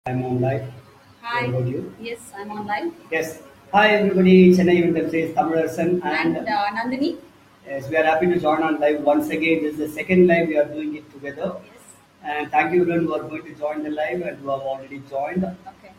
I'm on live. Hi. What about you? Yes, I'm online. Yes. Hi everybody, Chennai Event Websites, Tamarasan and, And uh, Nandini. yes, we are happy to join on live once again. This is the second live we are doing it together. Yes. And thank you everyone who are going to join the live and who have already joined. Okay.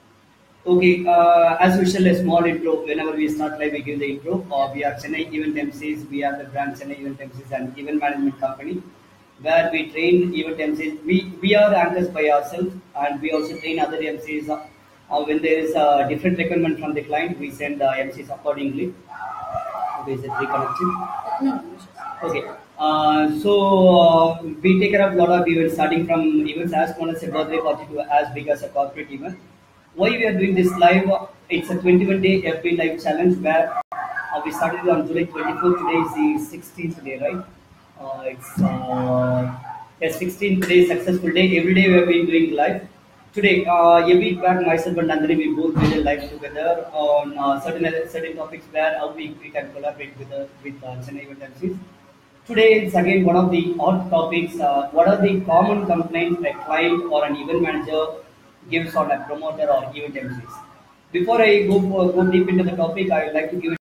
Okay, uh, as usual, a small intro. Whenever we start live, we give the intro. Uh, we are Chennai Event MCs. We are the brand Chennai Event MCs and event management company where we train event MCs. We, we are anchors by ourselves and we also train other MCs. Uh, uh, when there is a different requirement from the client, we send uh, MCs accordingly. Okay, is it reconnecting? No, no, issues. Okay. Uh, so uh, we take care of a lot of events, starting from events as small as a birthday party to as big as a corporate event. Why we are doing this live? uh, It's a 21 day FB live challenge where uh, we started on July 24th. Today is the 16th day, right? Uh, it's uh, a 16th day successful day. Every day we have been doing live. Today, uh, a week back, myself and Nandini, we both did a live together on uh, certain certain topics where how we, we can collaborate with uh, with uh, Chennai Event MCs. Today is again one of the hot topics. Uh, what are the common complaints a client or an event manager gives on a promoter or event MCs? Before I go for, go deep into the topic, I would like to give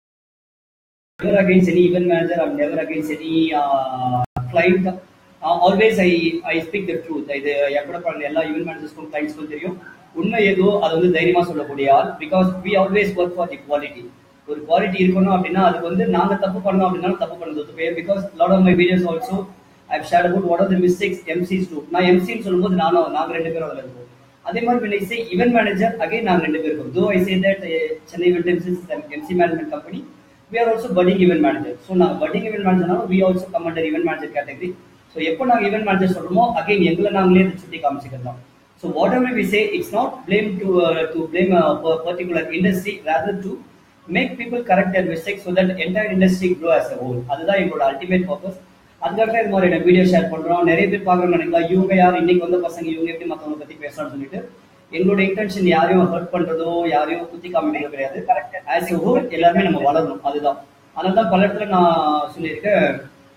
never against any event manager. I'm never against any uh, client. Uh, always I I speak the truth. இது எப்பட பண்ண எல்லா event மேனேஜர்ஸ்க்கும் கிளைண்ட்ஸ்க்கும் தெரியும் உண்மை ஏதோ அது வந்து தைரியமா சொல்லக்கூடிய ஆள் because we always work for the quality ஒரு குவாலிட்டி இருக்கணும் அப்படின்னா அதுக்கு வந்து நாங்க தப்பு பண்ணோம் அப்படின்னாலும் தப்பு பண்ணது ஒத்துப்பே because lot of my videos also I share about what are the mistakes MCs do நான் எம்சின்னு சொல்லும்போது நானும் நாங்க ரெண்டு பேரும் அதில் இருக்கோம் அதே மாதிரி when I say event manager again நாங்க ரெண்டு பேர் இருக்கோம் though I say that uh, Chennai Event MCs is an MC management company we are also budding event manager so நாங்க budding event manager we also come under event manager category so எப்போ நாங்க event manager சொல்றோமோ again எங்களை நாங்களே இதை சுட்டி காமிச்சுக்கலாம் so whatever we say it's not blame to uh, to blame a per- particular industry rather to make people correct their mistakes so that entire industry grow as a whole அதுதான் எங்களோட ultimate purpose அதுக்காக இது மாதிரி நான் video share பண்றோம் நிறைய பேர் பாக்குறோம் நினைக்கலாம் இவங்க யார் இன்னைக்கு வந்த பசங்க இவங்க எப்படி மத்தவங்க பத்தி பேசலாம்னு சொல்லிட்டு எங்களோட இன்டென்ஷன் யாரையும் ஹர்ட் பண்றதோ யாரையும் குத்தி காமிக்கிறதோ கிடையாது ஆஸ் எ ஹோல் எல்லாருமே நம்ம வளரணும் அதுதான் அதனால தான் பல இடத்துல நான் சொல்லியிருக்கேன்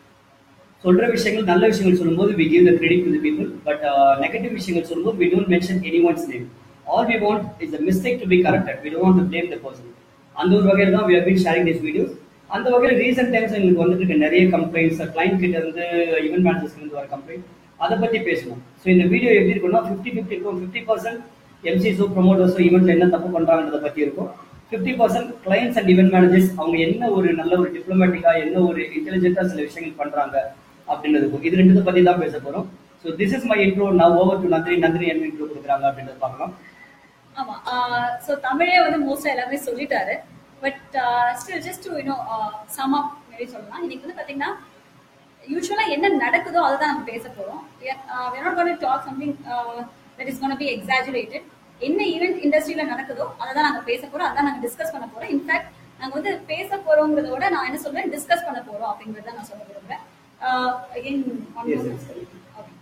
சொல்ற விஷயங்கள் நல்ல விஷயங்கள் சொல்லும்போது we give the credit to the people but negative விஷயங்கள் சொல்லும்போது we don't mention anyone's name all we want is a mistake to be corrected we don't want to blame the person அந்த ஒரு வகையில் தான் we have been sharing these videos அந்த வகையில் recent times எங்களுக்கு வந்துட்டு இருக்க நிறைய கம்ப்ளைண்ட்ஸ் கிளைண்ட் கிட்ட இருந்து ஈவென்ட் மேனேஜர்ஸ்ல இருந்து வர கம்ப்ளைண்ட் அதை பத்தி பேசணும் ஸோ இந்த வீடியோ எப்படி இருக்கும்னா ஃபிஃப்டி ஃபிஃப்டி இருக்கும் ஃபிஃப்டி பர்சன்ட் எம்சிஸோ ப்ரொமோட்டர்ஸோ ஈவெண்ட்ல என்ன தப்பு பண்றாங்கன்றத பத்தி இருக்கும் fifty percent clients and event managers அவங்க என்ன ஒரு நல்ல ஒரு டிப்ளமேட்டிக்கா என்ன ஒரு இன்டெலிஜென்ட்டா சில விஷயங்கள் பண்றாங்க அப்படின்றது இருக்கும். இது ரெண்டு பத்தி தான் பேச போறோம் so this is my intro நான் ஓவர் டு நந்தினி நந்தினி என்ன இன்ட்ரோ கொடுக்குறாங்க அப்படின்றத பார்க்கலாம் ஆமா ஸோ தமிழே வந்து மோஸ்டா எல்லாமே சொல்லிட்டாரு but still just to you know sum up maybe சொல்லலாம் இன்னைக்கு வந்து பாத்தீங்கன்னா யூஸ்வலா என்ன நடக்குதோ அதை தான் நம்ம பேச போறோம் we're not going to talk something uh, that is going to be exaggerated என்ன ஈவெண்ட் இண்டஸ்ட்ரியில நடக்குதோ அதை தான் நாங்க பேச போறோம் அதான் நாங்க டிஸ்கஸ் பண்ண போறோம் இன்ஃபேக்ட் நாங்க வந்து பேச போறோங்கிறத விட நான் என்ன சொல்றேன் டிஸ்கஸ் பண்ண போறோம் அப்படிங்கறத நான் சொல்ல விரும்புறேன் again Yes, yes. Okay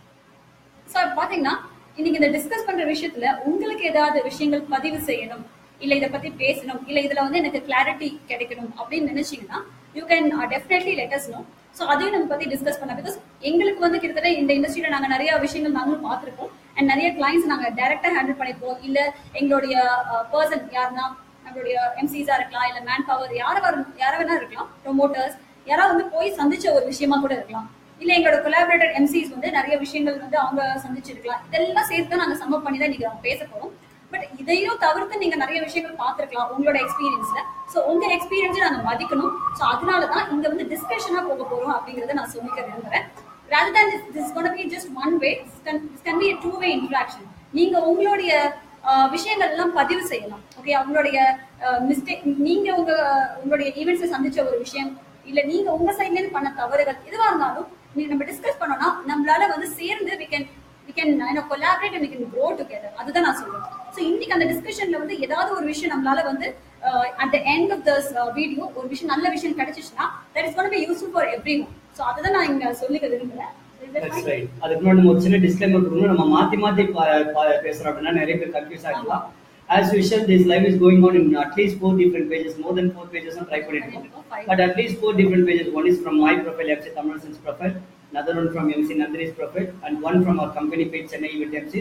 so பாத்தீங்கன்னா இன்னைக்கு இந்த டிஸ்கஸ் பண்ற விஷயத்துல உங்களுக்கு ஏதாவது விஷயங்கள் பதிவு செய்யணும் இல்ல இத பத்தி பேசணும் இல்ல இதுல வந்து எனக்கு கிளாரிட்டி கிடைக்கணும் அப்படின்னு நினைச்சீங்கன்னா you can definitely let us know so அதையும் நம்ம பத்தி டிஸ்கஸ் பண்ண பிகாஸ் எங்களுக்கு வந்து கிட்டத்தட்ட இந்த இண்டஸ்ட்ரியில நாங்க நிறைய விஷயங்கள் நாங்களும் பார்த்திருக்கோம் அண்ட் நிறைய கிளைண்ட்ஸ் நாங்க டைரக்டா ஹேண்டில் பண்ணிருப்போம் இல்ல எங்களுடைய பர்சன் யாருன்னா நம்மளுடைய எம்சிஸா இருக்கலாம் இல்ல மேன் பவர் யார யார வேணா இருக்கலாம் ப்ரொமோட்டர்ஸ் யாராவது வந்து போய் சந்திச்ச ஒரு விஷயமா கூட இருக்கலாம் இல்ல எங்களோட கொலாபரேட்டர் எம்சிஸ் வந்து நிறைய விஷயங்கள் வந்து அவங்க சந்திச்சிருக்கலாம் இதெல்லாம் சேர்த்து தான் நாங்க சம்மப் பண்ணி தான் இன்னைக்கு நம்ம பேச போறோம் பட் இதையும் தவிர்த்து நீங்க நிறைய விஷயங்கள் பார்த்திருக்கலாம் உங்களோட எக்ஸ்பீரியன்ஸ்ல சோ உங்க எக்ஸ்பீரியன்ஸை நாங்க மதிக்கணும் சோ அதனால தான் இங்க வந்து டிஸ்கஷனா போக போறோம் அப்படிங்கறத நான் சொல்லிக்க விரும்புறேன் rather than this this is going to be just one way this can, this can be a two way interaction நீங்க உங்களுடைய ஆஹ், விஷயங்கள் எல்லாம் பதிவு செய்யலாம் ஓகே அவங்களுடைய மிஸ்டேக் நீங்க உங்க உங்களுடைய ஈவெண்ட்ஸ்ல சந்திச்ச ஒரு விஷயம் இல்ல நீங்க உங்க சைட்ல இருந்து பண்ண தவறுகள் எதுவா இருந்தாலும் நீங்க நம்ம டிஸ்கஸ் பண்ணோம்னா நம்மளால வந்து சேர்ந்து we can we can you know collaborate and we can grow together அதுதான் நான் சொல்றேன் சோ இன்னைக்கு அந்த டிஸ்கஷன்ல வந்து ஏதாவது ஒரு விஷயம் நம்மளால வந்து at the end of this video ஒரு விஷயம் நல்ல விஷயம் கிடைச்சிச்சுன்னா that is gonna be useful for everyone so அதுதான் நான் இங்க சொல்லிக்க விரும்புறேன் Is that That's fine? right. அதுக்கு முன்னாடி நம்ம ஒரு சின்ன டிஸ்க்ளைமர் கொடுக்கணும் நம்ம மாத்தி மாத்தி பா- பா- பேசுறோம் அப்படின்னா நிறைய பேர் கன்ஃபியூஸ் ஆகிக்கலாம் as usual this live is going on in at least four different pages more than four pages நான் ட்ரை பண்ணிட்டு இருக்கோம் Five. but at least four different pages one is from my profile MC Tamarasan's profile another one from MC Nandini's profile and one from our company page Chennai Event MC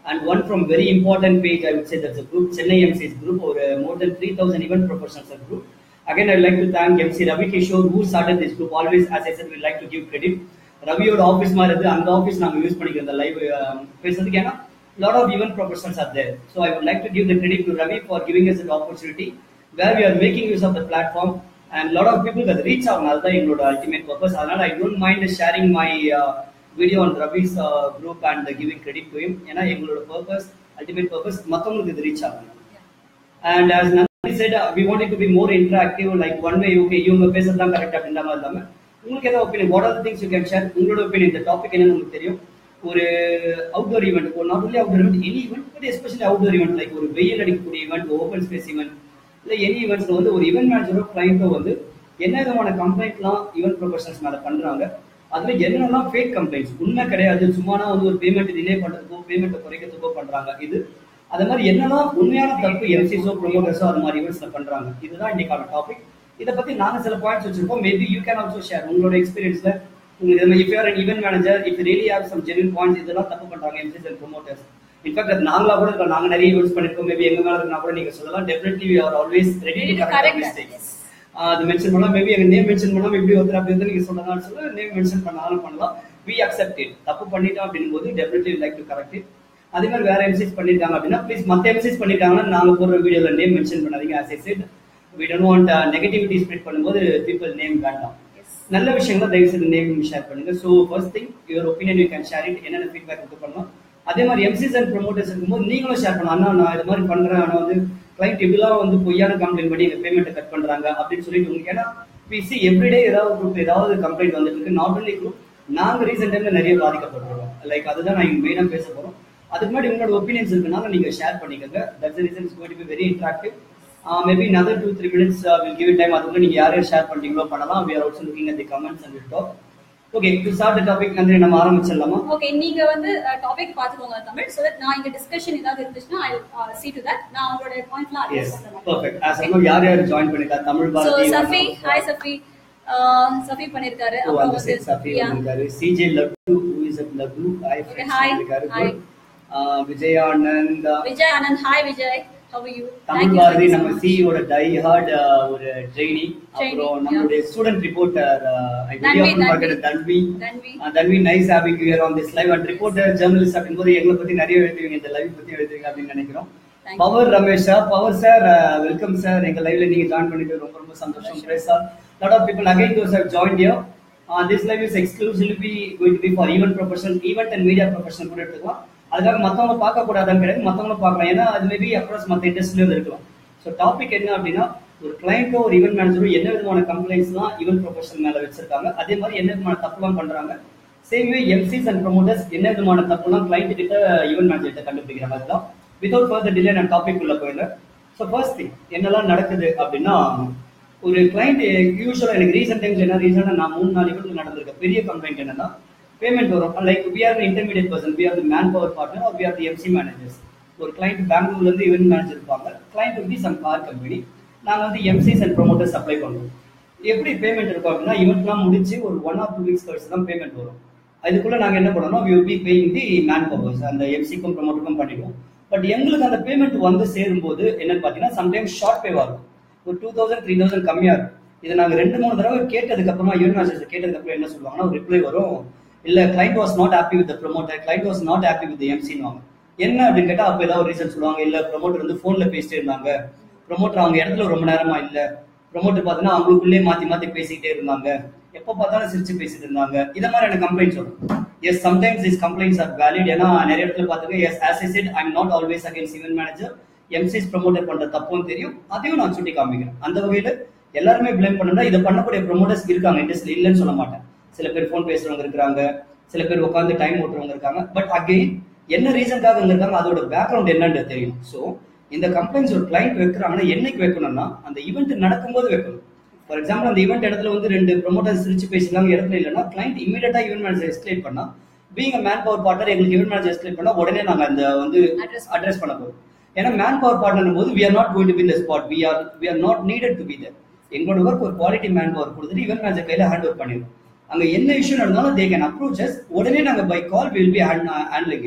and one from very important page I would say that's a group Chennai MC's group or uh, more than 3000 event professionals a group again I'd like to thank MC Ravi Kishore who started this group always as I said we like to give credit ரவியோட office மாதிரி இருந்து அந்த office நாங்கள் use பண்ணிக்கிறோம் இந்த live பேசுறதுக்கு ஏன்னா lot of event professionals are there so I would like to give the credit to Ravi for giving us opportunity where we are making use of the platform and lot of people அது reach ஆகும் அதுதான் எங்களோட ultimate purpose அதனால I don't mind sharing my video on Ravi's group and giving credit to him ஏன்னா எங்களோட purpose ultimate purpose மற்றவங்களுக்கு இது reach ஆகும் and as Nandini said, uh, we want it to be more interactive, like one way, okay, இவங்க பேசுறது தான் correct அப்படின்ற மாதிரி இல்லாம உங்களுக்கு ஏதாவது opinion what are things you can share உங்களோட ஒப்பீனியன் இந்த டாபிக் என்னன்னு உங்களுக்கு தெரியும் ஒரு அவுட்டோர் ஈவெண்ட் ஒரு not only outdoor event any event but especially outdoor event like ஒரு வெயில் அடிக்கக்கூடிய ஈவெண்ட் ஓப்பன் ஸ்பேஸ் ஈவெண்ட் இல்லை எனி ஈவெண்ட்ஸ்ல வந்து ஒரு ஈவெண்ட் மேனேஜரோ கிளைண்ட்டோ வந்து என்ன விதமான கம்ப்ளைண்ட்லாம் ஈவெண்ட் ப்ரொஃபஷனல்ஸ் மேல பண்றாங்க அதுல என்னென்னலாம் ஃபேக் கம்ப்ளைண்ட்ஸ் உண்மை கிடையாது சும்மானா வந்து ஒரு பேமெண்ட் டிலே பண்றதுக்கோ பேமெண்ட் குறைக்கிறதுக்கோ பண்றாங்க இது அது மாதிரி என்னெல்லாம் உண்மையான தப்பு எம்சிஸோ ப்ரொமோட்டர்ஸோ அது மாதிரி ஈவெண்ட்ஸ்ல பண்றாங்க இதுதான் இன்னைக்கான டாபிக் இதை பத்தி நாங்க சில பாயிண்ட்ஸ் வச்சிருக்கோம் maybe you can also share உங்களோட எக்ஸ்பீரியன்ஸ்ல உங்களுக்கு if you are event manager if really have some genuine points இதெல்லாம் தப்பு பண்றாங்க எம்சிஸ் அண்ட் ப்ரொமோட்டர்ஸ் இன்ஃபேக்ட் அது நாங்களா கூட இருக்கோம் நாங்க நிறைய ஈவெண்ட்ஸ் பண்ணிருக்கோம் மேபி எங்க மேல இருக்கா கூட நீங்க சொல்லலாம் definitely we are always ready Ready to to correct correct that, mistakes yes. அது மென்ஷன் பண்ணலாம் மேபி எங்க நேம் மென்ஷன் பண்ணாம இப்படி ஒருத்தர் அப்படி வந்து நீங்க சொல்லலாம்னு சொல்ல நேம் மென்ஷன் பண்ணாலும் பண்ணலாம் வி அக்செப்ட் இட் தப்பு பண்ணிட்டோம் அப்படின் போது definitely like to correct it அதே மாதிரி வேற எம்சிஸ் பண்ணிருக்காங்க அப்படின்னா ப்ளீஸ் மத்த எம்சிஸ் பண்ணிருக்காங்கன்னா நாங்க போடுற வீடியோல நேம் மென்ஷன் பண்ணாதீங்க as I said we don't want negativity spread பண்ணும்போது பீப்பிள் நேம் வேண்டாம் நல்ல விஷயங்களை தயவு செய்து நேம் ஷேர் பண்ணுங்க so first think your opinion you can share it என்னென்ன ஃபீட்பேக் இது பண்ணலாம் அதே மாதிரி எம்சிஸ் அண்ட் ப்ரொமோட்டர்ஸ் இருக்கும்போது நீங்களும் ஷேர் பண்ணலாம் அண்ணா நான் இது மாதிரி பண்றேன் ஆனா வந்து கிளைண்ட் இப்படிலாம் வந்து பொய்யான கம்ப்ளைண்ட் பண்ணி எங்க பேமெண்ட் கட் பண்றாங்க அப்படின்னு சொல்லிட்டு உங்களுக்கு ஏன்னா பிசி எவ்ரிடே ஏதாவது குரூப் ஏதாவது கம்ப்ளைண்ட் வந்துட்டு இருக்கு நாட் ஒன்லி குரூப் நாங்க ரீசெண்ட் டைம்ல நிறைய பாதிக்கப்படுறோம் லைக் அதுதான் நான் மெயினா பேச போறோம் அதுக்கு முன்னாடி உங்களோட ஒப்பீனியன்ஸ் இருக்குனால நீங்க ஷேர் பண்ணிக்கோங்க that's reason is going to be very interactive maybe another two three minutes will give time அதுக்குள்ள நீங்க யார் யார் ஷேர் பண்றீங்களோ பண்ணலாம் we are also looking at the comments and we'll talk okay to start the topic நன்றி நம்ம ஆரம்பிச்சிடலாமா okay நீங்க வந்து டாபிக் பாத்துக்கோங்க தமிழ் சோ தட் நான் இங்க டிஸ்கஷன் ஏதாவது இருந்துச்சுன்னா ஐ see to that நான் உங்களோட பாயிண்ட்லாம் எஸ் அட்ரஸ் பண்றேன் பர்ஃபெக்ட் ஆஸ் அனோ யார் யார் ஜாயின் பண்ணிருக்கா தமிழ் சோ பாரதி சஃபி ஹாய் சஃபி சஃபி பண்ணிருக்காரு ஓ, அப்புறம் அந்த வந்து சைட் சஃபி பிரியா. வந்திருக்காரு CJ Laddu who is at Laddu hi Okay, friends hi. வந்திருக்காரு Hi. good. ஆ, Vijayanand Vijay Anand hi Vijay how are you Tamil Bharathi நம்ம சிஇஓட டை ஹார்ட் ஒரு ட்ரெயினி Trainee, அப்புறம் நம்மளுடைய student reporter I very Tanvi, often தன்வி. பார்க்கற Tanvi Tanvi Uh, Tanvi nice having you on this live and reporter journalist அப்படிங்கும்போது எங்களை பத்தி நிறைய எழுதுவீங்க இந்த லைவ் பத்தி எழுதுவீங்க அப்படின்னு நினைக்கிறோம் Thank you. Power Ramesh sir power sir welcome sir எங்க லைவ்ல நீங்க ஜாயின் பண்ணிட்டு ரொம்ப ரொம்ப சந்தோஷம் பிரேஸ் sir lot of people again those have join you this live is exclusively going to be for event professional event and media professional கூட எடுத்துக்கலாம் அதுக்காக மத்தவங்க பார்க்க கூடாதுன்னு கிடையாது மத்தவங்க பார்க்கலாம் ஏன்னா அது மேபி அக்ராஸ் மத்த இண்டஸ்ட்ரியிலும் இருக்கலாம் ஸோ டாபிக் என்ன அப்படின்னா ஒரு கிளைண்ட்டோ ஒரு ஈவென்ட் மேனேஜரோ என்ன விதமான கம்ப்ளைண்ட்ஸ்லாம் ஈவென்ட் ப்ரொஃபஷனல் மேல வச்சிருக்காங்க அதே மாதிரி என்ன விதமான தப்புலாம் பண்றாங்க same way MCs and promoters என்ன விதமான தப்புலாம் கிளைண்ட் கிட்ட ஈவென்ட் மேனேஜர் கிட்ட கண்டுபிடிக்கிறாங்க அதுதான் வித்வுட் ஃபர்தர் டிலே நான் டாபிக் உள்ள போயிருந்தேன் ஸோ ஃபர்ஸ்ட் திங் என்னெல்லாம் நடக்குது அப்படின்னா ஒரு கிளைண்ட் யூஸ்வலாக எனக்கு ரீசெண்ட் டைம்ஸ் என்ன ரீசனாக நான் மூணு நாலு ஈவெண்ட் நடந்திருக்க பெரிய கம்ப்ளைண்ட் என்னன்னா பேமெண்ட் வரும் like we are intermediate person we are the man power partner are we are the MC managers ஒரு கிளைண்ட் பெங்களூர்ல இருந்து ஈவென்ட் மேனேஜர் இருப்பாங்க கிளைண்ட் வந்து சம் கார் கம்பெனி நாங்க வந்து எம்சிஸ் அண்ட் ப்ரொமோட்டர் சப்ளை பண்றோம் எப்படி பேமெண்ட் இருக்கும் அப்படின்னா ஈவெண்ட்லாம் முடிச்சு ஒரு ஒன் ஆர் டூ வீக்ஸ் கழிச்சு தான் பேமெண்ட் வரும் அதுக்குள்ள நாங்க என்ன பண்ணோம்னா we will be paying the man powers அந்த எம்சிக்கும் ப்ரொமோட்டருக்கும் பண்ணிடுவோம் பட் எங்களுக்கு அந்த பேமெண்ட் வந்து சேரும்போது என்னன்னு பார்த்தீங்கன்னா சம்டைம்ஸ் ஷார்ட் பேவா இருக்கும் ஒரு டூ தௌசண்ட் த்ரீ தௌசண்ட் கம்மியா இருக்கும் இதை நாங்க ரெண்டு மூணு தடவை கேட்டதுக்கு அப்புறமா யூனிட் மேனேஜர் கேட்டதுக்கு அப்புறம் என்ன சொல்லுவாங்கன்னா ஒரு ரிப்ளை வரும் இல்ல client was not happy with promoter client was not happy with எம்சின்னு என்ன அப்படின்னு கேட்டா அப்ப ஏதாவது ஒரு ரீசன் சொல்லுவாங்க இல்ல ப்ரொமோட்டர் வந்து போன்ல பேசிட்டே இருந்தாங்க ப்ரொமோட்டர் அவங்க இடத்துல ரொம்ப நேரமா இல்ல ப்ரொமோட்டர் பார்த்தீங்கன்னா அவங்களுக்குள்ளே மாத்தி மாத்தி பேசிக்கிட்டே இருந்தாங்க எப்ப பார்த்தாலும் சிரிச்சு பேசிட்டு இருந்தாங்க இத மாதிரியான கம்ப்ளைண்ட்ஸ் வரும் yes sometimes is complaints are valid ஏன்னா நிறைய இடத்துல பார்த்துங்க yes as I said I'm not always against event manager MCs promoter பண்ற தப்பும் தெரியும் அதையும் நான் சுட்டி காமிக்கிறேன் அந்த வகையில எல்லாருமே பிளேம் பண்ணா இதை பண்ணக்கூடிய ப்ரொமோட்டர்ஸ் இருக்காங்க இண்டஸ்ட்ரி இல்லைன்னு சொல்ல மாட்டேன் சில பேர் ஃபோன் பேசுறவங்க இருக்காங்க சில பேர் உட்காந்து டைம் ஓட்டுறவங்க இருக்காங்க பட் அகெயின் என்ன ரீசன்காக இங்க இருக்காங்க அதோட பேக்ரவுண்ட் என்னன்றது தெரியும் ஸோ இந்த கம்ப்ளைண்ட்ஸ் ஒரு கிளைண்ட் வைக்கிறாங்கன்னா என்னைக்கு வைக்கணும்னா அந்த ஈவெண்ட் நடக்கும்போது வைக்கணும் ஃபார் எக்ஸாம்பிள் அந்த ஈவெண்ட் இடத்துல வந்து ரெண்டு ப்ரொமோட்டர்ஸ் சிரிச்சு பேசிக்கலாம் இடத்துல இல்லைன்னா கிளைண்ட் இமீடியட்டா ஈவெண்ட் மேனேஜர் எஸ்கலேட் பண்ணா பீங் மேன் பவர் பார்ட்னர் எங்களுக்கு ஈவெண்ட் மேனேஜர் எஸ்கலேட் பண்ணா உடனே நாங்க அந்த வந்து Address அட்ரஸ் பண்ண போறோம் ஏன்னா மேன் பவர் பார்ட்னர் போது we are not going to be இந்த spot we are we are not needed to be there எங்களோட ஒர்க் ஒரு குவாலிட்டி மேன் பவர் கொடுத்துட்டு ஈவெண்ட் மேனேஜர் கையில ஹேண்ட் ஓவர் பண்ணிடுவோம் அங்க என்ன இஷ்யூ நடந்தாலும் தே கேன் அப்ரோச் அஸ் உடனே நாங்க by call will be handling it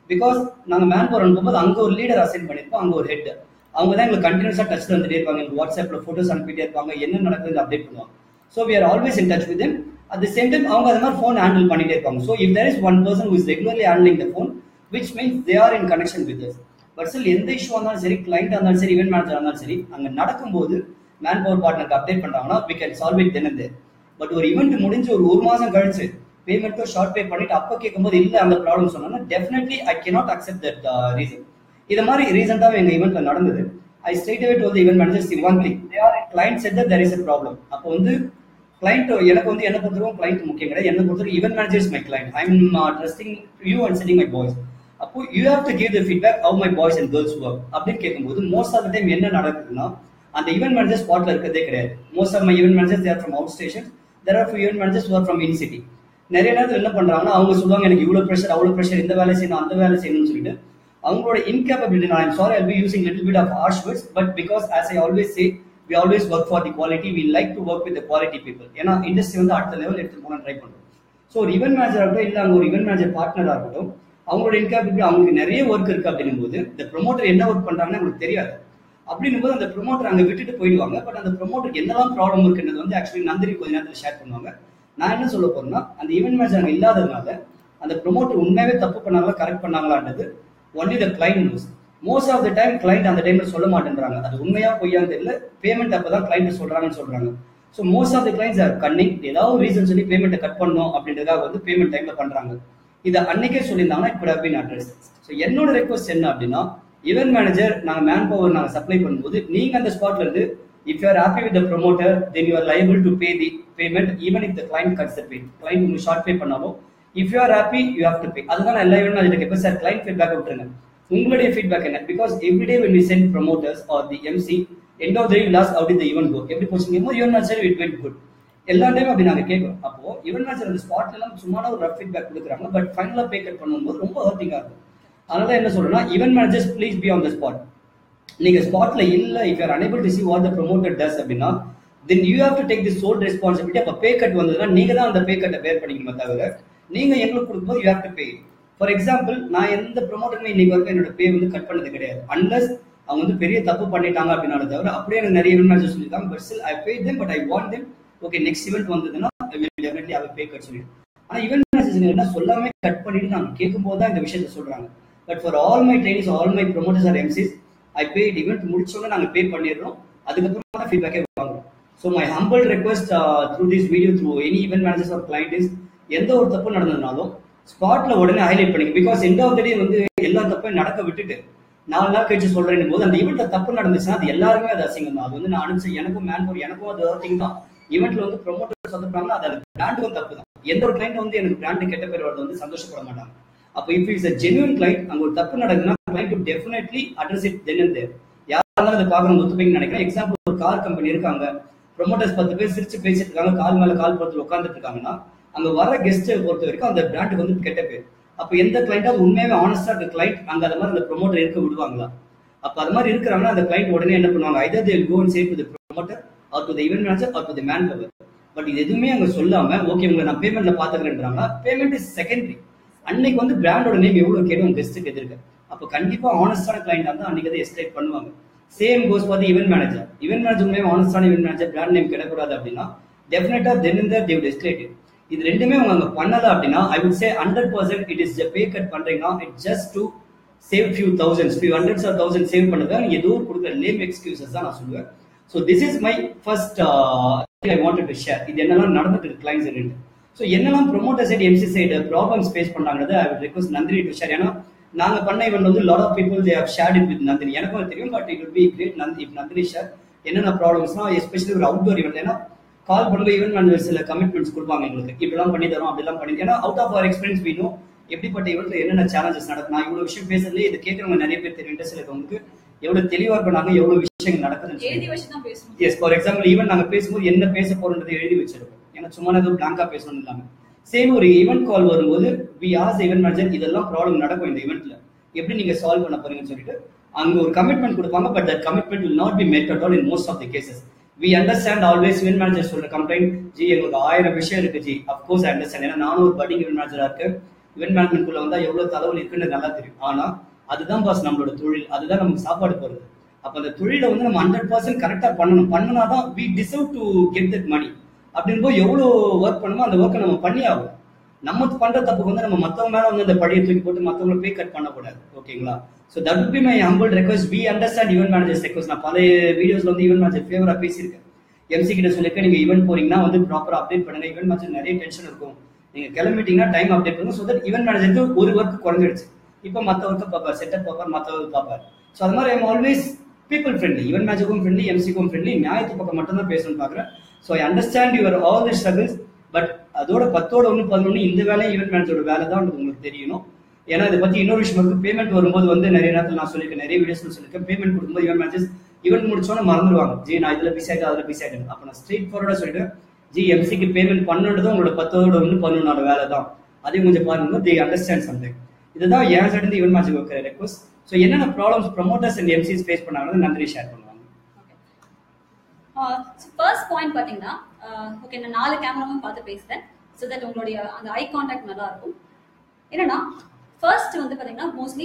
because நாங்க மேன் பவர் அனுப்பும்போது அங்க ஒரு லீடர் அசைன் பண்ணிருப்போம் அங்க ஒரு ஹெட் அவங்க தான் எங்களுக்கு கண்டினியூஸா டச்ல வந்துட்டே இருப்பாங்க எங்களுக்கு வாட்ஸ்அப்ல போட்டோஸ் அனுப்பிட்டே இருப்பாங்க என்ன நடக்குது அப்டேட் பண்ணுவாங்க so we are always in touch with at the same time அவங்க அது மாதிரி ஃபோன் ஹேண்டில் பண்ணிட்டே இருப்பாங்க so if there is one person is regularly handling the phone which means they are in connection with us but still எந்த issue இருந்தாலும் சரி client இருந்தாலும் சரி இவெண்ட் மேனேஜர் இருந்தாலும் சரி அங்க நடக்கும்போது மேன் பவர் பார்ட்னருக்கு அப்டேட் பண்றாங்கன்னா we can solve it then but ஒரு ஈவெண்ட் முடிஞ்சு ஒரு ஒரு மாசம் கழிச்சு பேமெண்ட்டும் ஷார்ட் பே பண்ணிட்டு அப்ப கேட்கும்போது இல்ல அந்த ப்ராப்ளம் சொன்னா definitely I cannot accept that reason இது மாதிரி ரீசெண்டாக எங்க ஈவெண்ட்ல நடந்தது I straight away to event manager see one thing client said that is a problem அப்போ வந்து கிளைண்ட் எனக்கு வந்து என்ன பொறுத்தவரைக்கும் கிளைண்ட் முக்கியம் கிடையாது என்ன பொறுத்தவரைக்கும் event manager is my client I am trusting you and setting my boys அப்போ you have to give the feedback how my boys and girls work அப்படின்னு கேட்கும்போது மோஸ்ட் ஆஃப் த டைம் என்ன நடக்குதுன்னா அந்த ஈவெண்ட் மேனேஜர் ஸ்பாட்ல இருக்கிறதே கிடையாது most of my event manager there from out station there are event managers work from in city நிறைய நேரத்தில் என்ன பண்றாங்கன்னா அவங்க சொல்லுவாங்க எனக்கு இவ்வளவு ப்ரெஷர் அவ்வளவு ப்ரெஷர் இந்த வேலை செய்யணும் அந்த வேலை செய்யணும்னு சொல்லிட்டு அவங்களோட இன்கேப்பபிலிட்டி நான் sorry I be using little bit of harsh words but because as I always say we always work for the quality we like to work with quality people ஏன்னா இண்டஸ்ட்ரி வந்து அடுத்த லெவல் எடுத்து போன try பண்ணுறோம் so ஒரு event manager ஆகட்டும் இல்லை அங்கே ஒரு ஈவெண்ட் மேனேஜர் பார்ட்னராக இருக்கட்டும் அவங்களோட இன்கேப்பபிலிட்டி அவங்களுக்கு நிறைய ஒர்க் இருக்கு அப்படின்னும் போது இந்த ப்ரொமோட்டர் என்ன ஒர்க் பண்றாங்கன்னு உங்களுக்கு தெரியாது அப்படின்னும் போது அந்த ப்ரொமோட்டர் அங்கே விட்டுட்டு போயிடுவாங்க பட் அந்த ப்ரொமோட்டருக்கு என்னெல்லாம் ப்ராப்ளம் இருக்குன்றது வந்து ஆக்சுவலி நந்தினி கொஞ்ச நேரத்தில் ஷேர் பண்ணுவாங்க நான் என்ன சொல்ல போறேன்னா அந்த ஈவெண்ட் மேனேஜர் அங்கே இல்லாததுனால அந்த ப்ரொமோட்டர் உண்மையாவே தப்பு பண்ணாங்களா கரெக்ட் பண்ணாங்களான்றது only the client news most of the time client அந்த டைம்ல சொல்ல மாட்டேன்றாங்க அது உண்மையா பொய்யான்னு தெரியல பேமெண்ட் அப்பதான் கிளைண்ட் சொல்றாங்கன்னு சொல்றாங்க so most of the clients are cunning ஏதாவது ஒரு ரீசன் சொல்லி பேமெண்ட்டை கட் பண்ணணும் அப்படின்றதுக்காக வந்து பேமெண்ட் டைம்ல பண்றாங்க இதை அன்னைக்கே சொல்லியிருந்தாங்கன்னா it could been address so என்னோட ரெக்வஸ்ட் என்ன அப்படின்னா ஈவென்ட் மேனேஜர் நாங்கள் மேன் பவர் நாங்கள் சப்ளை பண்ணும்போது நீங்க அந்த ஸ்பாட்ல இருந்து if you are happy with the promoter then you are liable to pay the payment even if the client cuts the pay client உங்களுக்கு ஷார்ட் பே பண்ணாலும் if you are happy you have to pay அதுதான் நான் எல்லா event manager கேட்பேன் sir client feedback விட்டுருங்க உங்களுடைய feedback என்ன because everyday when we sent promoters are the MC end of the last out the event go எப்படி போச்சுங்க event manager it went good எல்லா டைம் அப்படி நாங்க கேட்கிறோம் அப்போ ஈவென்ட் மேனேஜர் அந்த ஸ்பாட்ல எல்லாம் சும்மா ஒரு ரஃப் ஃபீட்பேக் கொடுக்குறாங்க பட் ஃபைனலா பே கட் பண்ணும்போது ரொம்ப ஹர்ட்டிங்கா இருக்கும் அதனால என்ன சொல்றேன்னா event managers please be on the spot நீங்க ஸ்பாட்ல இல்ல if you're unable to see what the promoter does அப்படின்னா then you have to take the sole responsibility அப்ப பே கட் வந்ததுன்னா நீங்க தான் அந்த பே கட்டை பேர் பண்ணிக்கணுமே தவிர நீங்க எங்களுக்கு கொடுக்கும்போது you have to pay for example நான் எந்த ப்ரொமோட்டருமே இன்னைக்கு வரைக்கும் என்னோட பே வந்து கட் பண்ணது கிடையாது அன்லஸ் அவங்க வந்து பெரிய தப்பு பண்ணிட்டாங்க அப்படின்னால தவிர அப்படியே எனக்கு நிறைய ஈவெண்ட் மேனேஜர் சொல்லியிருக்காங்க but still I pay them but I want them okay next event வந்ததுன்னா டெஃபினெட்லி அவ பே கட் சொல்லிட்டு ஆனா ஈவெண்ட் மேனேஜர் என்ன சொல்லாம கட் பண்ணிட்டு நாங்க கேட்கும்போது தான் இந்த விஷயத்த சொல்றாங்க but for all my trainees all my promoters or MCs I pay event முடிச்சோட நாங்க பே பண்ணிடுறோம் அதுக்கப்புறமா தான் ஃபீட்பேக்கே வாங்குறோம் so my humble request through this video through any event managers or client is எந்த ஒரு தப்பு நடந்ததுனாலும் ஸ்பாட்ல உடனே ஹைலைட் பண்ணிங்க because end of the day வந்து எல்லா தப்பையும் நடக்க விட்டுட்டு நாலு நாள் கழிச்சு சொல்றேன் போது அந்த ஈவெண்ட்ல தப்பு நடந்துச்சுன்னா அது எல்லாருமே அது அசிங்கம் தான் அது வந்து நான் அனுப்பிச்சு எனக்கும் மேன் பவர் எனக்கும் அது திங் தான் ஈவெண்ட்ல வந்து ப்ரொமோட்டர் சொல்றாங்கன்னா அது பிராண்டுக்கும் தப்பு தான் எந்த ஒரு கிளைண்ட் வந்து எனக்கு பிராண்டு கெட்ட பேர் வரது வந்து சந்தோஷப்பட மாட்டாங்க அப்போ if is a genuine client அங்க ஒரு தப்பு நடக்குதுன்னா client to definitely address it then and there யாரெல்லாம் அதை பார்க்கணும் ஒத்துப்பீங்கன்னு நினைக்கிறேன் எக்ஸாம்பிள் ஒரு கார் கம்பெனி இருக்காங்க ப்ரொமோட்டர்ஸ் பத்து பேர் சிரிச்சு பேசிட்டு இருக்காங்க கால் மேல கால் போட்டு உட்காந்துட்டு இருக்காங்கன்னா அங்க வர கெஸ்ட் பொறுத்த வரைக்கும் அந்த பிராண்டுக்கு வந்து கெட்ட பேர் அப்ப எந்த கிளைண்டாவது உண்மையாவே ஆனஸ்டா இருக்க கிளைண்ட் அங்க அது மாதிரி அந்த ப்ரொமோட்டர் இருக்க விடுவாங்களா அப்ப அது மாதிரி இருக்கிறாங்கன்னா அந்த கிளைண்ட் உடனே என்ன பண்ணுவாங்க either they go and save to promoter or to the event manager or to the manpower but இது எதுவுமே அங்க சொல்லாம ஓகே உங்களை நான் பேமெண்ட்ல பாத்துக்கிறேன்றாங்க பேமெண்ட் இஸ் செகண்டரி அன்னைக்கு வந்து பிராண்டோட நேம் எவ்வளவு கேடும் உங்க கெஸ்ட்டுக்கு எதிர்க்க அப்ப கண்டிப்பா ஆனஸ்டான கிளைண்ட் வந்து அன்னைக்கு அதை எஸ்டேட் பண்ணுவாங்க same goes for the event manager event manager உண்மையாக ஆனஸ்டான ஈவென்ட் மேனேஜர் பிராண்ட் நேம் கிடக்கூடாது அப்படின்னா டெஃபினட்டா தென் இந்த தேவ் எஸ்டேட் இது ரெண்டுமே அவங்க அங்க பண்ணல அப்படின்னா I would say hundred percent it is pay cut பண்றீங்கன்னா it just to save few thousands few hundreds of thousand save பண்ணுங்க ஏதோ ஒரு கொடுக்குற லேம் எக்ஸ்கியூசஸ் தான் நான் சொல்லுவேன் so this is my first I wanted to share இது என்னெல்லாம் நடந்துட்டு இருக்கு கிளைண்ட்ஸ் ரெண்டு ஸோ என்னெல்லாம் promoter side MC side problems face பண்ணாங்கிறது I will request Nandini to share ஏன்னா நாங்க பண்ண இவன் வந்து lot of people they have shared it with Nandini எனக்கும் அது தெரியும் but it will be great Nandi if Nandini share என்னென்ன ப்ராப்ளம்ஸ்னா எஸ்பெஷலி ஒரு அவுட்டோர் ஈவெண்ட் ஏன்னா கால் பண்ணும்போது ஈவென்ட் மேனேஜர் சில கமிட்மெண்ட்ஸ் கொடுப்பாங்க எங்களுக்கு இப்படிலாம் பண்ணி தரோம் அப்படிலாம் பண்ணி ஏன்னா அவுட் ஆஃப் அவர் எக்ஸ்பீரியன்ஸ் வீணும் எப்படிப்பட்ட ஈவெண்ட்ல என்னென்ன சேலஞ்சஸ் நடக்கும் நான் இவ்வளவு விஷயம் பேசுறதுல இது கேட்கறவங்க நிறைய பேர் தெரியும் இண்டஸ்ட்ரியில் இருக்கவங்களுக்கு எவ்வளவு தெளிவா பண்ணாங்க எவ்வளவு விஷயங்கள் நடக்குதுன்னு எழுதி வச்சு தான் பேசணும் எஸ் ஃபார் எக்ஸாம்பிள் ஈவெண்ட் நாங்க பேசும்போது என்ன பேச போறோன்றதை எழுதி வச்சிருக்கோம் ஏன்னா சும்மா ஏதோ பிளாங்கா பேசணும் இல்லாம சேம் ஒரு ஈவெண்ட் கால் வரும்போது வி ஆஸ் ஈவெண்ட் மேனேஜர் இதெல்லாம் ப்ராப்ளம் நடக்கும் இந்த ஈவெண்ட்ல எப்படி நீங்க சால்வ் பண்ண போறீங்கன்னு சொல்லிட்டு அங்க ஒரு கமிட்மெண்ட் கொடுப்பாங்க but that commitment will not be made at all in most of the cases we understand always event manager சொல்ற கம்ப்ளைண்ட் ஜி எங்களுக்கு ஆயிரம் விஷயம் இருக்கு ஜி அப்கோர்ஸ் ஐ அண்டர்ஸ்டாண்ட் ஏன்னா நானும் ஒரு பட்டிங் இவென்ட் மேனேஜரா இருக்கு இவெண்ட் மேனேஜ்மெண்ட்குள்ள வந்தா எவ்வளவு தலைவலி இருக்குன்னு நல்லா தெரியும் ஆனா அதுதான் பாஸ் நம்மளோட தொழில் அதுதான் நமக்கு சாப்பாடு போறது அப்ப அந்த தொழிலை வந்து நம்ம ஹண்ட்ரட் பர்சன்ட் கரெக்டா பண்ணணும் பண்ணனாதான் we deserve to get that money அப்படின்போது எவ்வளவு ஒர்க் பண்ணுமோ அந்த ஒர்க்கை நம்ம பண்ணி ஆகும் நம்ம பண்ற தப்புக்கு வந்து நம்ம மத்தவங்க மேல வந்து அந்த படியை தூக்கி போட்டு மத்தவங்களை பே கட் பண்ணக்கூடாது ஓகேங்களா so that would be my humble request we understand event managers request நான் பல வீடியோஸ்ல வந்து ஈவென்ட் மேனேஜர் ஃபேவரா பேசியிருக்கேன் எம்சி கிட்ட சொல்லிருக்கேன் நீங்க ஈவென்ட் போறீங்கன்னா வந்து ப்ராப்பரா அப்டேட் பண்ணுங்க ஈவென்ட் மேனேஜர் நிறைய டென்ஷன் இருக்கும் நீங்க கிளம்பிட்டீங்கன்னா டைம் அப்டேட் பண்ணுங்க ஸோ தட் ஈவென்ட் மேனேஜருக்கு ஒரு ஒர்க் குறைஞ்சிடுச்சு இப்போ மற்ற ஒர்க்கை பார்ப்பார் செட்டப் பார்ப்பார் மற்ற ஒர்க் பார்ப்பார் ஸோ அது மாதிரி I'm always people friendly event மேனேஜருக்கும் ஃப்ரெண்ட்லி எம்சிக்கும் ஃப்ரெண்ட்லி நியாயத்து பக்கம் மட்டும் தான் பேசணும்னு பார்க்குறேன் so I understand your all the struggles but அதோட பத்தோட ஒன்று பதினொன்று இந்த வேலை ஈவென்ட் மேனேஜரோட வேலை தான் உங்களுக்கு தெரியணும் ஏன்னா இதை பத்தி இன்னொரு விஷயம் இருக்கு பேமெண்ட் வரும்போது வந்து நிறைய நேரத்தில் நான் சொல்லியிருக்கேன் நிறைய வீடியோஸ்ல சொல்லியிருக்கேன் பேமெண்ட் கொடுக்கும்போது ஈவென்ட் மேனேஜர்ஸ் ஈவென்ட் முடிச்சோன்னு மறந்துடுவாங்க ஜி நான் இதுல பிஸி ஆகிட்டு அதில் பிஸி ஆகிட்டேன் அப்போ நான் ஸ்ட்ரெயிட் ஃபார்வர்டா சொல்லிட்டேன் ஜி எம்சிக்கு பேமெண்ட் பண்ணுறது உங்களோட பத்தோட ஒன்று பதினொன்னோட வேலை தான் அதையும் கொஞ்சம் பாருங்க தி அண்டர்ஸ்டாண்ட் சம்திங் இதுதான் என் சைடு ஈவென்ட் மேனேஜர் வைக்கிற ரெக்வஸ்ட் ஸோ என்னென்ன problems promoters and MCs face பண்ணாங்கன்னு நன்றி ஷேர் பண்ணுவாங்க ஃபர்ஸ்ட் பாயிண்ட் பாத்தீங்கன்னா ஓகே நான் நாலு கேமராவும் பார்த்து பேசுறேன் ஸோ தட் உங்களுடைய அந்த ஐ கான்டாக்ட் நல்லா இருக்கும் என்னன்னா ஃபர்ஸ்ட் வந்து பாத்தீங்கன்னா மோஸ்ட்லி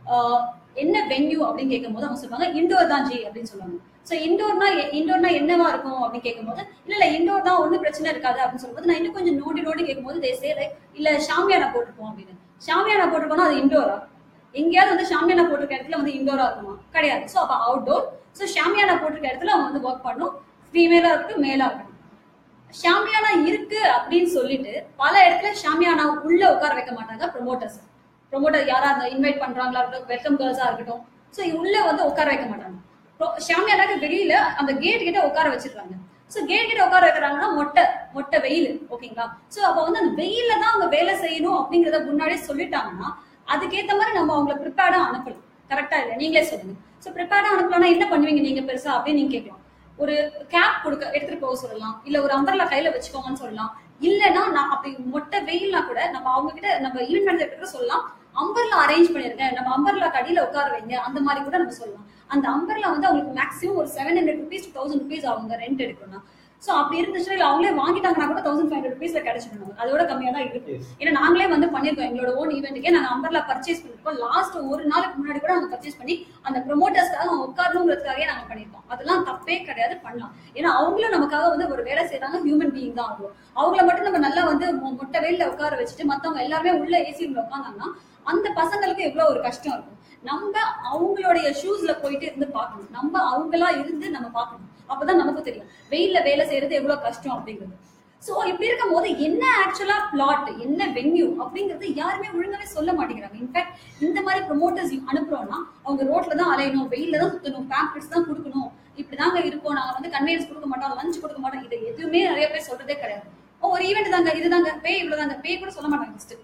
என்ன வென்யூ அப்படின்னு கேட்கும்போது அவங்க சொல்லுவாங்க இண்டோர் தான் ஜி அப்படின்னு சொல்லுவாங்க ஸோ இண்டோர்னா இண்டோர்னா என்னவா இருக்கும் அப்படின்னு கேட்கும்போது இல்ல இல்ல இண்டோர் தான் ஒன்றும் பிரச்சனை இருக்காது அப்படின்னு சொல்லும்போது நான் இன்னும் கொஞ்சம் நோண்டி நோண்டி கேட்கும்போது தே சே லைக் இல்ல ஷாமியானா போட்டிருப்போம் அப்படின்னு ஷாமியானா போட்டிருக்கோம்னா அது இண்டோரா எங்கேயாவது வந்து ஷாமியானா போட்டிருக்க இடத்துல வந்து இண்டோரா இருக்குமா கிடையாது ஸோ அப்போ அவுட்டோர் ஸோ ஷாமியானா போட்டிருக்க இடத்துல அவங்க வந்து ஒர்க் பண்ணும் ஃபீமேலா இருக்கட்டும் மேலா இருக்கட்டும் ஷாமியானா இருக்கு அப்படின்னு சொல்லிட்டு பல இடத்துல ஷாமியானா உள்ள உட்கார வைக்க மாட்டாங்க ப்ரொமோட்டர்ஸ் ப்ரொமோட்டர் யாரா இருந்தா இன்வைட் பண்றாங்களா இருக்கட்டும் வெல்கம் கேர்ள்ஸா இருக்கட்டும் ஸோ உள்ள வந்து உட்கார வைக்க மாட்டாங்க Pro- ஷாமியானாக்கு வெளியில அந்த கேட் கிட்ட உட்கார வச்சிருக்காங்க ஸோ கேட் கிட்ட உட்கார வைக்கிறாங்கன்னா மொட்டை மொட்டை வெயில் ஓகேங்களா ஸோ அப்போ வந்து அந்த வெயில்ல தான் அவங்க வேலை செய்யணும் அப்படிங்கறத முன்னாடியே சொல்லிட்டாங்கன்னா அதுக்கேத்த மாதிரி நம்ம அவங்கள ப்ரிப்பேர்டா அனுப்பலாம் கரெக்டா இல்லை நீங்களே சொல்லுங்க ஸோ ப்ரிப்பேர்டா அனுப்பலாம்னா என்ன பண்ணுவீங்க நீங்க பெருசா அப்படின்னு நீங்க கேட்கலாம் ஒரு கேப் கொடுக்க எடுத்துட்டு போக சொல்லலாம் இல்ல ஒரு அம்பர்லா கையில வச்சுக்கோங்கன்னு சொல்லலாம் இல்லைன்னா நான் அப்படி மொட்டை வெயில்னா கூட நம்ம அவங்க கிட்ட நம்ம ஈவென்ட் மேனேஜர் கிட்ட சொல்லலாம் அம்பர்லா அரேஞ்ச் பண்ணிருக்கேன் நம்ம அம்பர்லா கடியில உட்கார வைங்க அந்த மாதிரி கூட நம்ம சொல்லலாம் அந்த அம்பர்லா வந்து அவங்களுக்கு மேக்ஸிமம் ஒரு seven hundred rupees thousand rupees அவங்க ரெண்ட் எடுக்கணும்னா சோ அப்படி இருந்துச்சுன்னா இல்ல அவங்களே வாங்கிட்டாங்கன்னா கூட தௌசண்ட் ஃபைவ் ஹண்ட்ரட் ருபீஸ்ல கிடைச்சிடும் நமக்கு அதோட கம்மியா தான் இருக்கு Yes. ஏன்னா நாங்களே வந்து பண்ணிருக்கோம் எங்களோட ஓன் ஈவெண்ட்டுக்கே நாங்க அம்பர்லா பர்ச்சேஸ் பண்ணிருக்கோம் லாஸ்ட் ஒரு நாளுக்கு முன்னாடி கூட நாங்க பர்ச்சேஸ் பண்ணி அந்த ப்ரொமோட்டர்ஸ்க்காக அவங்க உட்காரணுங்கிறதுக்காகவே நாங்க பண்ணிருக்கோம் அதெல்லாம் தப்பே கிடையாது பண்ணலாம் ஏன்னா அவங்களும் நமக்காக வந்து ஒரு வேலை செய்யறாங்க ஹியூமன் பீயிங் தான் ஆகும் அவங்கள மட்டும் நம்ம நல்லா வந்து மொ- மொட்டை வெயில்ல உட்கார வச்சுட்டு மத்தவங்க எல்லாருமே உள்ள ஏசி ரூம்ல உட்காந்தாங்கன்னா அந்த பசங்களுக்கு எவ்வளவு ஒரு கஷ்டம் இருக்கும் நம்ம அவங்களுடைய ஷூஸ்ல போயிட்டு இருந்து பார்க்கணும் நம்ம அவங்களா இருந்து நம்ம பார்க்கணும் அப்பதான் நமக்கு தெரியும் வெயில்ல வேலை செய்யறது எவ்வளவு கஷ்டம் அப்படிங்கிறது சோ இப்படி இருக்கும் போது என்ன ஆக்சுவலா பிளாட் என்ன வென்யூ அப்படிங்கறது யாருமே ஒழுங்காவே சொல்ல மாட்டேங்கிறாங்க இன்ஃபேக்ட் இந்த மாதிரி ப்ரொமோட்டர்ஸ் அனுப்புறோம்னா அவங்க ரோட்ல தான் அலையணும் வெயில்ல தான் சுத்தணும் பேம்ப்ளெட்ஸ் தான் கொடுக்கணும் இப்படிதாங்க இருக்கும் நாங்க வந்து கன்வீனியன்ஸ் கொடுக்க மாட்டோம் லஞ்ச் கொடுக்க மாட்டோம் இதை எதுவுமே நிறைய பேர் சொல்றதே கிடையாது ஓ, ஒரு ஈவெண்ட் தாங்க இதுதாங்க பே இவ்வளவுதாங்க பே கூட சொல்ல மாட்டாங்க ஃபர்ஸ்ட்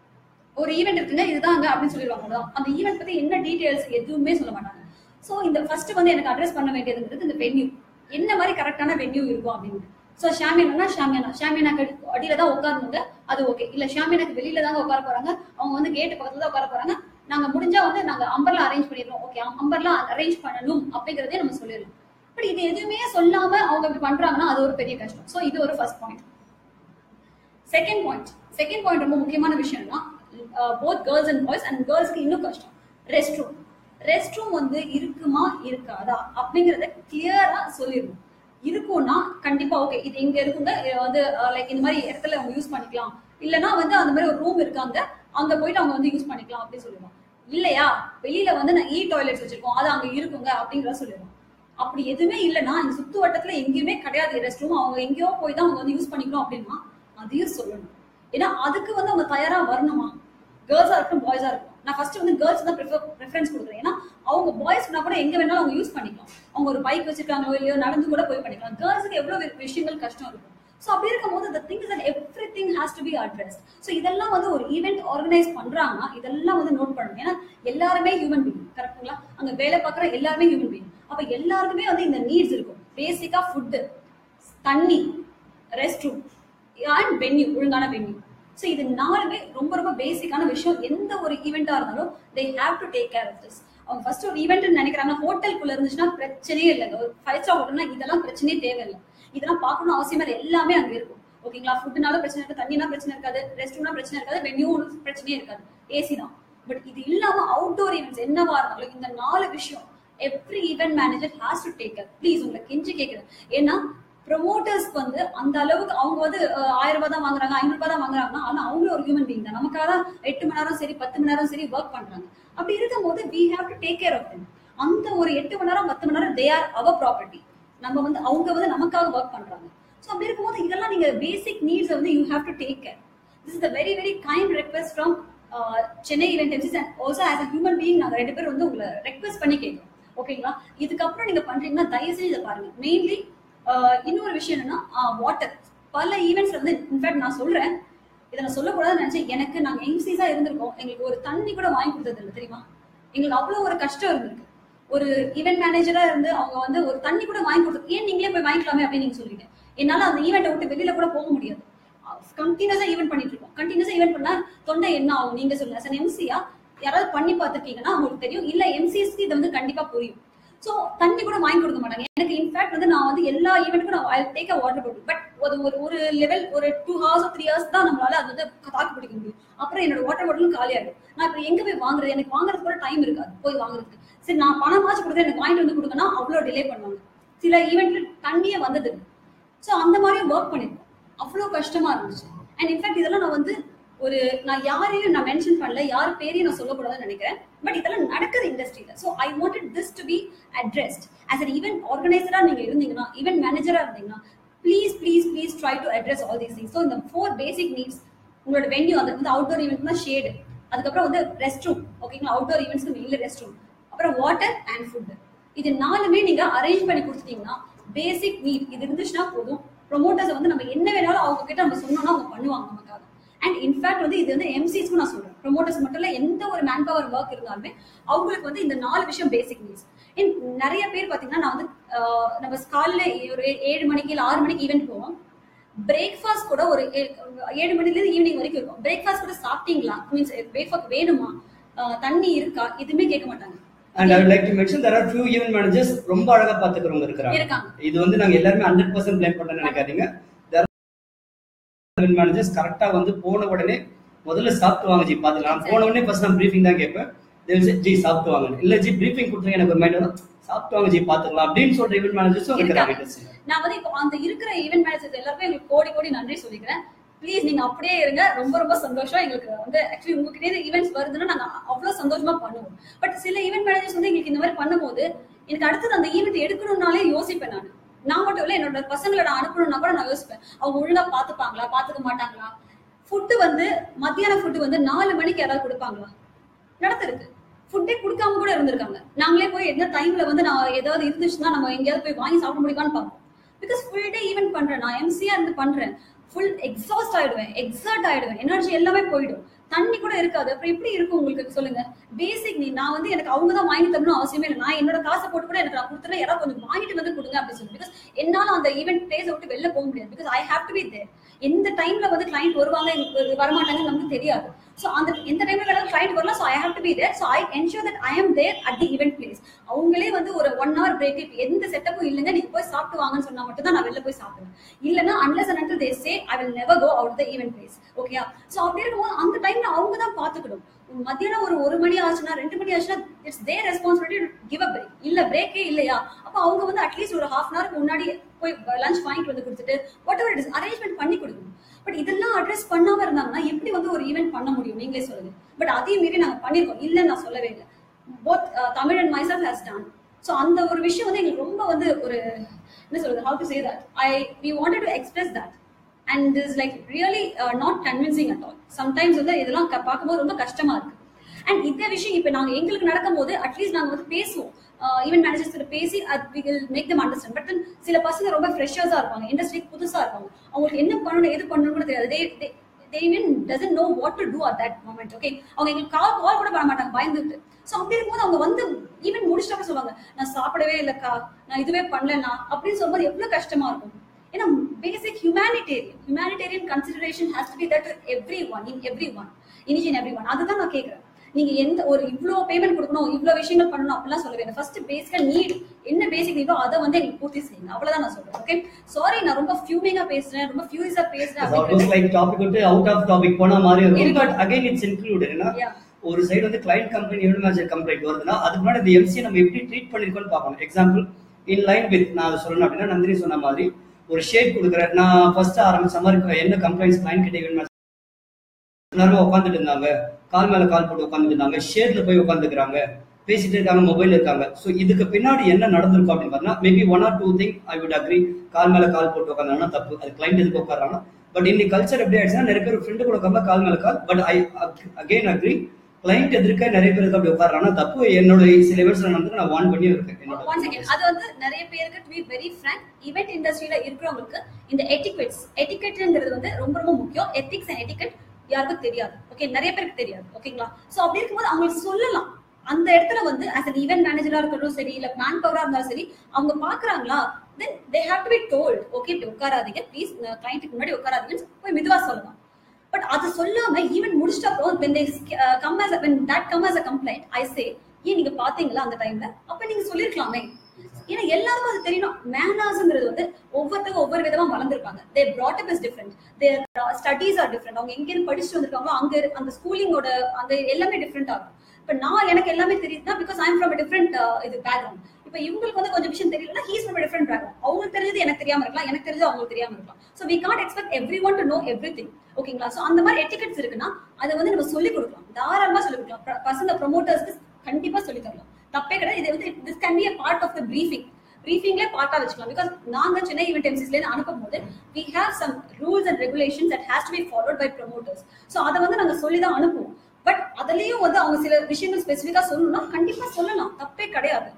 ஒரு ஈவெண்ட் இருக்குங்க இதுதாங்க அப்படின்னு சொல்லிடுவாங்க அவ்வளவுதான். அந்த ஈவெண்ட் பத்தி என்ன டீடைல்ஸ் எதுவுமே சொல்ல மாட்டாங்க சோ இந்த ஃபர்ஸ்ட் வந்து எனக்கு அட்ரஸ் பண்ண வேண்டியதுங்கிறது இந்த வென்யூ என்ன மாதிரி கரெக்டான வென்யூ இருக்கும் அப்படின்னு சோ ஷாமியானா ஷாமியானா ஷாமியானா அடியில தான் உட்காரணுங்க அது ஓகே இல்ல ஷாமியானாக்கு வெளியில தாங்க உட்கார போறாங்க அவங்க வந்து கேட் பக்கத்துல தான் உட்கார போறாங்க நாங்க முடிஞ்சா வந்து நாங்க அம்பர்லாம் அரேஞ்ச் பண்ணிடுறோம் ஓகே அம்பர்லாம் அரேஞ்ச் பண்ணணும் அப்படிங்கறதே நம்ம சொல்லிடலாம் பட் இது எதுவுமே சொல்லாம அவங்க இப்படி பண்றாங்கன்னா அது ஒரு பெரிய கஷ்டம் சோ இது ஒரு first point second point second point ரொம்ப முக்கியமான விஷயம்னா both girls and boys and கேர்ள்ஸ்க்கு இன்னும் கஷ்டம் ரெஸ்ட் ரூம் ரெஸ்ட் ரூம் வந்து இருக்குமா இருக்காதா அப்படிங்கறத கிளியரா சொல்லிடணும் இருக்கும்னா கண்டிப்பா ஓகே இது இங்க இருக்குங்க இது வந்து லைக் இந்த மாதிரி இடத்துல அவங்க யூஸ் பண்ணிக்கலாம் இல்லனா வந்து அந்த மாதிரி ஒரு ரூம் இருக்காங்க அங்க போயிட்டு அவங்க வந்து யூஸ் பண்ணிக்கலாம் அப்படின்னு சொல்லுவோம் இல்லையா வெளியில வந்து நான் இ டாய்லெட்ஸ் வச்சிருக்கோம் அது அங்க இருக்குங்க அப்படிங்கறத சொல்லிடுவோம் அப்படி எதுவுமே இல்லைன்னா இந்த சுத்து வட்டத்துல எங்கேயுமே கிடையாது ரெஸ்ட் ரூம் அவங்க எங்கேயோ போய் தான் அவங்க வந்து யூஸ் பண்ணிக்கணும் அப்படின்னா அதையும் சொல்லணும் ஏன்னா அதுக்கு வந்து அவங்க தயாரா வரணுமா கேர்ள்ஸா இருக்கட்டும் பாய்ஸா இருக்கட்டும் நான் ஃபர்ஸ்ட் வந்து கேர்ள்ஸ் தான் ப்ரிஃபரன்ஸ் கொடுக்குறேன் ஏன்னா அவங்க பாய்ஸ்னா கூட எங்க வேணாலும் அவங்க யூஸ் பண்ணிக்கலாம் அவங்க ஒரு பைக் வச்சிருக்காங்களோ இல்லையோ நடந்து கூட போய் பண்ணிக்கலாம் கேர்ள்ஸுக்கு எவ்வளவு வி- விஷயங்கள் கஷ்டம் இருக்கும் ஸோ அப்படி இருக்கும்போது the thing is that everything has to be addressed so இதெல்லாம் வந்து ஒரு ஈவெண்ட் ஆர்கனைஸ் பண்றாங்கன்னா இதெல்லாம் வந்து நோட் பண்ணணும் ஏன்னா எல்லாருமே ஹியூமன் பீயிங் கரெக்டுங்களா அங்க வேலை பார்க்குற எல்லாருமே ஹியூமன் பீயிங் அப்ப எல்லாருக்குமே வந்து இந்த நீட்ஸ் இருக்கும் பேசிக்கா ஃபுட்டு தண்ணி ரெஸ்ட் ரூம் அண்ட் வென்யூ ஒழுங்கான வென்யூ ஸோ இது நாலுமே ரொம்ப ரொம்ப பேசிக்கான விஷயம் எந்த ஒரு ஈவெண்ட்டா இருந்தாலும் they have to take care of this அவங்க ஃபர்ஸ்ட் ஒரு ஈவெண்ட் நினைக்கிறாங்க ஹோட்டலுக்குள்ள இருந்துச்சுன்னா பிரச்சனையே இல்லைங்க ஒரு ஃபைவ் ஸ்டார் ஹோட்டல்னா இதெல்லாம் பிரச்சனையே தேவையில்லை இதெல்லாம் பார்க்கணும் அவசியமே இல்லை எல்லாமே அங்க இருக்கும் ஓகேங்களா ஃபுட்னால பிரச்சனை இருக்காது தண்ணினா பிரச்சனை இருக்காது ரெஸ்ட் ரூம்னா பிரச்சனை இருக்காது வென்யூ பிரச்சனையே இருக்காது ஏசி தான் பட் இது இல்லாம அவுட்டோர் ஈவெண்ட்ஸ் என்னவா இருந்தாலும் இந்த நாலு விஷயம் every event manager has to take please உங்களை கெஞ்சி கேட்கிறேன் ஏன்னா ப்ரொமோட்டர்ஸ்க்கு வந்து அந்த அளவுக்கு அவங்க வந்து அஹ், ஆயிரம் ரூபாய் தான் வாங்குறாங்க ஐநூறு ரூபாய் தான் வாங்குறாங்கன்னா ஆனா அவங்களும் ஒரு ஹியூமன் பீங் தான் நமக்காக தான் எட்டு மணி நேரம் சரி பத்து மணி நேரம் சரி ஒர்க் பண்றாங்க அப்படி இருக்கும்போது we have to take care of them அந்த ஒரு எட்டு மணி நேரம் பத்து மணி நேரம் தே ஆர் அவர் ப்ராப்பர்ட்டி நம்ம வந்து அவங்க வந்து நமக்காக ஒர்க் பண்றாங்க ஸோ அப்படி இருக்கும்போது இதெல்லாம் நீங்க பேசிக் நீட்ஸ் வந்து you have to take care this is the very very kind request from Chennai event MCs and also as a human being நாங்கள் ரெண்டு பேரும் வந்து உங்களை ரெக்வஸ்ட் பண்ணி கேட்குறோம் ஓகேங்களா இதுக்கப்புறம் நீங்க பண்றீங்கன்னா தயவு செஞ்சு இதை பாருங்க மெயின்லி இன்னொரு விஷயம் என்னன்னா வாட்டர் பல ஈவெண்ட்ஸ் வந்து இன்ஃபேக்ட் நான் சொல்றேன் இதை நான் சொல்லக்கூடாதுன்னு நினைச்சேன் எனக்கு நாங்க எம்சிஸா இருந்திருக்கோம் எங்களுக்கு ஒரு தண்ணி கூட வாங்கி கொடுத்தது இல்லை தெரியுமா எங்களுக்கு அவ்வளவு ஒரு கஷ்டம் இருந்திருக்கு ஒரு ஈவென்ட் மேனேஜரா இருந்து அவங்க வந்து ஒரு தண்ணி கூட வாங்கி கொடுத்து ஏன் நீங்களே போய் வாங்கிக்கலாமே அப்படின்னு நீங்க சொல்றீங்க என்னால அந்த ஈவெண்ட்டை விட்டு வெளியில கூட போக முடியாது கண்டினியூஸா ஈவெண்ட் பண்ணிட்டு இருக்கோம் கண்டினியூஸா ஈவெண்ட் பண்ணா தொண்டை என்ன ஆகும் நீங்க சொல்லுங்க சார் எம்சியா யாராவது பண்ணி பார்த்துருக்கீங்கன்னா உங்களுக்கு தெரியும் இல்ல எம்சிஎஸ்க்கு இது வந்து கண்டிப்பா புரியும் சோ தண்ணி கூட வாங்கி கொடுக்க மாட்டாங்க எனக்கு இன்ஃபேக்ட் வந்து நான் வந்து எல்லா ஈவெண்ட்டுக்கும் நான் I take a water bottle but ஒரு ஒரு ஒரு லெவல் ஒரு டூ ஹவர்ஸ் த்ரீ ஹவர்ஸ் தான் நம்மளால அது வந்து தாக்கு பிடிக்க முடியும் அப்புறம் என்னோட வாட்டர் பாட்டிலும் காலியாயிடும் நான் இப்போ எங்க போய் வாங்குறது எனக்கு வாங்குறதுக்கு கூட டைம் இருக்காது போய் வாங்குறதுக்கு சரி நான் பணமாச்சு கொடுத்து எனக்கு வாங்கிட்டு வந்து கொடுக்கணும் அவ்வளோ டிலே பண்ணுவாங்க சில ஈவெண்ட்ல தண்ணியே வந்தது ஸோ அந்த மாதிரியும் ஒர்க் பண்ணிருக்கோம் அவ்வளோ கஷ்டமா இருந்துச்சு அண்ட் இன்ஃபேக்ட் இதெல்லாம் நான் வந்து ஒரு நான் யாரையும் நான் மென்ஷன் பண்ணல யார் பேரையும் நான் சொல்லக்கூடாதுன்னு நினைக்கிறேன் பட் இதெல்லாம் நடக்குது இண்டஸ்ட்ரியில so I wanted this to be addressed as an event ஆர்கனைசரா நீங்க இருந்தீங்கன்னா ஈவென்ட் மேனேஜரா இருந்தீங்கன்னா please please please try to address all these things so இந்த ஃபோர் பேசிக் நீட்ஸ் உங்களோட வென்யூ அந்த வந்து அவுட்டோர் ஈவெண்ட்னா ஷேடு அதுக்கப்புறம் வந்து ரெஸ்ட் ரூம் ஓகேங்களா அவுட்டோர் ஈவெண்ட்ஸ்க்கு மெயின்ல ரெஸ்ட் ரூம் அப்புறம் வாட்டர் அண்ட் ஃபுட் இது நாலுமே நீங்க அரேஞ்ச் பண்ணி கொடுத்துட்டீங்கன்னா பேசிக் நீட் இது இருந்துச்சுன்னா போதும் ப்ரொமோட்டர்ஸ் வந்து நம்ம என்ன வேணாலும் அவங்க கிட்ட நம்ம சொன்னோம்னா அவங்க பண்ணுவாங்க நமக்காக அண்ட் இன்ஃபேக்ட் வந்து இது வந்து எம்சிஸ்க்கும் நான் சொல்றேன் ப்ரொமோட்டர்ஸ் மட்டும் இல்ல எந்த ஒரு மேன் பவர் ஒர்க் இருந்தாலுமே அவங்களுக்கு வந்து இந்த நாலு விஷயம் பேசிக் நீட்ஸ் நிறைய பேர் பாத்தீங்கன்னா நான் வந்து ஆஹ், நம்ம காலைல ஒரு ஏழு மணிக்கு இல்ல ஆறு மணிக்கு ஈவென்ட் போவோம் பிரேக்ஃபாஸ்ட் கூட ஒரு ஏ- ஏழு மணில இருந்து ஈவினிங் வரைக்கும் இருக்கும் பிரேக்ஃபாஸ்ட் கூட சாப்பிட்டீங்களா மீன்ஸ் பிரேக்ஃபாஸ்ட் வேணுமா ஆஹ், தண்ணி இருக்கா எதுவுமே கேட்க மாட்டாங்க and I like to mention there are few event managers ரொம்ப அழகா பாத்துக்கிறவங்க இருக்கிறாங்க இருக்காங்க இது வந்து நாங்க எல்லாருமே ஹண்ட்ரட் பர்சன்ட் பிளேம் பண்ண நினைக்காதீங்க ஈவென்ட் மேனேஜர்ஸ் கரெக்டா வந்து போன உடனே முதல்ல சாப்பிட்டு வாங்க ஜி பாத்துக்கலாம் போன உடனே ஃபர்ஸ்ட் நான் ப்ரீஃபிங் தான் கேட்பேன் They will say, ஜி சாப்பிட்டு வாங்க இல்ல ஜி ப்ரீஃபிங் கொடுத்துருங்க எனக்கு ஒரு மைண்ட் வரும் சாப்பிட்டு வாங்க ஜி பாத்துக்கலாம் அப்படின்னு சொல்ற ஈவென்ட் மேனேஜர்ஸும் இருக்கிறாங்க இருக்காங்க. industry-ல. நான் வந்து இப்போ அந்த இருக்கிற ஈவென்ட் மேனேஜர்ஸ் எல்லாருமே எங்களுக்கு கோடி கோடி நன்றி சொல்லிக்கிறேன் ப்ளீஸ் நீங்க அப்படியே இருங்க ரொம்ப ரொம்ப சந்தோஷம் எங்களுக்கு வந்து ஆக்சுவலி உங்ககிட்ட ஈவெண்ட்ஸ் வருதுன்னா நாங்க அவ்வளவு சந்தோஷமா பண்ணுவோம் பட் சில ஈவென்ட் மேனேஜர்ஸ் வந்து எங்களுக்கு இந்த மாதிரி பண்ணும்போது எனக்கு அடுத்தது அந்த ஈவெண்ட் எடுக்கணும்னாலே யோசிப்பேன் நான் நான் மட்டும் இல்ல என்னோட பசங்களை நான் அனுப்பணும்னா கூட நான் யோசிப்பேன் அவங்க ஒழுங்கா பாத்துப்பாங்களா பாத்துக்க மாட்டாங்களா ஃபுட்டு வந்து மத்தியான ஃபுட்டு வந்து நாலு மணிக்கு யாராவது கொடுப்பாங்களா நடந்திருக்கு ஃபுட்டே கொடுக்காம கூட இருந்திருக்காங்க நாங்களே போய் எந்த டைம்ல வந்து நான் ஏதாவது இருந்துச்சுன்னா நம்ம எங்கேயாவது போய் வாங்கி சாப்பிட முடியுமான்னு பார்ப்போம் பிகாஸ் ஃபுல் டே ஈவென்ட் பண்றேன் நான் எம்சியா இருந்து பண்றேன் ஃபுல் எக்ஸாஸ்ட் ஆயிடுவேன் எக்ஸர்ட் ஆயிடுவேன் எனர்ஜி எல்லாமே போயிடும் தண்ணி கூட இருக்காது அப்புறம் எப்படி இருக்கும் உங்களுக்கு சொல்லுங்க பேசிக் நீ நான் வந்து எனக்கு அவங்க தான் வாங்கி தரணும் அவசியமே இல்லை நான் என்னோட காசை போட்டு கூட எனக்கு நான் கொடுத்துறேன் யாராவது கொஞ்சம் வாங்கிட்டு வந்து கொடுங்க அப்படின்னு சொல்லி பிகாஸ் என்னால அந்த ஈவெண்ட் பிளேஸ் விட்டு வெளில போக முடியாது because I have to be there எந்த டைம்ல வந்து கிளைண்ட் வருவாங்க எனக்கு வரமாட்டாங்கன்னு நமக்கு தெரியாது ஸோ அந்த எந்த டைம்ல வேணாலும் கிளைண்ட் வரலாம் so I have to be there so I ensure that I am there at the event place அவங்களே வந்து ஒரு ஒன் ஹவர் பிரேக் இப்போ எந்த செட்டப்பும் இல்லைங்க நீங்க போய் சாப்பிட்டு வாங்கன்னு சொன்னா மட்டும் தான் நான் வெளில போய் சாப்பிடுவேன் இல்லைன்னா unless and they say I will never go out the event place ஓகேயா ஸோ அப்படி இருக்கும்போது அந்த டைம்ல அவங்க தான் பாத்துக்கணும் மத்தியானம் ஒரு ஒரு மணி ஆச்சுன்னா ரெண்டு மணி ஆச்சுன்னா it's their responsibility give a break இல்ல பிரேக்கே இல்லையா அப்போ அவங்க வந்து அட்லீஸ்ட் ஒரு ஹாஃப் அன் ஹவருக்கு முன்னாடி போய் லஞ்ச் வாங்கிட்டு வந்து கொடுத்துட்டு whatever it is arrangement பண்ணி கொடுக்கணும் பட் இதெல்லாம் அட்ரஸ் பண்ணாம இருந்தாங்கன்னா எப்படி வந்து ஒரு ஈவெண்ட் பண்ண முடியும் நீங்களே சொல்லுங்க பட் அதையும் மீறி நாங்க பண்ணிருக்கோம் இல்லைன்னு நான் சொல்லவே இல்லை both Tamil and myself has done so அந்த ஒரு விஷயம் வந்து எங்களுக்கு ரொம்ப வந்து ஒரு என்ன சொல்றது how to say that I we wanted to express that and is like really not convincing at all sometimes வந்து இதெல்லாம் க- பார்க்கும்போது ரொம்ப கஷ்டமா இருக்கு அண்ட் இந்த விஷயம் இப்போ நாங்க எங்களுக்கு நடக்கும்போது அட்லீஸ்ட் நாங்க வந்து பேசுவோம் ஈவென்ட் மேனேஜர்ஸ் கிட்ட பேசி அது we will make them understand but சில பசங்க ரொம்ப ஃப்ரெஷர்ஸா இருப்பாங்க இண்டஸ்ட்ரிக்கு புதுசா இருப்பாங்க அவங்களுக்கு என்ன பண்ணணும் எது பண்ணணும் கூட தெரியாது They- they- they even doesn't know what to do at that moment okay அவங்க எங்களுக்கு கால் கால் கூட பண்ண மாட்டாங்க பயந்துட்டு ஸோ அப்படி இருக்கும்போது அவங்க வந்து ஈவென்ட் முடிச்சிட்டு அப்புறம் சொல்லுவாங்க நான் சாப்பிடவே இல்லக்கா நான் இதுவே பண்ணலண்ணா அப்படின்னு சொல்லும்போது எவ்வளவு கஷ்டமா இருக்கும் ஏன்னா basic humanitarian humanitarian consideration has to be that everyone in everyone இனிஜ் இன் எவ்ரி ஒன் அதுதான் நான் கேட்குறேன் நீங்க எந்த ஒரு இவ்ளோ பேமெண்ட் கொடுக்கணும் இவ்ளோ விஷயங்கள் பண்ணணும் அப்படிலாம் சொல்ல வேண்டாம் ஃபர்ஸ்ட் பேசிக்கா நீட் என்ன பேசிக் நீடோ அதை வந்து எனக்கு பூர்த்தி செய்யுங்க அவ்வளவுதான் நான் சொல்றேன் ஓகே சாரி நான் ரொம்ப ஃபியூமிங்கா பேசுறேன் ரொம்ப ஃபியூரிஸா பேசுறேன் ஆல்மோஸ்ட் அப்படின்றது லைக் டாபிக் வந்து அவுட் ஆஃப் டாபிக் போன மாதிரி இருக்கும் பட் அகைன் இட்ஸ் இன்க்ளூடட் ஏன்னா Yeah. ஒரு சைடு வந்து client company event manager complaint வருதுன்னா அதுக்கு முன்னாடி இந்த எம்சி நம்ம எப்படி ட்ரீட் பண்ணிருக்கோம்னு பார்க்கணும் எக்ஸாம்பிள் இன் லைன் வித் நான் அதை சொல்லணும் அப்படின்னா நந்தினி சொன்ன மாதிரி ஒரு ஷேட் கொடுக்குறேன் நான் ஃபர்ஸ்ட் ஆரம்பிச்ச மாதிரி என்ன கம்ப்ளைண்ட்ஸ் கிளைண்ட் கிட்ட ஈவென்ட் மேனேஜர் எல்லாருமே உட்காந்துட்டு இருந்தாங்க கால் மேல கால் போட்டு உட்காந்துட்டு இருந்தாங்க ஷேட்ல போய் உட்காந்துக்கிறாங்க பேசிட்டு இருக்காங்க மொபைல் இருக்காங்க ஸோ இதுக்கு பின்னாடி என்ன நடந்திருக்கும் அப்படின்னு பார்த்தீங்கன்னா maybe one or two thing I would agree கால் மேல கால் போட்டு உட்காந்தாங்கன்னா தப்பு அது கிளைண்ட் எதுக்கு உட்காராங்கன்னா பட் இன்னைக்கு கல்ச்சர் எப்படி ஆயிடுச்சுன்னா நிறைய பேர் ஃப்ரெண்டு கூட உட்காந்து கால் மேல கால் but I again agree client எதிர்க்க நிறைய பேருக்கு அப்படி உட்காராங்கன்னா தப்பு என்னோட சில இவர்ஸ்ல நடந்து நான் வான் பண்ணி இருக்கேன் என்னோட ஒன் செகண்ட் அது வந்து நிறைய பேருக்கு to be very frank event இண்டஸ்ட்ரியில இருக்கிறவங்களுக்கு இந்த எட்டிக்வெட்ஸ் எட்டிக்கெட்ங்கிறது வந்து ரொம்ப ரொம்ப முக்கியம் எத்திக்ஸ் அண்ட் எட்டிக்கெட் யாருக்கும் தெரியாது ஓகே நிறைய பேருக்கு தெரியாது ஓகேங்களா சோ அப்படி இருக்கும்போது அவங்களுக்கு சொல்லலாம் அந்த இடத்துல வந்து ஆஸ் அன் ஈவென்ட் மேனேஜரா இருக்கட்டும் சரி இல்ல மேன் பவரா இருந்தாலும் சரி அவங்க பாக்குறாங்களா then they have to be told okay இப்படி உட்காராதீங்க ப்ளீஸ் கிளைண்ட்டுக்கு முன்னாடி உட்காராதீங்கன்னு போய் மெதுவா சொல்லலாம் பட் அது சொல்லாம ஈவென்ட் முடிச்சிட்ட அப்புறம் when they uh, come as a, when that come as a complaint i say ஏன் நீங்க பாத்தீங்களா அந்த டைம்ல அப்ப நீங்க சொல்லிருக்கலாமே ஏன்னா எல்லாருக்கும் அது தெரியணும் மேனர்ஸ்ங்கிறது வந்து ஒவ்வொருத்தரும் ஒவ்வொரு விதமா வளர்ந்துருப்பாங்க தே brought up is different their uh, studies are different அவங்க எங்க இருந்து படிச்சுட்டு வந்திருக்காங்களோ அங்க இரு- அந்த ஸ்கூலிங்கோட அந்த எல்லாமே டிஃப்ரெண்ட் ஆகும் இப்ப நான் எனக்கு எல்லாமே தெரியுதுன்னா பிகாஸ் ஐம் ஃப்ரம் டிஃப்ரெண்ட் இது பேக்ரவுண்ட் இப்ப இவங்களுக்கு வந்து கொஞ்சம் விஷயம் தெரியலன்னா ஹீஸ் ஃப்ரம் டிஃப்ரெண்ட் பேக்ரவுண்ட் அவங்களுக்கு தெரிஞ்சது எனக்கு தெரியாம இருக்கலாம் எனக்கு தெரிஞ்சது அவங்களுக்கு தெரியாம இருக்கலாம் so we can't expect everyone to know everything ஓகேங்களா சோ அந்த மாதிரி எட்டிகெட்ஸ் இருக்குன்னா அதை வந்து நம்ம சொல்லிக் கொடுக்கலாம் தாராளமா சொல்லிக் கொடுக்கலாம் பசங்க ப்ரொமோட்டர்ஸ்க்கு கண்டிப்பா சொல்லி தரலாம் தப்பே கிடையாது இது வந்து this can be a part of the briefing பிரீஃபிங்லேயே பார்ட்டா வச்சுக்கலாம் பிகாஸ் நாங்க சென்னை ஈவெண்ட் எம்சிஸ்ல இருந்து அனுப்பும் போது we have some rules and regulations that has to be followed by promoters so அதை வந்து நாங்க சொல்லி தான் அனுப்புவோம் பட் அதுலயும் வந்து அவங்க சில விஷயங்கள் ஸ்பெசிஃபிக்கா சொல்லணும்னா கண்டிப்பா சொல்லலாம் தப்பே கிடையாது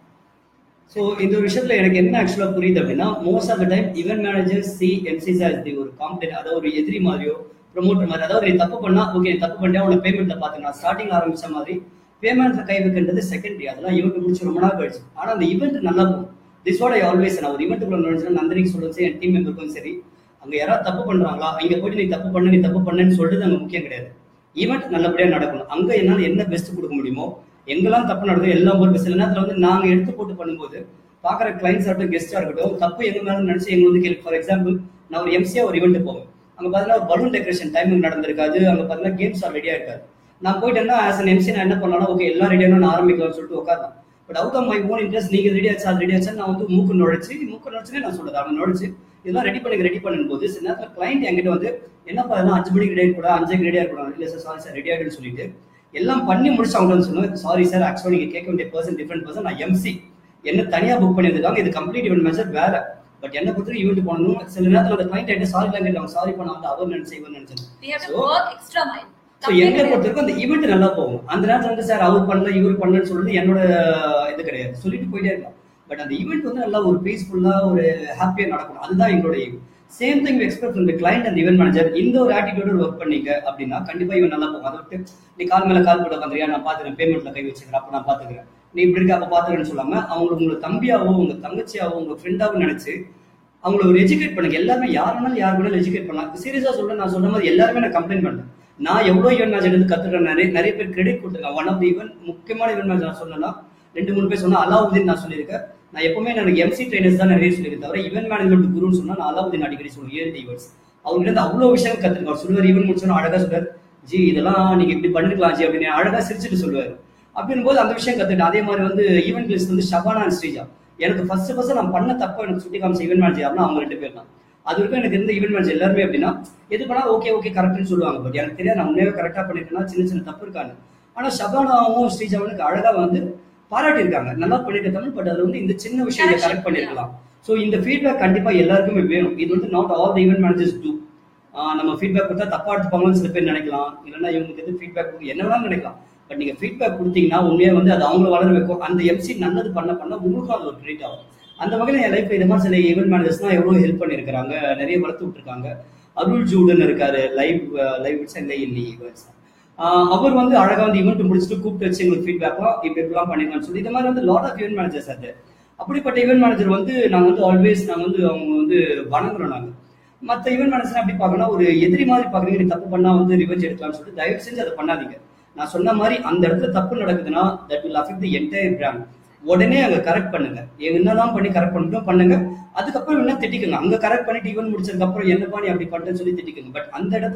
ஸோ இந்த ஒரு விஷயத்துல எனக்கு என்ன ஆக்சுவலா புரியுது அப்படின்னா most of the time event manager see MCs as the ஒரு காம்படென்ட் அதாவது ஒரு எதிரி மாதிரியோ ப்ரொமோட்டர் மாதிரி அதாவது நீ தப்பு பண்ணா ஓகே தப்பு பண்ணிட்டா உனக்கு பேமெண்ட்ல பாத்துக்கலாம் ஸ்டார்டிங் ஆரம்பிச்ச மாதிரி பேமெண்ட்ல கை வைக்கின்றது செகண்டரி அதெல்லாம் ஈவெண்ட் முடிச்சு ரொம்ப நாள் கழிச்சு ஆனா அந்த ஈவெண்ட் நல்லா போகும் திஸ் வாட் ஐ ஆல்வேஸ் நான் ஒரு ஈவெண்ட்டுக்குள்ள நுழைஞ்சா நந்தினிக்கு சொல்லும் சரி என் டீம் மெம்பருக்கும் சரி அங்க யாராவது தப்பு பண்றாங்களா இங்க போயிட்டு நீ தப்பு பண்ண நீ தப்பு பண்ணேன்னு சொல்றது அங்க முக்கியம் கிடையாது ஈவெண்ட் நல்லபடியா நடக்கணும் அங்க என்னால என்ன பெஸ்ட் கொடுக்க முடியுமோ எங்கெல்லாம் தப்பு நடக்குது எல்லாம் ஒரு சில நேரத்துல வந்து நாங்க எடுத்து போட்டு பண்ணும்போது பாக்குற கிளைண்ட்ஸ் ஆகட்டும் கெஸ்டா இருக்கட்டும் தப்பு எங்க மேல நினைச்சு எங்க வந்து கேள்வி ஃபார் எக்ஸாம்பிள் நான் ஒரு எம்சியா ஒரு ஈவெண்ட் போவேன் அங்க பாத்தீங்கன்னா பலூன் டெக்கரேஷன் டைமிங் நடந்திருக்காது அங்க பாத்தீங்கன்னா கேம்ஸ் ஆர் ரெடியா இருக்காது நான் போயிட்டேன்னா ஆஸ் அன் எம்சி நான் என்ன பண்ணலாம் ஓகே எல்லாம் ரெடியா நான் ஆரம்பிக்கலாம்னு சொல்லிட்டு உட்காரலாம் but out of my own interest நீங்க ரெடி ஆச்சு அது ரெடி ஆச்சு நான் வந்து மூக்கு நுழைச்சு மூக்கு நுழைச்சுன்னு நான் சொல்றது அவன் நுழைச்சு இதெல்லாம் ரெடி பண்ணி ரெடி பண்ணும்போது சில நேரத்தில் கிளைண்ட் என்கிட்ட வந்து என்னப்பா இதெல்லாம் அஞ்சு மணிக்கு ரெடி கூட அஞ்சு ரெடியா இருக்கணும் இல்ல சார் சாரி சார் ரெடி ஆகிடுன்னு சொல்லிட்டு எல்லாம் பண்ணி முடிச்சு அவங்க வந்து சொல்லுவாங்க சாரி சார் ஆக்சுவலா நீங்க கேட்க வேண்டிய பர்சன் டிஃப்ரெண்ட் பர்சன் நான் எம்சி என்ன தனியா புக் பண்ணியிருக்காங்க இது கம்ப்ளீட் ஈவெண்ட் மேனேஜர் வேற பட் என்ன பொறுத்த ஈவெண்ட் போனணும் சில நேரத்தில் அந்த கிளைண்ட் ஆகிட்டு சாரி எல்லாம் கேட்டாங்க சாரி பண்ண வந்து அவர் நினைச்சு இவர் நினைச்சது we have to So- work extra mile so எங்களை பொறுத்த வரைக்கும் அந்த ஈவெண்ட் நல்லா போகும் அந்த நேரத்தில் வந்து சார் அவர் பண்ணல இவர் பண்ணலன்னு சொல்றது என்னோட இது கிடையாது சொல்லிட்டு போயிட்டே இருக்கலாம் பட் அந்த ஈவெண்ட் வந்து நல்லா ஒரு பீஸ்ஃபுல்லா ஒரு ஹாப்பியா நடக்கணும் அதுதான் எங்களோட same thing expect from client and event manager இந்த ஒரு ஆட்டிடியூட ஒர்க் பண்ணீங்க அப்படின்னா கண்டிப்பா இவன் நல்லா போகும் அதை விட்டு நீ கால் மேல கால் போட வந்துறியா நான் பாத்துக்கிறேன் பேமெண்ட்ல கை வச்சுக்கிறேன் அப்ப நான் பாத்துக்கிறேன் நீ இப்படி இருக்க அப்ப பாத்துக்கிறேன்னு சொல்லாம அவங்க உங்களை தம்பியாவோ உங்க தங்கச்சியாவோ உங்க ஃப்ரெண்டாவோ நினைச்சு அவங்கள ஒரு எஜுகேட் பண்ணுங்க எல்லாருமே யார் வேணாலும் யார் வேணாலும் எஜுகேட் பண்ணலாம் சீரியஸா சொல்றேன் நான் சொன்ன மாதிரி எல்லாருமே நான் கம்ப்ளைண்ட் பண்ணேன் நான் எவ்வளவு ஈவென்ட் மேனேஜர் இருந்து கத்துக்கிறேன் நிறைய நிறைய பேர் கிரெடிட் கொடுத்துருக்கேன் ஒன் ஆஃப் தி ஈவென்ட் முக்கியமான ஈவென்ட் மேனேஜர் நான் சொன்னேன்னா ரெண்டு மூணு பேர் சொன்னா அலாவுதீன் நான் சொல்லியிருக்கேன் நான் எப்பவுமே எனக்கு எம்சி ட்ரைனர்ஸ் தான் நிறைய சொல்லியிருக்கேன் தவிர ஈவென்ட் மேனேஜ்மெண்ட் குருன்னு சொன்னா நான் அலாவுதீன் அடிக்கடி சொல்லுவேன் ஏழு ஈவெண்ட்ஸ் அவங்க இருந்து அவ்வளவு விஷயம் கத்துருக்கேன் அவர் சொல்லுவார் ஈவென்ட் முடிச்சோன்னா அழகா சொல்லுவார் ஜி இதெல்லாம் நீங்க இப்படி பண்ணிருக்கலாம் ஜி அப்படின்னு அழகா சிரிச்சுட்டு சொல்லுவார் அப்படின் போது அந்த விஷயம் கத்துக்கிட்டேன் அதே மாதிரி வந்து ஈவென்ட் லிஸ்ட் வந்து ஷபானா அண்ட் ஸ்ரீஜா எனக்கு ஃபர்ஸ்ட் ஃபர்ஸ்ட் நான் பண்ண தப்ப எனக்கு சுட்டி காமிச்ச ஈவென்ட் மேனேஜர் அப்படின்னா அவங்க ரெண்டு பேர் தான் அது வரைக்கும் எனக்கு இருந்த ஈவென்ட் மேனேஜர் எல்லாருமே அப்படின்னா எது பண்ணா ஓகே ஓகே கரெக்ட்னு சொல்லுவாங்க பட் எனக்கு தெரியாது நான் உண்மையாவே கரெக்டா பண்ணிருக்கேன்னா சின்ன சின்ன தப்பு இருக்காங்க ஆனா ஷபானாவும் ஸ்ரீஜாவும் எனக்கு அழகா வந்து பாராட்டி இருக்காங்க நல்லா பண்ணிருக்க தமிழ் பட் அது வந்து இந்த சின்ன விஷயத்தை Correction, கரெக்ட் பண்ணிருக்கலாம் சோ இந்த ஃபீட்பேக் கண்டிப்பா எல்லாருக்குமே வேணும் இது வந்து not all the event managers too நம்ம ஃபீட்பேக் கொடுத்தா தப்பா எடுத்துப்பாங்கன்னு சில பேர் நினைக்கலாம் இல்லைன்னா இவங்களுக்கு எது ஃபீட்பேக் என்ன வேணாலும் நினைக்கலாம் பட் நீங்க ஃபீட்பேக் கொடுத்தீங்கன்னா உண்மையா வந்து அது அவங்கள வளர வைக்கும் அந்த எம்சி நல்லது பண்ண பண்ண உங்களுக்கும் அது ஒரு ட்ரீட் ஆகும் அந்த வகையில் என் லைஃப்ல இது மாதிரி சில ஈவென்ட் மேனேஜர்ஸ்லாம் எவ்வளவு ஹெல்ப் பண்ணியிருக்காங்க நிறைய வளர்த்து விட்டுருக்காங்க அருள் ஜூடன் இருக்காரு லைவ் லைவ் இல்லை இல்லை ஈவெண்ட்ஸ் அவர் வந்து அழகா வந்து ஈவெண்ட் முடிச்சுட்டு கூப்பிட்டு வச்சு எங்களுக்கு ஃபீட்பேக்லாம் இப்படி இப்படிலாம் பண்ணிருக்கான்னு சொல்லி இந்த மாதிரி வந்து லாட் ஆஃப் ஈவென்ட் மேனேஜர்ஸ் அது அப்படிப்பட்ட ஈவென்ட் மேனேஜர் வந்து நாங்க வந்து ஆல்வேஸ் நாங்க வந்து அவங்க வந்து வணங்குறோம் நாங்க மத்த ஈவென்ட் மேனேஜர் அப்படி பார்க்கணும் ஒரு எதிரி மாதிரி பாக்குறீங்க நீ தப்பு பண்ணா வந்து ரிவெஞ்ச் எடுக்கலாம்னு சொல்லிட்டு தயவு செஞ்சு அதை பண்ணாதீங்க நான் சொன்ன மாதிரி அந்த இடத்துல தப்பு நடக்குதுன்னா that will affect the entire brand உடனே அங்க கரெக்ட் பண்ணுங்க என்னதான் பண்ணி கரெக்ட் பண்ணிட்டோம் பண்ணுங்க அதுக்கப்புறம் என்ன திட்டிக்குங்க அங்க கரெக்ட் பண்ணிட்டு ஈவன் முடிச்சதுக்கு அப்புறம் என்னப்பா நீ அப்படி பண்ணிட்டேன்னு சொல்லி திட்டிக்குங்க பட் அந்த இடத்துல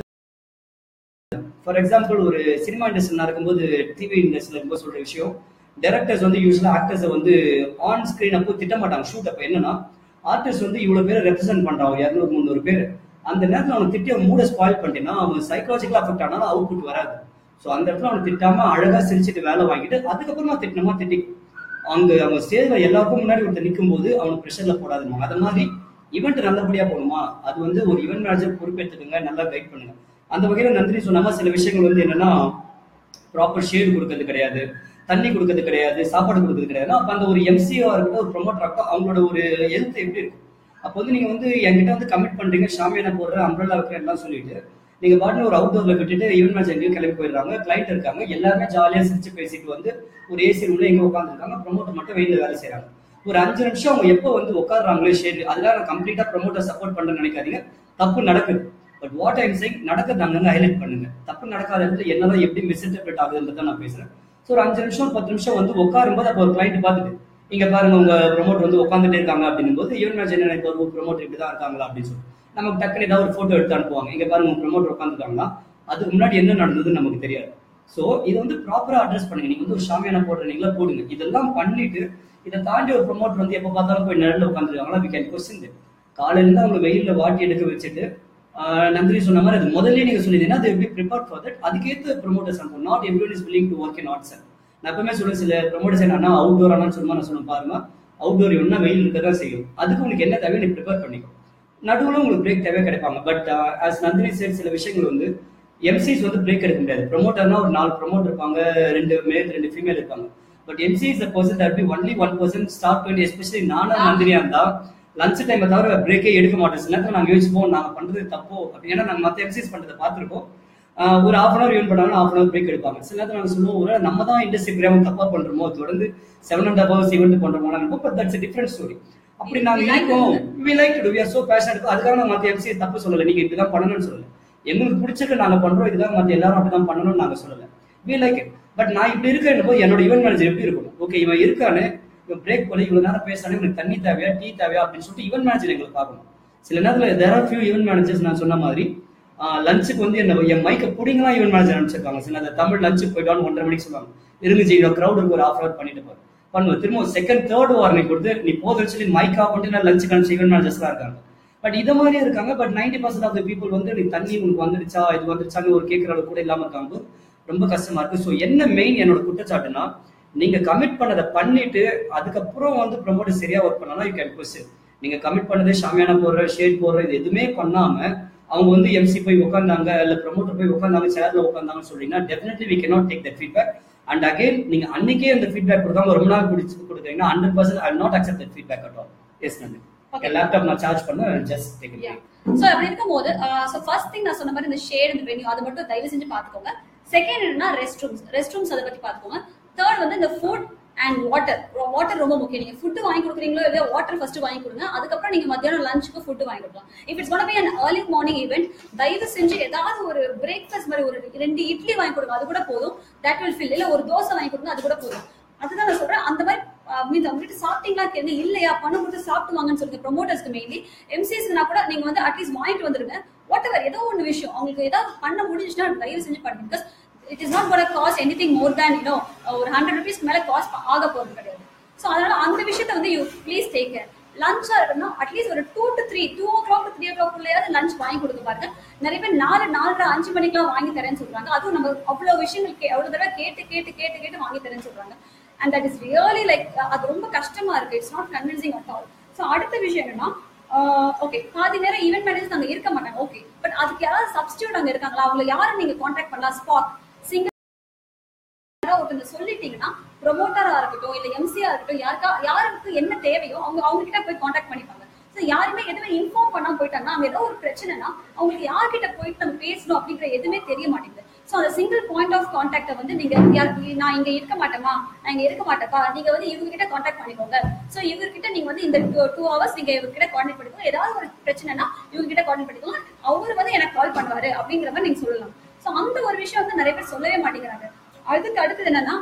ஃபார் எக்ஸாம்பிள் ஒரு சினிமா இண்டஸ்ட்ரி நடக்கும்போது டிவி இண்டஸ்ட்ரியில் இருக்கும்போது சொல்ற விஷயம் டேரக்டர்ஸ் வந்து யூஸ்வலாக ஆக்டர்ஸை வந்து ஆன் ஸ்க்ரீன் அப்போ திட்ட மாட்டாங்க ஷூட் அப்போ என்னன்னா ஆர்டிஸ்ட் வந்து இவ்வளோ பேர் ரெப்ரசென்ட் பண்றான் இரநூறு முந்நூறு பேர் அந்த நேரத்தில் அவனுக்கு திட்டி அவன் மூட ஸ்பாயில் பண்ணிட்டேன்னா அவன் சைக்காலஜிக்கலாக அஃபெக்ட் ஆனாலும் அவுட்புட் வராது ஸோ அந்த இடத்துல அவனை திட்டாம அழகா சிரிச்சிட்டு வேலை வாங்கிட்டு அதுக்கப்புறமா திட்டினமா திட்டி அங்க அவங்க ஸ்டேஜ்ல எல்லாருக்கும் முன்னாடி ஒருத்தர் நிற்கும் போது அவனுக்கு ப்ரெஷர்ல போடாதுன்னு அது மாதிரி ஈவெண்ட் நல்லபடியா போகணுமா அது வந்து ஒரு ஈவெண்ட் மேனேஜர் பொறுப்பேற்றுக்குங்க நல்லா கைட் பண்ணுங்க அந்த வகையில நந்தினி சொன்னாம சில விஷயங்கள் வந்து என்னன்னா ப்ராப்பர் ஷேடு கொடுக்கறது கிடையாது தண்ணி கொடுக்கறது கிடையாது சாப்பாடு கொடுக்கறது கிடையாது அப்ப அந்த ஒரு எம்சிஓ இருக்கட்டும் ஒரு ப்ரொமோட்டர் இருக்கட்டும் அவங்களோட ஒரு ஹெல்த் எப்படி இருக்கும் அப்போ வந்து நீங்க வந்து என்கிட்ட வந்து கமிட் பண்றீங்க ஷாமியானா போடுற அம்ரல்லா வைக்கிறேன் எல்லாம் சொல்லிட்டு நீங்க பாட்டுன்னு ஒரு அவுட்டோர்ல விட்டுட்டு ஈவென்ட் மேட்ச் எங்கேயும் கிளம்பி போயிடுறாங்க கிளைண்ட் இருக்காங்க எல்லாருமே ஜாலியா சிரிச்சு பேசிட்டு வந்து ஒரு ஏசி ரூம்ல எங்க உட்காந்துருக்காங்க ப்ரொமோட்டர் மட்டும் வெயில வேலை செய்றாங்க ஒரு அஞ்சு நிமிஷம் அவங்க எப்போ வந்து உட்காடுறாங்களே ஷேர் அதெல்லாம் நான் கம்ப்ளீட்டா ப்ரொமோட்டர் சப்போர்ட் பண்றேன்னு நினைக்காதீங்க தப்பு நடக்குது பட் வாட் ஐம் சேங் நடக்கிறது அங்கங்க ஹைலைட் பண்ணுங்க தப்பு நடக்காத இடத்துல என்னதான் எப்படி மிஸ்இன்டர்பிரட் ஆகுதுன்றத நான் பேசுறேன் ஸோ ஒரு அஞ்சு நிமிஷம் பத்து நிமிஷம் வந்து உட்காரும்போது அப்போ ஒரு கிளைண்ட் பார்த்துட்டு இங்க பாருங்க உங்க ப்ரொமோட்டர் வந்து உட்காந்துட்டே இருக்காங்க அப்படின்னும் போது ஈவன் மேட்ச் என்ன நினைப்பாரு ப்ரொமோட்டர் இப்படி தான் இருக்காங்களா அப்படின்னு சொல்லி நமக்கு டக்குனு ஏதாவது ஒரு போட்டோ எடுத்து அனுப்புவாங்க இங்க பாருங்க உங்க ப்ரொமோட்டர் உட்காந்துருக்காங்கன்னா அதுக்கு முன்னாடி என்ன நடந்ததுன்னு நமக்கு தெரியாது ஸோ இது வந்து ப்ராப்பரா அட்ரஸ் பண்ணுங்க நீங்க வந்து ஒரு ஷாமியான போடுறீங்களா போடுங்க இதெல்லாம் பண்ணிட்டு இதை தாண்டி ஒரு ப்ரொமோட்டர் வந்து எப்போ பார்த்தாலும் போய் நிழல்ல உட்காந்துருக்காங்களா வி கேன் கொஸ்டின் காலையில இருந்து அவங்க வெயில்ல வாட்டி எடுக்க வச்சுட்டு ஆஹ் நந்தினி சொன்ன மாதிரி அது முதல்ல நீங்க சொல்லியிருந்தீங்கன்னா அது எப்படி ப்ரிப்பேர் ஃபார் தட் அதுக்கேற்ற ப்ரொமோட்டர்ஸ் அனுப்பும் not every is willing to work in art sir நான் எப்பவுமே சொல்லுவேன் சில ப்ரொமோட்டர்ஸ் என்ன அவுட்டோர் ஆனால் சொல்லுமா நான் சொல்லுவேன் பாருங்க அவுட்டோர் ஒன்னா வெயில் இருக்க தான் செய்யும் அதுக்கு உங்களுக்கு என்ன தேவை நீ ப்ரிப்பேர் பண்ணிக்கோ நடுவில் உங்களுக்கு பிரேக் தேவை கிடைப்பாங்க பட் ஆஸ் நந்தினி சைட் சில விஷயங்கள் வந்து எம்சிஸ் வந்து பிரேக் எடுக்க முடியாது ப்ரொமோட்டர்னா ஒரு நாலு ப்ரொமோட்டர் இருப்பாங்க ரெண்டு மேல் ரெண்டு ஃபீமேல் இருப்பாங்க but MC is person that be only one person start பண்ணி எஸ்பெஷலி நானும் நந்தினியா இருந்தா லஞ்ச் டைமை தவிர பிரேக்கே எடுக்க மாட்டோம் சில நேரத்தில் நாங்கள் யோசிப்போம் நாங்கள் பண்றது தப்போ அப்படி ஏன்னா நாங்கள் மற்ற எம்சிஸ் பண்றதை பார்த்துருக்கோம் ஆஹ் ஒரு ஹாஃப் அன் அவர் யூன் பண்ணாலும் ஹாஃப் அன் அவர் பிரேக் எடுப்பாங்க சில நேரத்தில் நாங்கள் சொல்லுவோம் ஒரு நம்ம தான் இண்டஸ்ட்ரி பிரியாம தப்பா பண்றோமோ தொடர்ந்து செவன் அண்ட் ஹவர்ஸ் ஈவெண்ட் பண்றோமோ நினைப்போம் பட் தட்ஸ் டிஃப்ரெண்ட் ஸ்டோரி அப்படி நாங்க We like இருக்கோம் we like to we are so passionate அதுக்காக நான் மற்ற எம்சிஎஸ் தப்பு சொல்லல நீங்க இப்படிதான் பண்ணணும்னு சொல்லல எங்களுக்கு பிடிச்சிருக்கு நாங்க பண்றோம் இதுக்காக மற்ற எல்லாரும் அப்படிதான் பண்ணணும்னு நாங்க சொல்லல வி லைக் இட் பட் நான் இப்படி இருக்கேன் போது என்னோட ஈவென்ட் மேனேஜர் எப்படி இருக்கணும் ஓகே இவன் இருக்கானே இவன் பிரேக் போல இவ்வளவு நேரம் பேசானே இவனுக்கு தண்ணி தேவையா டீ தேவையா அப்படின்னு சொல்லிட்டு ஈவென்ட் மேனேஜர் எங்களுக்கு பார்க்கணும் சில நேரத்துல there are few event managers நான் சொன்ன மாதிரி லஞ்சுக்கு வந்து என்ன என் மைக்கை பிடிங்கலாம் ஈவென்ட் மேனேஜர் அனுப்பிச்சிருக்காங்க சில நேரத்துல தமிழ் லஞ்சுக்கு போயிட்டான்னு ஒன்றரை மணிக்கு சொல்லுவாங்க இருந்துச்சு இவ்வளோ க்ரௌடுக்கு ஒரு ஆஃப் ஹவர் பண்ணிட்டு போறேன் பண்ணுவேன் திரும்ப செகண்ட் தேர்ட் வார்னிங் கொடுத்து நீ போதும் சொல்லி மைக் ஆஃப் பண்ணிட்டு நான் லஞ்சுக்கு அனுப்பிச்சு ஈவென்ட் மேனேஜர்ஸ்லாம் இருக்காங்க பட் இதை மாதிரியே இருக்காங்க but ninety percent of the people வந்து நீ தண்ணி உனக்கு வந்துடுச்சா இது வந்துடுச்சான்னு ஒரு கேட்கற அளவு கூட இல்லாம இருக்காங்க ரொம்ப கஷ்டமா இருக்கு ஸோ என்ன மெயின் என்னோட குற்றச்சாட்டுனா நீங்க கமிட் பண்ணதை பண்ணிட்டு அதுக்கப்புறம் வந்து ப்ரொமோட்டர் சரியா ஒர்க் பண்ணலாம் யூ கேன் கொஸ்டின் நீங்க கமிட் பண்ணது ஷாமியான போடுற ஷேட் போடுற இது எதுவுமே பண்ணாம அவங்க வந்து எம்சி போய் உட்காந்தாங்க இல்ல ப்ரொமோட்டர் போய் உட்காந்தாங்க சேர்ல உட்காந்தாங்கன்னு சொல்றீங்கன்னா definitely we cannot take that feedback and again நீங்க அன்னைக்கே அந்த ஃபீட்பேக் கொடுக்காம ரொம்ப நாள் குடிச்சு கொடுக்குறீங்கன்னா hundred percent I not accept that feedback at all yes நன்றி Okay. லேப்டாப் நான் சார்ஜ் பண்ண ஜஸ்ட் டேக் Yeah. So, அப்படி இருக்கும்போது ஸோ ஃபர்ஸ்ட் திங் நான் சொன்ன மாதிரி இந்த ஷேட் இந்த வென்யூ அது மட்டும் தயவு செஞ்சு பார்த்துக்கோங்க செகண்ட் என்னன்னா ரெஸ்ட் ரூம்ஸ் ரெஸ்ட் ரூம்ஸ் அதை பத்தி பார்த்துக்கோங்க தேர்ட் வந்து இந்த ஃபுட் அண்ட் வாட்டர் வாட்டர் ரொம்ப முக்கியம் நீங்க ஃபுட் வாங்கி கொடுக்குறீங்களோ இல்லையா வாட்டர் ஃபர்ஸ்ட் வாங்கி கொடுங்க அதுக்கப்புறம் நீங்க மத்தியானம் லஞ்சுக்கு ஃபுட் வாங்கி கொடுக்கலாம் if it's gonna be an early morning event தயவு செஞ்சு ஏதாவது ஒரு பிரேக்ஃபாஸ்ட் மாதிரி ஒரு ரெண்டு இட்லி வாங்கி கொடுங்க அது கூட போதும் தட் வில் ஃபில் இல்ல ஒரு தோசை வாங்கி கொடுங்க அது கூட போதும் அதுதான் நான் சொல்றேன் அந்த மாதிரி மீன்ஸ் அவங்ககிட்ட சாப்பிட்டீங்களா கேளுங்க இல்லையா பணம் கொடுத்து சாப்பிட்டு வாங்கன்னு சொல்லுங்க ப்ரொமோட்டர்ஸ்க்கு மெயின்லி எம்சிஎஸ்னா கூட நீங்க வந்து அட்லீஸ்ட் வாங்கிட்டு வந்துருங்க வாட் எவர் ஏதோ ஒன்று விஷயம் அவங்களுக்கு ஏதாவது பண்ண முடிஞ்சுச்சுன்னா தயவு செஞ்சு பண்ணுங்க because it is not gonna cost anything more than you know ஒரு ஹண்ட்ரட் ருபீஸ்க்கு மேல காஸ்ட் ஆக போறது கிடையாது ஸோ அதனால அந்த விஷயத்த வந்து யூ ப்ளீஸ் டேக் கேர் லஞ்சா இருக்கணும்னா அட்லீஸ்ட் ஒரு two to three two o'clock three o'clock உள்ளேயாவது லஞ்ச் வாங்கி கொடுக்க பாருங்க நிறைய பேர் நாலு நாலரை அஞ்சு மணிக்கெல்லாம் வாங்கி தரேன்னு சொல்றாங்க அதுவும் நம்ம அவ்வளவு விஷயங்கள் கே அவ்வளவு தடவை கேட்டு கேட்டு கேட்டு கேட்டு வாங்கி தரேன்னு சொல்றாங்க and that is really like அது ரொம்ப கஷ்டமா இருக்கு it's not convincing at all so அடுத்த விஷயம் என்னன்னா ஓகே பாதி நேரம் ஈவென்ட் மேனேஜர்ஸ் அங்க இருக்க மாட்டாங்க ஓகே பட் அதுக்கு யாராவது சப்ஸ்டியூட் அங்க இருக்காங்களா அவங்களை யாரும் நீங்க காண்டாக்ட் பண்ணலாம் ஸ்பாட் சிங்கிள் ஒருத்தங்க சொல்லிட்டீங்கன்னா ப்ரொமோட்டரா இருக்கட்டும் இல்ல எம்சியா இருக்கட்டும் யாருக்கா யாருக்கு என்ன தேவையோ அவங்க அவங்க கிட்ட போய் காண்டாக்ட் பண்ணிப்பாங்க ஸோ யாருமே எதுவுமே இன்ஃபார்ம் பண்ணாம போயிட்டாங்கன்னா அங்க ஏதோ ஒரு பிரச்சனைனா அவங்களுக்கு யார்கிட்ட போயிட்டு நம்ம பேசணும் அப்படிங்கிற எதுவுமே தெரிய மாட்டேங்குது ஸோ அந்த சிங்கிள் பாயிண்ட் ஆஃப் கான்டாக்ட வந்து நீங்க யாருக்கு நான் இங்க இருக்க மாட்டேமா நான் இங்க இருக்க மாட்டேப்பா நீங்க வந்து இவங்க கிட்ட காண்டாக்ட் பண்ணிக்கோங்க ஸோ இவர்கிட்ட நீங்க வந்து இந்த டூ ஹவர்ஸ் நீங்க இவர்கிட்ட காண்டாக்ட் பண்ணிக்கோங்க ஏதாவது ஒரு பிரச்சனைனா இவங்க கிட்ட காண்டாக்ட் பண்ணிக்கோங்க அவர் வந்து எனக்கு கால் பண்ணுவாரு அப்படிங்கிற மாதிரி நீங்க சொல்லலாம் ஸோ அந்த ஒரு விஷயம் வந்து நிறைய பேர் சொல்லவே மாட்டேங்கிறாங்க அதுக்கு அடுத்தது என்னன்னா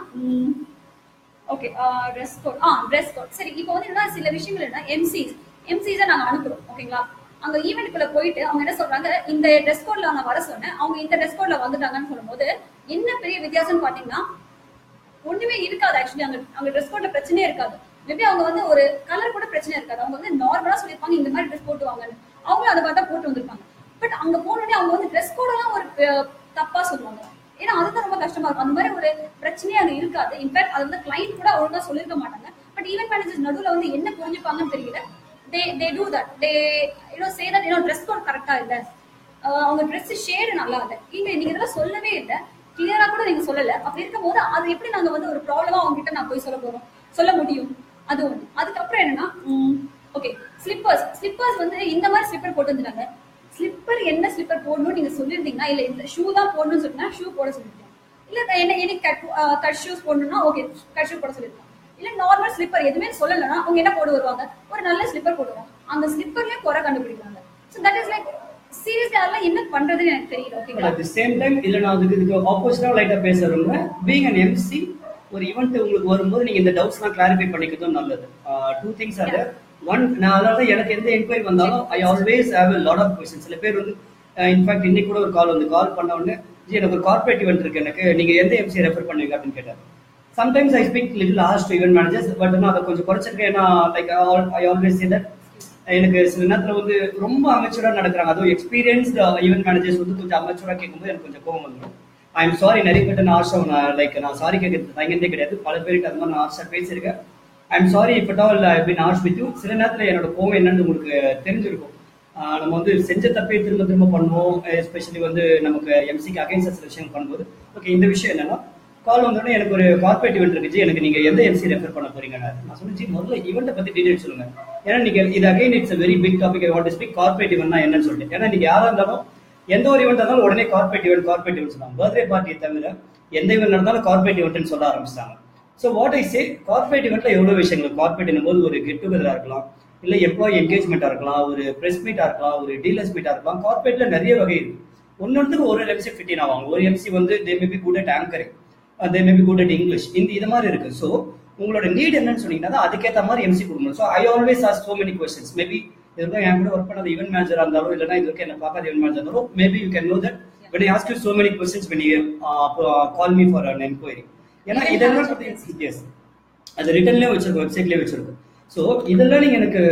okay dress code ah dress code சரி இப்போ வந்து என்னன்னா சில விஷயங்கள் என்ன எம்சிஸ் எம்சிஸை நாங்க அனுப்புறோம் ஓகேங்களா அங்க ஈவெண்ட்டுக்குள்ள போயிட்டு அவங்க என்ன சொல்றாங்க இந்த ட்ரெஸ் கோட்ல நான் வர சொன்னேன் அவங்க இந்த ட்ரெஸ் கோட்ல வந்துட்டாங்கன்னு சொல்லும்போது என்ன பெரிய வித்தியாசம்னு பாத்தீங்கன்னா ஒண்ணுமே இருக்காது ஆக்சுவலி அங்க அங்க ட்ரெஸ் கோட்ல பிரச்சனையே இருக்காது மேபி அவங்க வந்து ஒரு கலர் கூட பிரச்சனை இருக்காது அவங்க வந்து நார்மலா சொல்லியிருப்பாங்க இந்த மாதிரி ட்ரெஸ் போட்டு வாங்கன்னு அவங்களும் அதை பார்த்தா போட்டு வந்திருப்பாங்க பட் அங்க போனோடனே அவங்க வந்து ட்ரெஸ் கோடெல்லாம் ஒரு அஹ், தப்பா சொல்லுவாங்க ஏன்னா அதுதான் ரொம்ப கஷ்டமா இருக்கும் அந்த மாதிரி ஒரு பிரச்சனையே அங்க இருக்காது இன்ஃபேக்ட் அது வந்து கிளைண்ட் கூட ஒழுங்கா சொல்லிருக்க மாட்டாங்க பட் ஈவென்ட் மேனேஜர்ஸ் நடுவுல வந்து என்ன புரிஞ்சுப்பாங்கன்னு தெரியல they they do that they you know say that you know dress code கரெக்டா இல்ல அஹ், அவங்க ட்ரெஸ் ஷேடு நல்லா இல்ல இல்ல நீங்க இதெல்லாம் சொல்லவே இல்ல கிளியரா கூட நீங்க சொல்லல அப்படி இருக்கும்போது அது எப்படி நாங்க வந்து ஒரு ப்ராப்ளமா அவங்க கிட்ட நான் போய் சொல்ல போறோம் சொல்ல முடியும் அது ஒண்ணு அதுக்கப்புறம் என்னன்னா ஓகே ஸ்லிப்பர்ஸ் ஸ்லிப்பர்ஸ் வந்து இந்த மாதிரி ஸ்லிப்பர் போட்டு வந்துட்டாங்க ஸ்லிப்பர் என்ன ஸ்லிப்பர் போடணும்னு நீங்க சொல்லியிருந்தீங்கன்னா இல்ல இந்த ஷூ தான் போடணும்னு சொன்னா ஷூ போட சொல்லிருக்கேன் இல்ல நான் என்ன எனக்கு கட் கட் ஷூஸ் போடணும்னா ஓகே கட் ஷூ போட சொல்லிருக்கேன் இல்ல நார்மல் ஸ்லிப்பர் எதுவுமே சொல்லலைன்னா அவங்க என்ன போட்டு வருவாங்க ஒரு நல்ல ஸ்லிப்பர் போடுவாங்க அந்த ஸ்லிப்பர்லயே குறை கண்டுபிடிக்கிறாங்க so that is like seriously அதெல்லாம் என்ன பண்றதுன்னு எனக்கு தெரியல பட் ஓகேங்களா அட் தி சேம் டைம் இதுல நான் அதுக்கு இதுக்கு ஆப்போசிட்டா லைட்டா பேசுறவங்க பீங் அன் எம்சி ஒரு ஈவெண்ட் உங்களுக்கு வரும்போது நீங்க இந்த டவுட்ஸ்லாம் கிளாரிஃபை பண்ணிக்கிறதும் நல்லது டூ திங்ஸ் ஆர் ஒன் நான் அதாவது எனக்கு எந்த என்கொயரி வந்தாலும் I always have a lot of question சில பேர் வந்து இன்ஃபேக்ட் இன்னைக்கு கூட ஒரு கால் வந்து கால் பண்ண உடனே ஜி எனக்கு ஒரு கார்பரேட் ஈவெண்ட் இருக்கு எனக்கு நீங்க எந்த எம்சி ரெஃபர் பண்ணுவீங்க அப்படின்னு கேட்டார் sometimes I speak little harsh to event managers but நான் அதை கொஞ்சம் குறைச்சிருக்கேன் ஏன்னா like I always say that எனக்கு சில நேரத்துல வந்து ரொம்ப அமைச்சரா நடக்கிறாங்க அதுவும் எக்ஸ்பீரியன்ஸ்ட் ஈவென்ட் மேனேஜர்ஸ் வந்து கொஞ்சம் அமைச்சரா கேட்கும்போது எனக்கு கொஞ்சம் கோவம் வந்துடும் ஐ எம் சாரி நிறைய பேர்ட்ட நான் ஆர்ஷா நான் லைக் நான் சாரி கேட்கறது தயங்கதே கிடையாது பல பேருக்கு அது மாதிரி நான் ஆர்ஷா பேசியிருக்கேன் I am sorry if at all I been harsh with you சில நேரத்துல என்னோட கோவம் என்னன்னு உங்களுக்கு தெரிஞ்சிருக்கும் ஆஹ் நம்ம வந்து செஞ்ச தப்பே திரும்ப திரும்ப பண்ணுவோம் எஸ்பெஷலி வந்து நமக்கு எம்சிக்கு அகைன்ஸ்ட் சில விஷயம் பண்ணும்போது ஓகே இந்த விஷயம் என்னன்னா கால் வந்தோடனே எனக்கு ஒரு கார்பரேட் ஈவெண்ட் இருக்கு ஜி எனக்கு நீங்க எந்த எம்சி ரெஃபர் பண்ண போறீங்க நான் சொன்னேன் ஜி முதல்ல ஈவெண்ட்டை பத்தி டீடைல் சொல்லுங்க ஏன்னா நீங்க இது again it's very big topic I want speak corporate ஈவெண்ட்னா என்னன்னு சொல்லிட்டு ஏன்னா நீங்க யாரா இருந்தாலும் எந்த ஒரு ஈவெண்ட் இருந்தாலும் உடனே கார்பரேட் ஈவெண்ட் கார்பரேட் ஈவெண்ட் சொன்னாங்க பர்த்டே பார்ட்டியை தவிர எந்த ஈவெண்ட் நடந்தாலும் கார்பரேட் ஈவெண்ட்னு சொல்ல ஆரம்பிச்சிட்டாங்க so what I say corporate ஈவெண்ட்ல எவ்வளவு விஷயங்கள் கார்பரேட் போது ஒரு கெட் டுகெதரா இருக்கலாம் இல்ல எம்ப்ளாயி என்கேஜ்மெண்டா இருக்கலாம் ஒரு பிரஸ் மீட்டா இருக்கலாம் ஒரு டீலர்ஸ் மீட்டா இருக்கலாம் கார்பரேட்ல நிறைய வகை இருக்கு ஒன்னொன்றுக்கு ஒரு எம்சி ஃபிட்டின் ஆவாங்க ஒரு எம்சி வந்து they may be good at anchoring they may be good at English இந்த இது மாதிரி இருக்கு ஸோ உங்களோட நீட் என்னன்னு சொன்னீங்கன்னா தான் அதுக்கேற்ற மாதிரி எம்சி கொடுக்கணும் so I always ask so many questions maybe இதுவரைக்கும் என் கூட ஒர்க் பண்ணாத ஈவென்ட் மேனேஜரா இருந்தாலும் இல்லைன்னா இது வரைக்கும் என்ன பார்க்காத ஈவென்ட் மேனேஜர் இருந்தாலும் maybe you can know that when I ask you so many questions when you uh, uh, call me for an enquiry ஏன்னா Event இதெல்லாம் manager. எஸ் அது ரிட்டன்லேயே வச்சிருக்கோம் வெப்சைட்லேயே வச்சிருக்கோம் ஸோ இதெல்லாம் நீங்கள் எனக்கு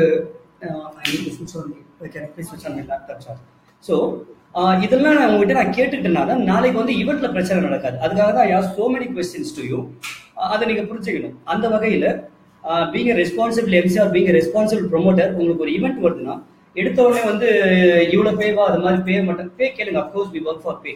லேப்டாப் சார் ஸோ இதெல்லாம் நான் உங்ககிட்ட நான் கேட்டுட்டேன்னா தான் நாளைக்கு வந்து ஈவெண்ட்ல பிரச்சனை நடக்காது அதுக்காக தான் யார் so many questions to you அதை நீங்க புரிஞ்சுக்கணும் அந்த வகையில being responsible MC are being responsible promoter உங்களுக்கு ஒரு ஈவெண்ட் வருதுன்னா எடுத்த உடனே வந்து இவ்வளவு பேவா அது மாதிரி பே மட்டும் பே கேளுங்க of course we work for pay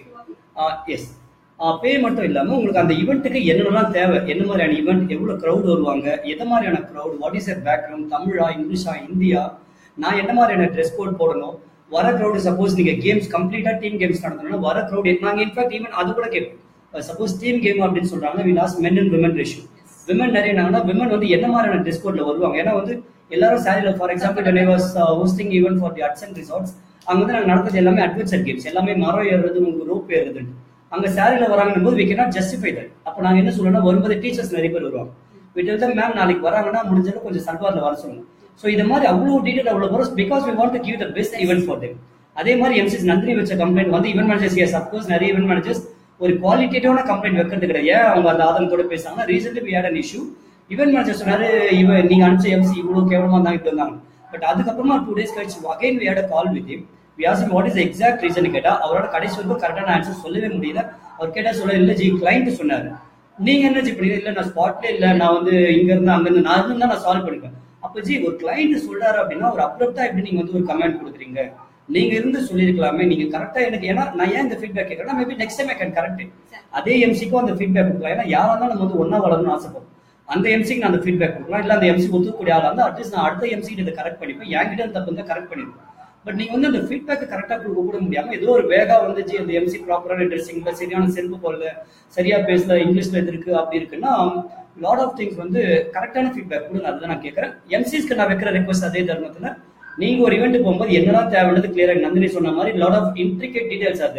yes pay மட்டும் இல்லாம உங்களுக்கு அந்த ஈவெண்ட்டுக்கு என்னென்னலாம் தேவை என்ன மாதிரியான ஈவெண்ட் எவ்வளவு க்ரௌட் வருவாங்க எந்த மாதிரியான crowd what is er background தமிழா இங்கிலீஷா இந்தியா நான் என்ன மாதிரியான ட்ரெஸ் கோட் போடணும் வர க்ரௌடு சப்போஸ் நீங்க கேம்ஸ் கம்ப்ளீட்டா டீம் கேம்ஸ் நடத்தணும்னா வர க்ரௌட் நாங்க இன்ஃபேக்ட் ஈவன் அது கூட கேட்போம் சப்போஸ் டீம் கேம் அப்படின்னு சொல்றாங்க we last men and women ratio women நிறைய நாங்கன்னா விமன் வந்து என்ன மாதிரியான ட்ரெஸ் கோட்ல வருவாங்க ஏன்னா வந்து எல்லாரும் சாரில for example when I was hosting even for the ads and resorts அங்க வந்து நாங்க நடந்தது எல்லாமே அட்வென்ச்சர் கேம்ஸ் எல்லாமே மரம் ஏறுறது உங்களுக்கு ரோப் ஏறுறது அங்க சாரில வராங்கன்னு போது வி கேனாட் ஜஸ்டிஃபை தட் அப்ப நாங்க என்ன சொல்லணும்னா வரும்போது டீச்சர்ஸ் நிறைய பேர் வருவாங்க விட்டு தான் மேம் நாளைக்கு வராங்கன்னா முடிஞ்சது கொஞ்சம் சல்வார்ல வர சொல்லுங்க ஸோ இது மாதிரி அவ்வளோ டீடைல் அவ்வளோ வரும் because we want to give the best event for them அதே மாதிரி எம்சிஸ் நந்தினி வச்ச கம்ப்ளைண்ட் வந்து ஈவென்ட் மேனேஜர்ஸ் எஸ் அப்கோர்ஸ் நிறைய ஈவென்ட் மேனேஜர்ஸ் ஒரு குவாலிட்டேட்டிவான கம்ப்ளைண்ட் வைக்கிறது கிடையாது ஏன் அவங்க அந்த ஆதங்கத்தோட பேசுறாங்கன்னா recently we had an issue event manager சொன்னாரு இவன் நீங்க அனுப்பிச்ச எம்சி இவ்வளவு கேவலமா தான் இப்படி வந்தாங்க பட் அதுக்கப்புறமா டூ டேஸ் கழிச்சு again we had call with him we ask what is exact reason கேட்டா அவரோட கடைசி வரைக்கும் கரெக்டான ஆன்சர் சொல்லவே முடியல அவர் கேட்டா சொல்ல இல்ல ஜி கிளைண்ட் சொன்னாரு நீங்க என்ன ஜி பண்ணீங்க இல்ல நான் ஸ்பாட்ல இல்ல நான் வந்து இங்க இருந்து அங்க இருந்து நான் இருந்தா நான் சால்வ் பண்ணிப்பேன் அப்ப ஜி ஒரு கிளைண்ட் சொல்றாரு அப்படின்னா ஒரு அப்ரப்டா எப்படி நீங்க வந்து ஒரு கமெண்ட் கொடுக்குறீங்க நீங்க இருந்து சொல்லிருக்கலாமே நீங்க கரெக்டா எனக்கு ஏன்னா நான் ஏன் இந்த ஃபீட்பேக் கேட்கறேன் maybe next time I can correct அதே எம்சிக்கும் அந்த ஃபீட்பேக் கொடுக்கலாம் ஏன்னா யாரா இருந்தாலும் நம்ம வந்து ஒன்னா வளரணும்னு ஆசைப்படும் அந்த எம்சிக்கு நான் அந்த ஃபீட்பேக் கொடுக்கலாம் இல்ல அந்த எம்சி ஒத்துக்கூடிய ஆளா இருந்தா அட்லீஸ்ட் நான் அடுத்த எம்சி இதை கரெக்ட் பண்ணிப்பேன் என்கிட்ட தப்பு வந்து கரெக்ட் பண்ணிருப்பேன் பட் நீங்க வந்து அந்த ஃபீட்பேக் கரெக்டா கொடுக்க கூட முடியாம ஏதோ ஒரு வேகா வந்துச்சு அந்த எம்சி ப்ராப்பரான ட்ரெஸ்ஸிங்ல சரியான செருப்பு போடல சரியா பேசல இங்கிலீஷ்ல இது இருக்கு அப்படி இருக்குன்னா லாட் ஆஃப் திங்ஸ் வந்து கரெக்டான ஃபீட்பேக் கொடுங்க அதுதான் நான் கேட்கறேன் எம்சிஸ்க்கு நான் வைக்கிற ரெக்வஸ்ட் அதே தருணத்துல நீங்க ஒரு ஈவெண்ட் போகும்போது என்னெல்லாம் தேவைன்றது கிளியரா நந்தினி சொன்ன மாதிரி லாட் ஆஃப் இன்ட்ரிகேட் டீடைல்ஸ் அது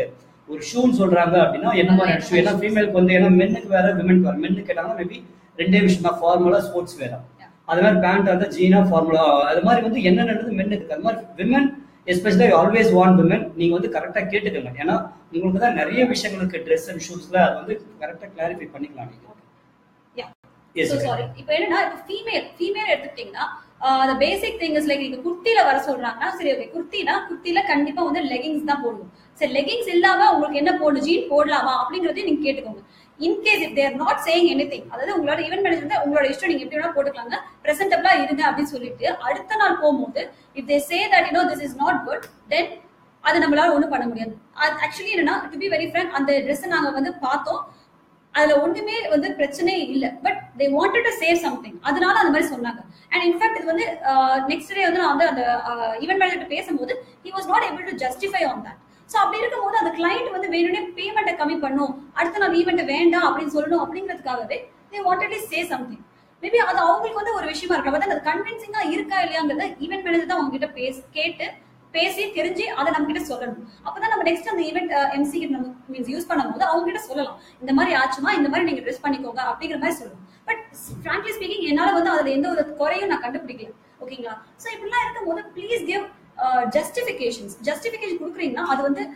ஒரு ஷூன்னு சொல்றாங்க அப்படின்னா என்ன மாதிரி ஷூ ஏன்னா ஃபீமேலுக்கு வந்து ஏன்னா மென்னுக்கு வேற விமென்க்கு வேற மென்னு கேட்டாங்கன்னா மேபி ரெண்டே விஷயம் தான் ஃபார்முலா ஸ்போர்ட்ஸ் வேற அது மாதிரி பேண்ட் வந்து ஜீனா ஃபார்முலா அது மாதிரி வந்து என்ன நடந்தது மென்னுக்கு அது மாதிரி women especially always want women நீங்க வந்து கரெக்டா கேட்டுக்கோங்க ஏன்னா உங்களுக்கு தான் நிறைய விஷயங்களுக்கு ட்ரெஸ் அண்ட் ஷூஸ்ல அது வந்து கரெக்டா கிளாரிஃபை பண்ணிக்கலாம் நீங்க Yeah. Yes, So okay. sorry. இப்போ என்னன்னா இப்போ ஃபீமேல் ஃபீமேல் எடுத்துக்கிட்டீங்கன்னா அந்த பேசிக் திங் இஸ் லைக் நீங்க குர்த்தில வர சொல்றாங்கன்னா சரி ஓகே குர்த்தினா குர்த்தில கண்டிப்பா வந்து லெகிங்ஸ் தான் போடணும் சரி லெகிங்ஸ் இல்லாம உங்களுக்கு என்ன போடணும் ஜீன் போடலாமா அப்படிங்கறதையும் நீங்க கேட்டுக்கோங்க in case if they're not saying anything அதாவது உங்களோட ஈவென்ட் மேனேஜர் உங்களோட இஷ்டம் நீங்க எப்படி வேணா போட்டுக்கலாங்க பிரசன்டபிளா இருங்க அப்படின்னு சொல்லிட்டு அடுத்த நாள் போகும்போது if they say that you know this is not good then அது நம்மளால ஒண்ணும் பண்ண முடியாது ஆக்சுவலி என்னன்னா டு பி வெரி ஃப்ரங்க் அந்த ட்ரெஸ் நாங்க வந்து பார்த்தோம் அதுல ஒண்ணுமே வந்து பிரச்சனையே இல்ல but they wanted to save something அதனால அந்த மாதிரி சொன்னாங்க அண்ட் இன்ஃபேக்ட் இது வந்து நெக்ஸ்ட் டே வந்து நான் வந்து அந்த ஈவென்ட் மேனேஜர் பேசும்போது he was not able to justify on that so அப்படி இருக்கும்போது அந்த கிளைண்ட் வந்து வேணும்னே பேமெண்ட்டை கம்மி பண்ணும் அடுத்த நாள் ஈவெண்ட் வேண்டாம் அப்படின்னு சொல்லணும் அப்படிங்கிறதுக்காகவே they wantedly say something maybe அது அவங்களுக்கு வந்து ஒரு விஷயமா இருக்கலாம் பட் அது கன்வின்சிங்கா இருக்கா இல்லையாங்கிறத ஈவென்ட் மேனேஜர் தான் அவங்க கிட்ட பேசி கேட்டு பேசி தெரிஞ்சு அதை நம்ம கிட்ட சொல்லணும் அப்பதான் நம்ம நெக்ஸ்ட் அந்த ஈவெண்ட் எம்சி கிட்ட நம்ம மீன்ஸ் யூஸ் பண்ணும்போது அவங்க கிட்ட சொல்லலாம் இந்த மாதிரி ஆச்சுமா இந்த மாதிரி நீங்க ட்ரெஸ் பண்ணிக்கோங்க அப்படிங்கிற மாதிரி சொல்லணும் பட் ஃப்ராங்க்லி ஸ்பீக்கிங் என்னால வந்து அதுல எந்த ஒரு குறையும் நான் கண்டுபிடிக்கல ஓகேங்களா சோ இப்படிலாம் இருக்கும்போது ப்ளீஸ் கிவ் ஜஸ்டிபிகேஷன்ஸ் ஜஸ்டிபிகேஷன் கொடுக்குறீங்கன்னா அது வந்து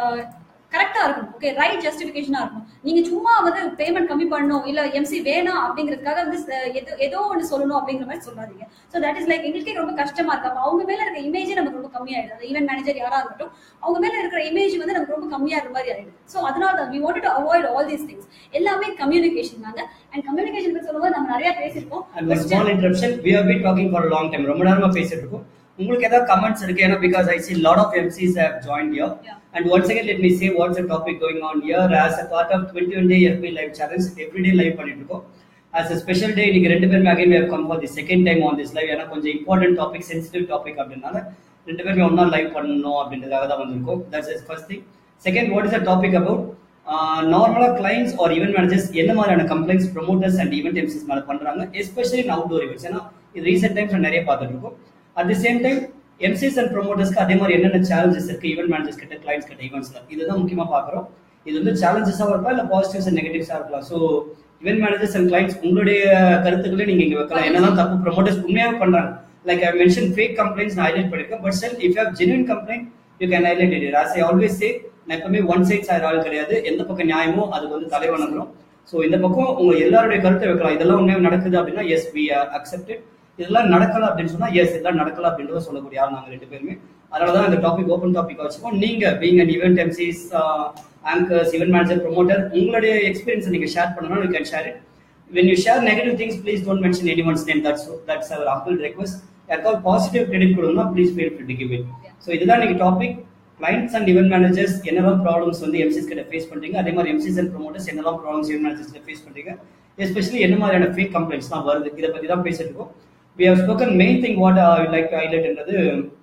கரெக்டா இருக்கணும் ஓகே ரைட் ஜஸ்டிபிகேஷனா இருக்கணும் நீங்க சும்மா வந்து பேமெண்ட் கம்மி பண்ணணும் இல்ல எம்சி வேணாம் அப்படிங்கிறதுக்காக வந்து அஹ், ஏதோ ஏதோ ஒன்று சொல்லணும் அப்படிங்கிற மாதிரி சொல்லாதீங்க ஸோ தட் இஸ் லைக் எங்களுக்கே ரொம்ப கஷ்டமா இருக்கு அப்ப அவங்க மேல இருக்க இமேஜே நமக்கு ரொம்ப கம்மியாயிடுது அந்த ஈவென்ட் மேனேஜர் யாரா இருக்கட்டும் அவங்க மேல இருக்கிற இமேஜ் வந்து நமக்கு ரொம்ப கம்மியா இருக்க மாதிரி ஆயிடுது ஸோ அதனால we want to avoid all these things எல்லாமே கம்யூனிகேஷன் தாங்க அண்ட் கம்யூனிகேஷன் பத்தி சொல்லும்போது நம்ம நிறைய பேசியிருக்கோம் அண்ட் ஒரு small interruption we have been talking for long time ரொம்ப நேரமா பேசிட்டு இருக்கோம் உங்களுக்கு ஏதாவது கமெண்ட்ஸ் இருக்கு ஏன்னா because I see lot of MCs have join here Yeah. And once again let me say what's a topic going on here as a part of twenty one day FB live challenge everyday live பண்ணிட்டு இருக்கோம் as a special day இன்னைக்கு ரெண்டு பேருமே again we have come for the second time on this live ஏன்னா கொஞ்சம் important topic sensitive topic அப்படின்னால ரெண்டு பேருமே ஒன்றா லைவ் பண்ணணும் அப்படின்றதுக்காக தான் வந்திருக்கோம் that's is first thing second what is a topic about நார்மலா கிளைண்ட்ஸ் ஆர் ஈவென்ட் மேனேஜர்ஸ் என்ன மாதிரியான complaints promoters and event MCs மேல பண்றாங்க எஸ்பெஷலி இன் அவுட்டோர் ஈவெண்ட்ஸ் ஏன்னா இது ரீசெண்ட் டைம்ஸ் நிறைய பார்த்துட்டு இருக்கோம் at the same time MCs and ப்ரொமோட்டர்ஸ்க்கு அதே மாதிரி என்னென்ன சேலஞ்சஸ் இருக்கு ஈவென்ட் மேனேஜர்ஸ் கிட்ட கிளைண்ட்ஸ் கிட்ட ஈவெண்ட்ஸ்ல இதுதான் முக்கியமா பாக்குறோம் இது வந்து சேலஞ்சஸாக இருக்கலாம் இல்ல பாசிட்டிவ்ஸ் அண்ட் நெகட்டிவ்ஸா இருக்கலாம் so event managers and clients உங்களுடைய கருத்துக்களை நீங்க இங்க வைக்கலாம் என்னெல்லாம் தப்பு ப்ரொமோட்டர்ஸ் உண்மையாவே பண்றாங்க like I mention fake complaints நான் ஹைலைட் பண்ணிருக்கேன் but still if have genuine complaint you can highlight it as I always say நான் எப்பவுமே ஒன் சைட் சார் ஆள் கிடையாது எந்த பக்கம் நியாயமோ அதுக்கு வந்து தலைவணங்குறோம் ஸோ இந்த பக்கம் உங்க எல்லாருடைய கருத்தை வைக்கலாம் இதெல்லாம் உண்மையாக நடக்குது அப்படின்னா எஸ் வி அக்செப்டட் இதெல்லாம் நடக்கல அப்படின்னு சொன்னா எஸ் இதெல்லாம் நடக்கல அப்படின்றத சொல்லக்கூடிய ஆள் நாங்க ரெண்டு பேருமே அதனாலதான் இந்த டாபிக் ஓப்பன் டாபிக் வச்சுக்கோம் நீங்க being and event MCs anchors event manager promoter உங்களுடைய எக்ஸ்பீரியன்ஸ் நீங்க ஷேர் பண்ணணும் you can share it when you share negative things please don't mention anyone's name that's that's our humble request யாருக்காவது positive credit கொடுங்கன்னா please feel free to give it so இதுதான் இன்னைக்கு topic clients and event managers என்னெல்லாம் problems வந்து MCs கிட்ட face பண்றீங்க அதே மாதிரி எம்சிஸ் அண்ட் ப்ரொமோட்டர்ஸ் என்னெல்லாம் ப்ராப்ளம்ஸ் ஈவென்ட் மேனேஜர்ஸ் கிட்ட ஃபேஸ் பண்றீங்க எஸ்பெஷலி என்ன மாதிரியான ஃபேக் கம்ப்ளைண்ட்ஸ்லாம் வருது இதை பத்தி தான் பேசிட்டு இருக்கோம் we have spoken main thing what I like ஹைலைட்ன்றது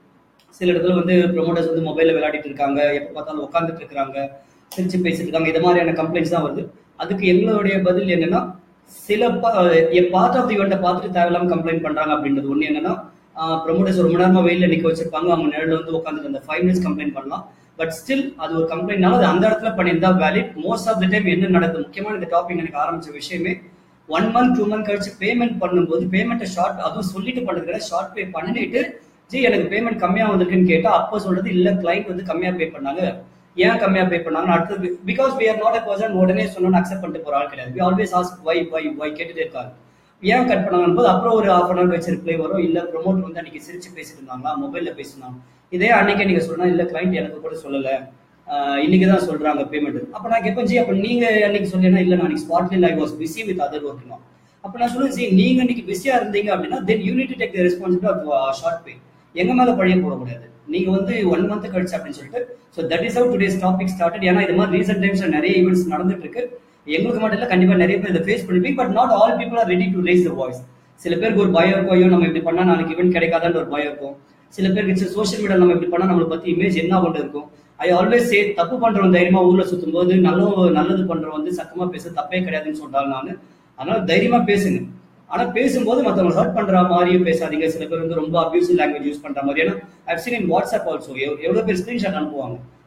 சில இடத்துல வந்து ப்ரொமோட்டர்ஸ் வந்து மொபைல்ல விளையாடிட்டு இருக்காங்க எப்போ பார்த்தாலும் உட்காந்துட்டு இருக்காங்க சிரிச்சு பேசிட்டு இருக்காங்க இது மாதிரியான கம்ப்ளைண்ட்ஸ் தான் வருது அதுக்கு எங்களுடைய பதில் என்னன்னா சில பார்ட் ஆஃப் தி இவெண்ட்டை பார்த்துட்டு தேவையில்லாம கம்ப்ளைண்ட் பண்றாங்க அப்படின்றது ஒண்ணு என்னன்னா ப்ரொமோட்டர்ஸ் ஒரு மணி நேரமா வெயில நிக்க வச்சிருப்பாங்க அவங்க நேரில் வந்து உட்காந்துட்டு அந்த ஃபைவ் மினிட்ஸ் கம்ப்ளைண்ட் பண்ணலாம் பட் ஸ்டில் அது ஒரு கம்ப்ளைண்ட்னால அது அந்த இடத்துல பண்ணியிருந்தா valid most of the time என்ன நடக்குது முக்கியமான இந்த டாபிக் எனக்கு ஆரம்பிச்ச விஷயமே ஒன் மந்த் டூ மந்த் கழிச்சு பேமெண்ட் பண்ணும்போது பேமெண்ட்டை ஷார்ட் அதுவும் சொல்லிட்டு பண்ணுறது ஷார்ட் பே பண்ணிட்டு ஜி எனக்கு பேமெண்ட் கம்மியா வந்திருக்குன்னு கேட்டா அப்போ சொல்றது இல்ல கிளைண்ட் வந்து கம்மியா பே பண்ணாங்க ஏன் கம்மியா பே பண்ணாங்க அடுத்தது because we are not a person உடனே சொன்னோன்னு அக்செப்ட் பண்ணிட்டு போற ஆள் கிடையாது we always ask why why why கேட்டுட்டே இருக்காங்க ஏன் கட் பண்ணாங்கன்னு போது அப்புறம் ஒரு ஹாஃப் அன் ஹவர் கழிச்சு ரிப்ளை வரும் இல்ல ப்ரொமோட்டர் வந்து அன்னைக்கு சிரிச்சு பேசிட்டு இருந்தாங்களா மொபைல்ல பேசினாங்க இதே அன்னைக்கு நீங்க சொன்னா இல்ல கிளைண்ட் எனக்கு கூட சொல்லல ஆஹ் இன்னைக்கு தான் சொல்றாங்க பேமெண்ட் அப்ப நான் கேட்பேன் ஜி அப்ப நீங்க அன்னைக்கு சொல்லினா இல்ல நான் ஸ்பாட்ல I was busy with other work அப்ப நான் சொல்லுவேன் ஜி நீங்க இன்னைக்கு பிஸியா இருந்தீங்க அப்படின்னா then you need take the responsibility of short pay எங்க மேல பழைய போடக்கூடாது நீங்க வந்து ஒன் மந்த் கழிச்சு அப்படின்னு சொல்லிட்டு so that is how today's topic started ஏன்னா இது மாதிரி ரீசெண்ட் டைம்ஸ்ல நிறைய ஈவெண்ட்ஸ் நடந்துட்டு இருக்கு எங்களுக்கு மட்டும் இல்ல கண்டிப்பா நிறைய பேர் இதை ஃபேஸ் பண்ணிருப்பீங்க but not all people are ready to raise the voice சில பேருக்கு ஒரு பயம் இருக்கும் ஐயோ நம்ம இப்படி பண்ணா நாளைக்கு ஈவெண்ட் கிடைக்காதான்னு ஒரு பயம் இருக்கும் சில பேருக்கு சோஷியல் மீடியா நம்ம இப்படி பண்ணா நம்மளை பத்தி இமேஜ் என்ன கொண்டு இருக்கும் ஐ ஆல்வேஸ் சே தப்பு பண்றவன் தைரியமா ஊர்ல சுத்தும் போது நல்ல நல்லது பண்றவன் வந்து சத்தமா பேச தப்பே கிடையாதுன்னு சொல்றாங்க நான் அதனால தைரியமா பேசுங்க ஆனா பேசும்போது மத்தவங்க ஹர்ட் பண்ற மாதிரியும் பேசாதீங்க சில பேர் வந்து ரொம்ப அபியூசிவ் லாங்குவேஜ் யூஸ் பண்ற மாதிரி ஏன்னா I've seen in WhatsApp also எவ்வளவு பேர் ஸ்கிரீன்ஷாட் அனுப்புவாங்க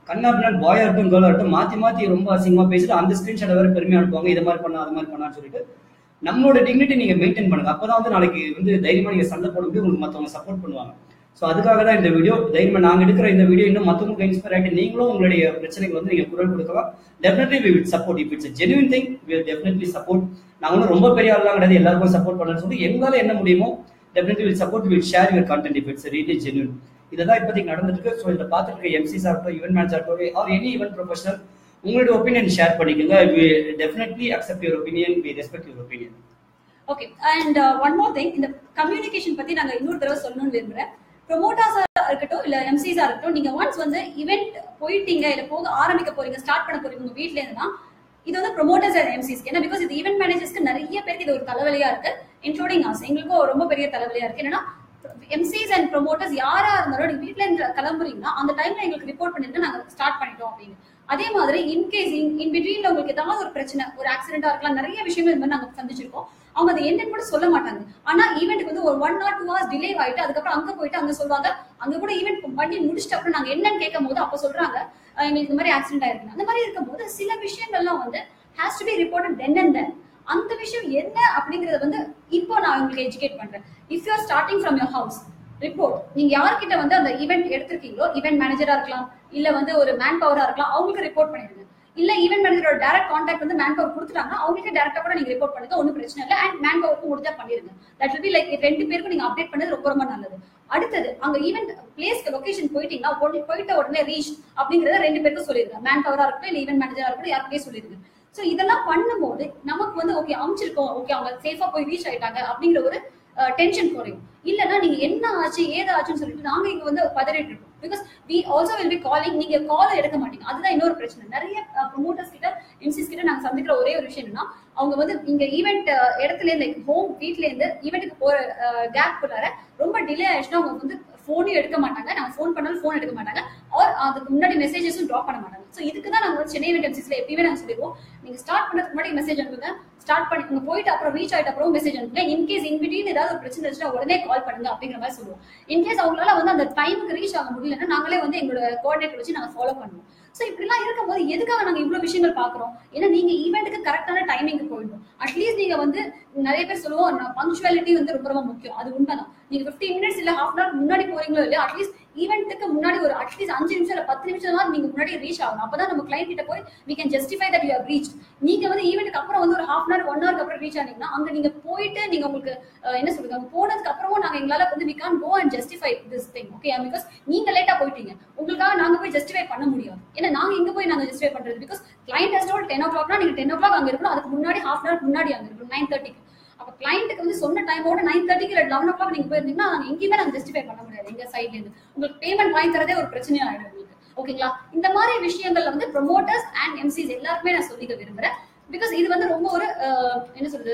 கண்ணாபின்னு பாயா இருக்கட்டும் கேர்ளா இருக்கட்டும் மாத்தி மாத்தி ரொம்ப அசிங்கமா பேசிட்டு அந்த ஸ்கிரீன்ஷாட் வேற பெருமையா அனுப்புவாங்க இதை மாதிரி பண்ணா அது மாதிரி பண்ணான்னு சொல்லிட்டு நம்மளோட டிக்னிட்டி நீங்க மெயின்டைன் பண்ணுங்க அப்பதான் வந்து நாளைக்கு வந்து தைரியமா நீங்க சண்டை போடும்போது உங்களுக்கு மத்தவங்க சப்போர்ட் பண்ணுவாங்க ஸோ அதுக்காக தான் இந்த வீடியோ தைரியமா நாங்க எடுக்கிற இந்த வீடியோ இன்னும் மத்தவங்களுக்கு இன்ஸ்பயர் ஆகிட்டு நீங்களும் உங்களுடைய பிரச்சனைகள் வந்து நீங்க குரல் கொடுக்கலாம் definitely we will support if it's genuine thing will definitely support நாங்க ஒன்றும் ரொம்ப பெரிய ஆள்லாம் கிடையாது எல்லாருக்கும் சப்போர்ட் பண்ணணும்னு சொல்லி எங்களால என்ன முடியுமோ definitely will support will share your content if it's really genuine இதுதான் இப்போதைக்கு நடந்துட்டு இருக்கு ஸோ இதை பார்த்துட்டு இருக்க எம்சிஸ் ஆகட்டும் ஈவென்ட் மேனேஜர் ஆகட்டும் ஆர் எனி ஈவென்ட் ப்ரொஃபஷனல் உங்களுடைய ஒப்பீனியன் ஷேர் பண்ணிக்கோங்க we definitely accept your opinion we respect your opinion okay and one more thing இந்த கம்யூனிகேஷன் பத்தி நாங்க இன்னொரு தடவை சொல்லணும்னு விரும்புறேன் ப்ரொமோட்டர்ஸா இருக்கட்டும் இல்ல எம்சிஸா இருக்கட்டும் நீங்க ஒன்ஸ் வந்து இவெண்ட் போயிட்டீங்க இல்ல போக ஆரம்பிக்க போறீங்க ஸ்டார்ட் பண்ண போறீங்க உங்க வீட்ல இருந்தா இது வந்து ப்ரொமோட்டர்ஸ் அண்ட் எம்சிஸ்க்கு ஏன்னா பிகாஸ் இது ஈவெண்ட் மேனேஜர்ஸ்க்கு நிறைய பேருக்கு இது ஒரு தலைவலியா இருக்கு இன்க்ளூடிங் ஆஸ் எங்களுக்கும் ரொம்ப பெரிய தலைவலியா இருக்கு என்னன்னா எம்சிஸ் அண்ட் ப்ரொமோட்டர்ஸ் யாரா இருந்தாலும் நீங்க வீட்ல இருந்து கிளம்புறீங்கன்னா அந்த டைம்ல எங்களுக்கு ரிப்போர்ட் பண்ணிட்டு நாங்க ஸ்டார்ட் பண்ணிட்டோம் அப்படின்னு அதே மாதிரி இன்கேஸ் இன் பிட்வீன்ல உங்களுக்கு ஏதாவது ஒரு பிரச்சனை ஒரு ஆக்சிடென்டா இருக்கலாம் நிறைய விஷயங்கள் இந்த மாதிரி நாங்க சந்திச்சிருக்கோம் அவங்க அதை என்னன்னு கூட சொல்ல மாட்டாங்க ஆனா ஈவெண்ட்டுக்கு வந்து ஒரு one or two hours delay ஆயிட்டு அதுக்கப்புறம் அங்க போயிட்டு அங்க சொல்லுவாங்க அங்க கூட ஈவெண்ட் பண்ணி முடிச்சிட்டு அப்புறம் நாங்க என்னன்னு கேட்கும் போது அப்ப சொல்றாங்க "அஹ் எங்களுக்கு இந்த மாதிரி ஆக்சிடென்ட் ஆயிருக்கு அந்த மாதிரி இருக்கும்போது சில விஷயங்கள்லாம் வந்து has to be reported then and then அந்த விஷயம் என்ன அப்படிங்கறத வந்து இப்போ நான் உங்களுக்கு எஜுகேட் பண்றேன் if you are starting from your house report நீங்க யார்கிட்ட வந்து அந்த ஈவெண்ட் எடுத்திருக்கீங்களோ ஈவெண்ட் மேனேஜரா இருக்கலாம் இல்ல வந்து ஒரு மேன் பவரா இருக்கலாம் அவங்களுக்கு ரிப்போர்ட் பண்ணிடுங்க இல்ல ஈவெண்ட் மேனேஜரோட டேரக்ட் கான்டாக்ட் வந்து மேன் பவர் கொடுத்துட்டாங்கன்னா அவங்களுக்கு டேரக்டா கூட நீங்க ரிப்போர்ட் பண்ணுங்க ஒன்றும் பிரச்சனை இல்லை அண்ட் மேன் பவருக்கு முடிஞ்சா பண்ணிருங்க தட் வில் பி லைக் ரெண்டு பேருக்கும் நீங்க அப்டேட் பண்ணது ரொம்ப ரொம்ப நல்லது அடுத்தது அங்க ஈவெண்ட் பிளேஸ்க்கு லொகேஷன் போயிட்டீங்கன்னா உடனே போயிட்ட உடனே ரீச் அப்படிங்கறத ரெண்டு பேருக்கும் சொல்லிருங்க மேன் பவரா இருக்கட்டும் இல்ல ஈவெண்ட் மேனேஜரா இருக்கட்டும் யாருக்கிட்டே சொல்லிருங்க சோ இதெல்லாம் பண்ணும்போது நமக்கு வந்து ஓகே அமைச்சிருக்கோம் ஓகே அவங்க சேஃபா போய் ரீச் ஆயிட்டாங்க அப்படிங்கிற ஒரு டென்ஷன் குறையும் இல்லைன்னா நீங்க என்ன ஆச்சு ஏது ஆச்சுன்னு சொல்லிட்டு நாங்க இங்க வந்து பதறிட்டு இருக்கோம் because we also will be calling நீங்க கால் எடுக்க மாட்டீங்க அதுதான் இன்னொரு பிரச்சனை நிறைய ப்ரொமோட்டர்ஸ் கிட்ட எம்சிஸ் கிட்ட நாங்க சந்திக்கிற ஒரே ஒரு விஷயம் என்னன்னா அவங்க வந்து இங்க ஈவெண்ட் இடத்துல இருந்து லைக் ஹோம் வீட்ல இருந்து ஈவெண்ட்டுக்கு போற கேப் குள்ளார ரொம்ப டிலே ஆயிடுச்சுன்னா அவங்க வந்து ஃபோனையும் எடுக்க மாட்டாங்க நாங்க ஃபோன் பண்ணாலும் ஃபோன் எடுக்க மாட்டாங்க ஆர் அதுக்கு முன்னாடி மெசேஜஸும் ட்ராப் பண்ண மாட்டாங்க ஸோ இதுக்கு தான் நாங்க வந்து சென்னை ஈவெண்ட் எம்சிஸ்ல எப்பயுமே நாங்க சொல்லிடுவோம் நீங்க ஸ்டார்ட் பண்ணதுக்கு முன்னாடி மெசேஜ் அனுப்புங்க ஸ்டார்ட் பண்ணி உங்க போயிட்டு அப்புறம் ரீச் ஆயிட்ட அப்புறம் மெசேஜ் அனுப்புங்க இன்கேஸ் இன்பிட்வீன் ஏதாவது ஒரு பிரச்சனை இருந்துச்சுன்னா உடனே கால் பண்ணுங்க அப்படிங்கிற மாதிரி சொல்லுவோம் இன்கேஸ் அவங்களால வந்து அந்த டைமுக்கு ரீச் ஆக முடியலன்னா நாங்களே வந்து எங்களோட கோஆர்டினேட்டர் வச்சு நாங்க ஃபாலோ பண்ணுவோம் ஸோ இப்படிலாம் இருக்கும்போது எதுக்காக நாங்க இவ்வளவு விஷயங்கள் பாக்குறோம் ஏன்னா நீங்க ஈவெண்ட்டுக்கு கரெக்டான டைமிங் போயிடும் அட்லீஸ்ட் நீங்க வந்து நிறைய பேர் சொல்லுவோம் பங்க்சுவாலிட்டி வந்து ரொம்ப ரொம்ப முக்கியம் அது உண்மைதான் நீங்க 15 மினிட்ஸ் இல்ல ஹாஃப் அன் முன்னாடி போறீங்களோ இல்லையா அட்லீஸ்ட் ஈவெண்ட்டுக்கு முன்னாடி ஒரு அட்லீஸ்ட் அஞ்சு நிமிஷம் இல்ல பத்து நிமிஷம் தான் நீங்க முன்னாடி ரீச் ஆகணும் அப்பதான் நம்ம கிளைண்ட் கிட்ட போய் we can justify that you how reach நீங்க வந்து ஈவெண்ட்டுக்கு அப்புறம் வந்து ஒரு ஹாஃப் அன் ஒன் ஹவருக்கு அப்புறம் ரீச் ஆனீங்கன்னா அங்க நீங்க போயிட்டு நீங்க உங்களுக்கு அஹ், என்ன சொல்றது அங்க போனதுக்கு அப்புறமும் நாங்க எங்களால வந்து we can go and justify this thing okay because நீங்க லேட்டா போயிட்டீங்க உங்களுக்காக நாங்க போய் ஜஸ்டிஃபை பண்ண முடியாது ஏன்னா நாங்க இங்க போய் நாங்க ஜஸ்டிஃபை பண்றது because client has told ten o கிளாக்னா நீங்க டென் ஓ கிளாக் அங்க இருக்கணும் அதுக்கு முன்னாடி ஹாஃப் அன் முன்னாடி அங்க இருக்கணும் நைன் தேர்ட்டிக்கு அப்ப கிளைண்ட்டுக்கு வந்து சொன்ன டைமோட நைன் தேர்ட்டிக்கு இல்ல லெவன் ஓ கிளாக் நீங்க போயிருந்தீங்கன்னா நாங்க எங்கேயுமே நாங்க ஜஸ்டிஃபை பண்ண முடியாது எங்க சைட்ல இருந்து உங்களுக்கு பேமெண்ட் வாங்கி தரதே ஒரு பிரச்சனையா ஆயிடும் உங்களுக்கு ஓகேங்களா இந்த மாதிரி விஷயங்கள்ல வந்து ப்ரொமோட்டர்ஸ் அண்ட் எம்சிஸ் எல்லாருக்குமே நான் சொல்லிக்க விரும்புறேன் பிகாஸ் இது வந்து ரொம்ப ஒரு அஹ், என்ன சொல்றது